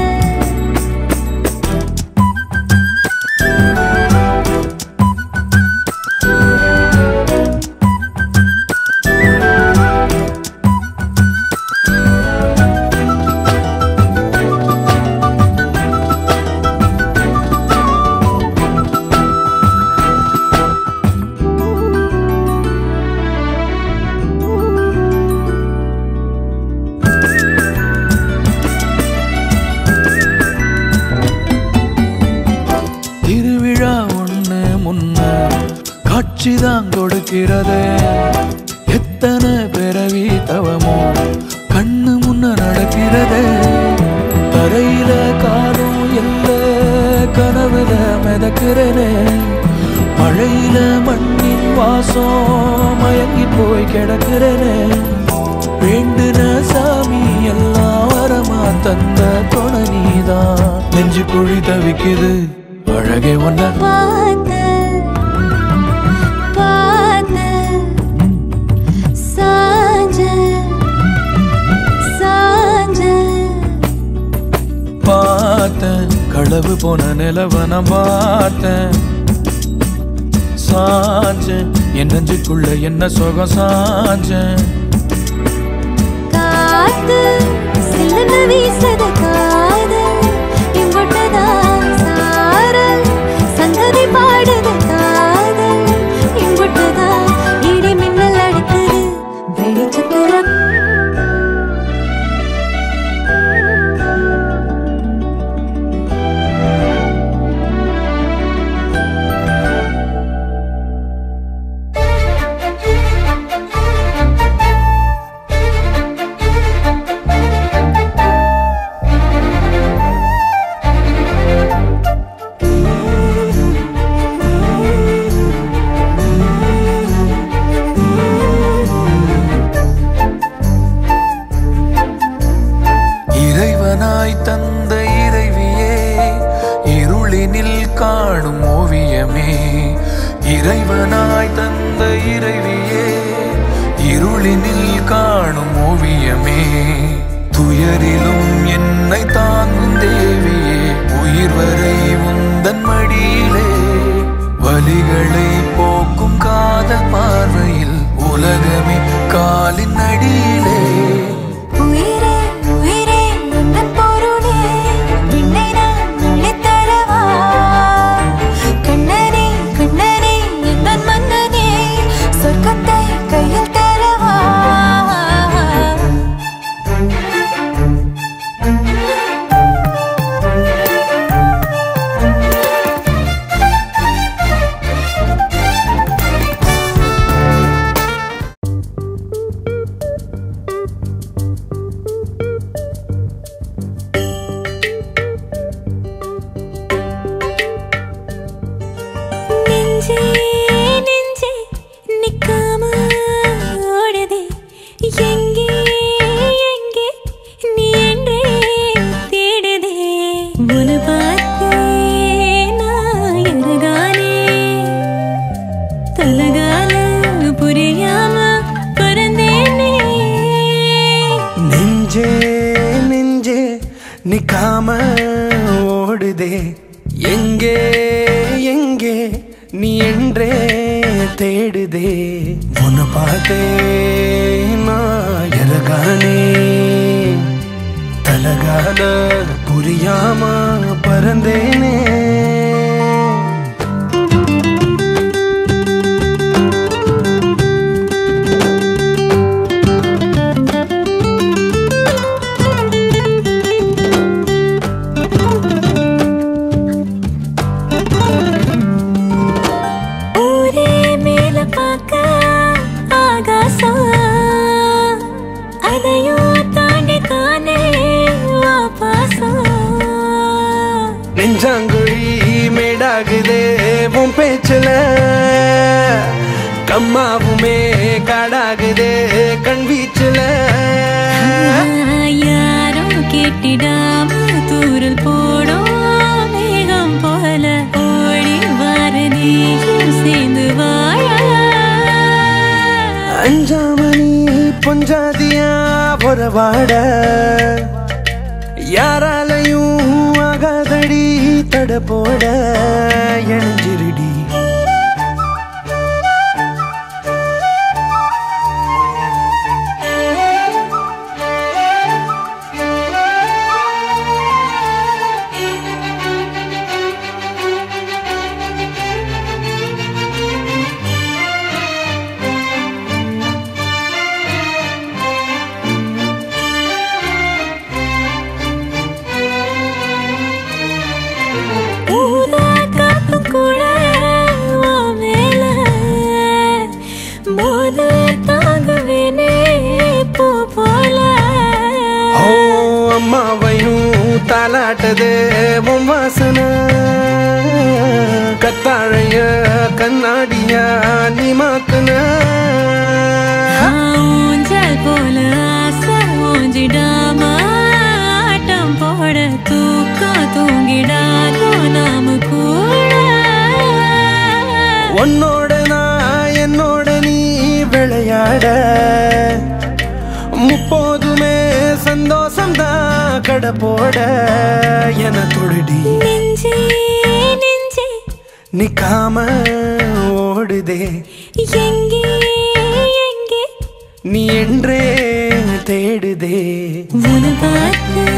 திருவிழா ஒண்ணு முன்ன காட்சிதான் கொடுக்கிறது எத்தனை பிறவி தவமோ கண்ணு முன்ன நடக்கிறது தரையில காலும் இல்ல கனவுல மிதக்கிறனே மழையில மண்ணின் வாசம் மயங்கி போய் கிடக்கிறனே வேண்டுன சாமி எல்லாம் வரமா தந்த துணை நீதான் நெஞ்சு குழி தவிக்குது அழகே ஒன்ன பார்த்தேன் பார்த்தேன் சாஞ்ச சாஞ்ச பார்த்தேன் களவு போன நிலவ நான் பார்த்தேன் சாஞ்சேன் என் நெஞ்சுக்குள்ள என்ன சுகம் சாஞ்சேன் காத்து சில்லுன்னு வீசுது காதல் இம்புட்டுதான் சாரல் சங்கதி பாடுது காதல் இம்புட்டுதான் இடி மின்னல் அடிக்குது வெளிச்சத்துல இறைவனாய் தந்த இறைவியே இருளினில் காணும் ஓவியமே இறைவனாய் தந்த இறைவியே இருளினில் காணும் ஓவியமே துயரிலும் என்னை தாங்கும் தேவியே உயிர் வரை உந்தன் மடியிலே வலிகளை போக்கும் காதல் பார்வையில் உலகமே காலின் அடியிலே உயிரே உயிரே உந்தன் பொருளே விண்ணை நான் அள்ளித் தரவா கண்ணனே கண்ணனே எந்தன் மன்னனே சொர்க்கத்தை கையில் தரவா நெஞ்சே நெஞ்சே நிக்காம ஓடுதே எங்கே எங்கே நீ என்றே தேடுதே உன பார்த்தே நான் எருகானே தலகால புரியாம பறந்தேனே நெஞ்சே நெஞ்சே நிக்காம ஓடுதே எங்கே எங்கே நீ என்றே தேடுதே உன்னை பார்த்தே நான் எரகானே தலகால புரியாம பறந்தேனே ஊரே மேல பார்க்க ஆகாசம் நாளாகுதே கண் வீச்சுல யாரும் கேட்டிடாம தூரல் போடும் மேகம் போல ஓடி வாரதியும் சேர்ந்து வாழ அஞ்சாமணி பொஞ்சாதியா பொறவாட யாராலையும் ஆகாதடி தட போட இணைஞ்சிருடி ஊதா காத்து கூட உன் மேல மோத தாங்குவேனே பூ போல ஓ அம்மாவையும் தாலாட்டதே உன் வாசனை கத்தாழைய கண்ணாடியா நீ மாத்துன ஊஞ்சல் போல ஆசை ஊஞ்சிடாம ஆட்டம் போட தூக்கம் தூங்கிடாதோ நாம கூட உன்னோட நான் என்னோட நீ விளையாட முப்போதுமே சந்தோஷம்தான் கடை போட என தொடுடி நெஞ்சே நெஞ்சே நிக்காம ஓடுதே எங்கே எங்கே நீ என்றே தேடுதே உன பார்த்து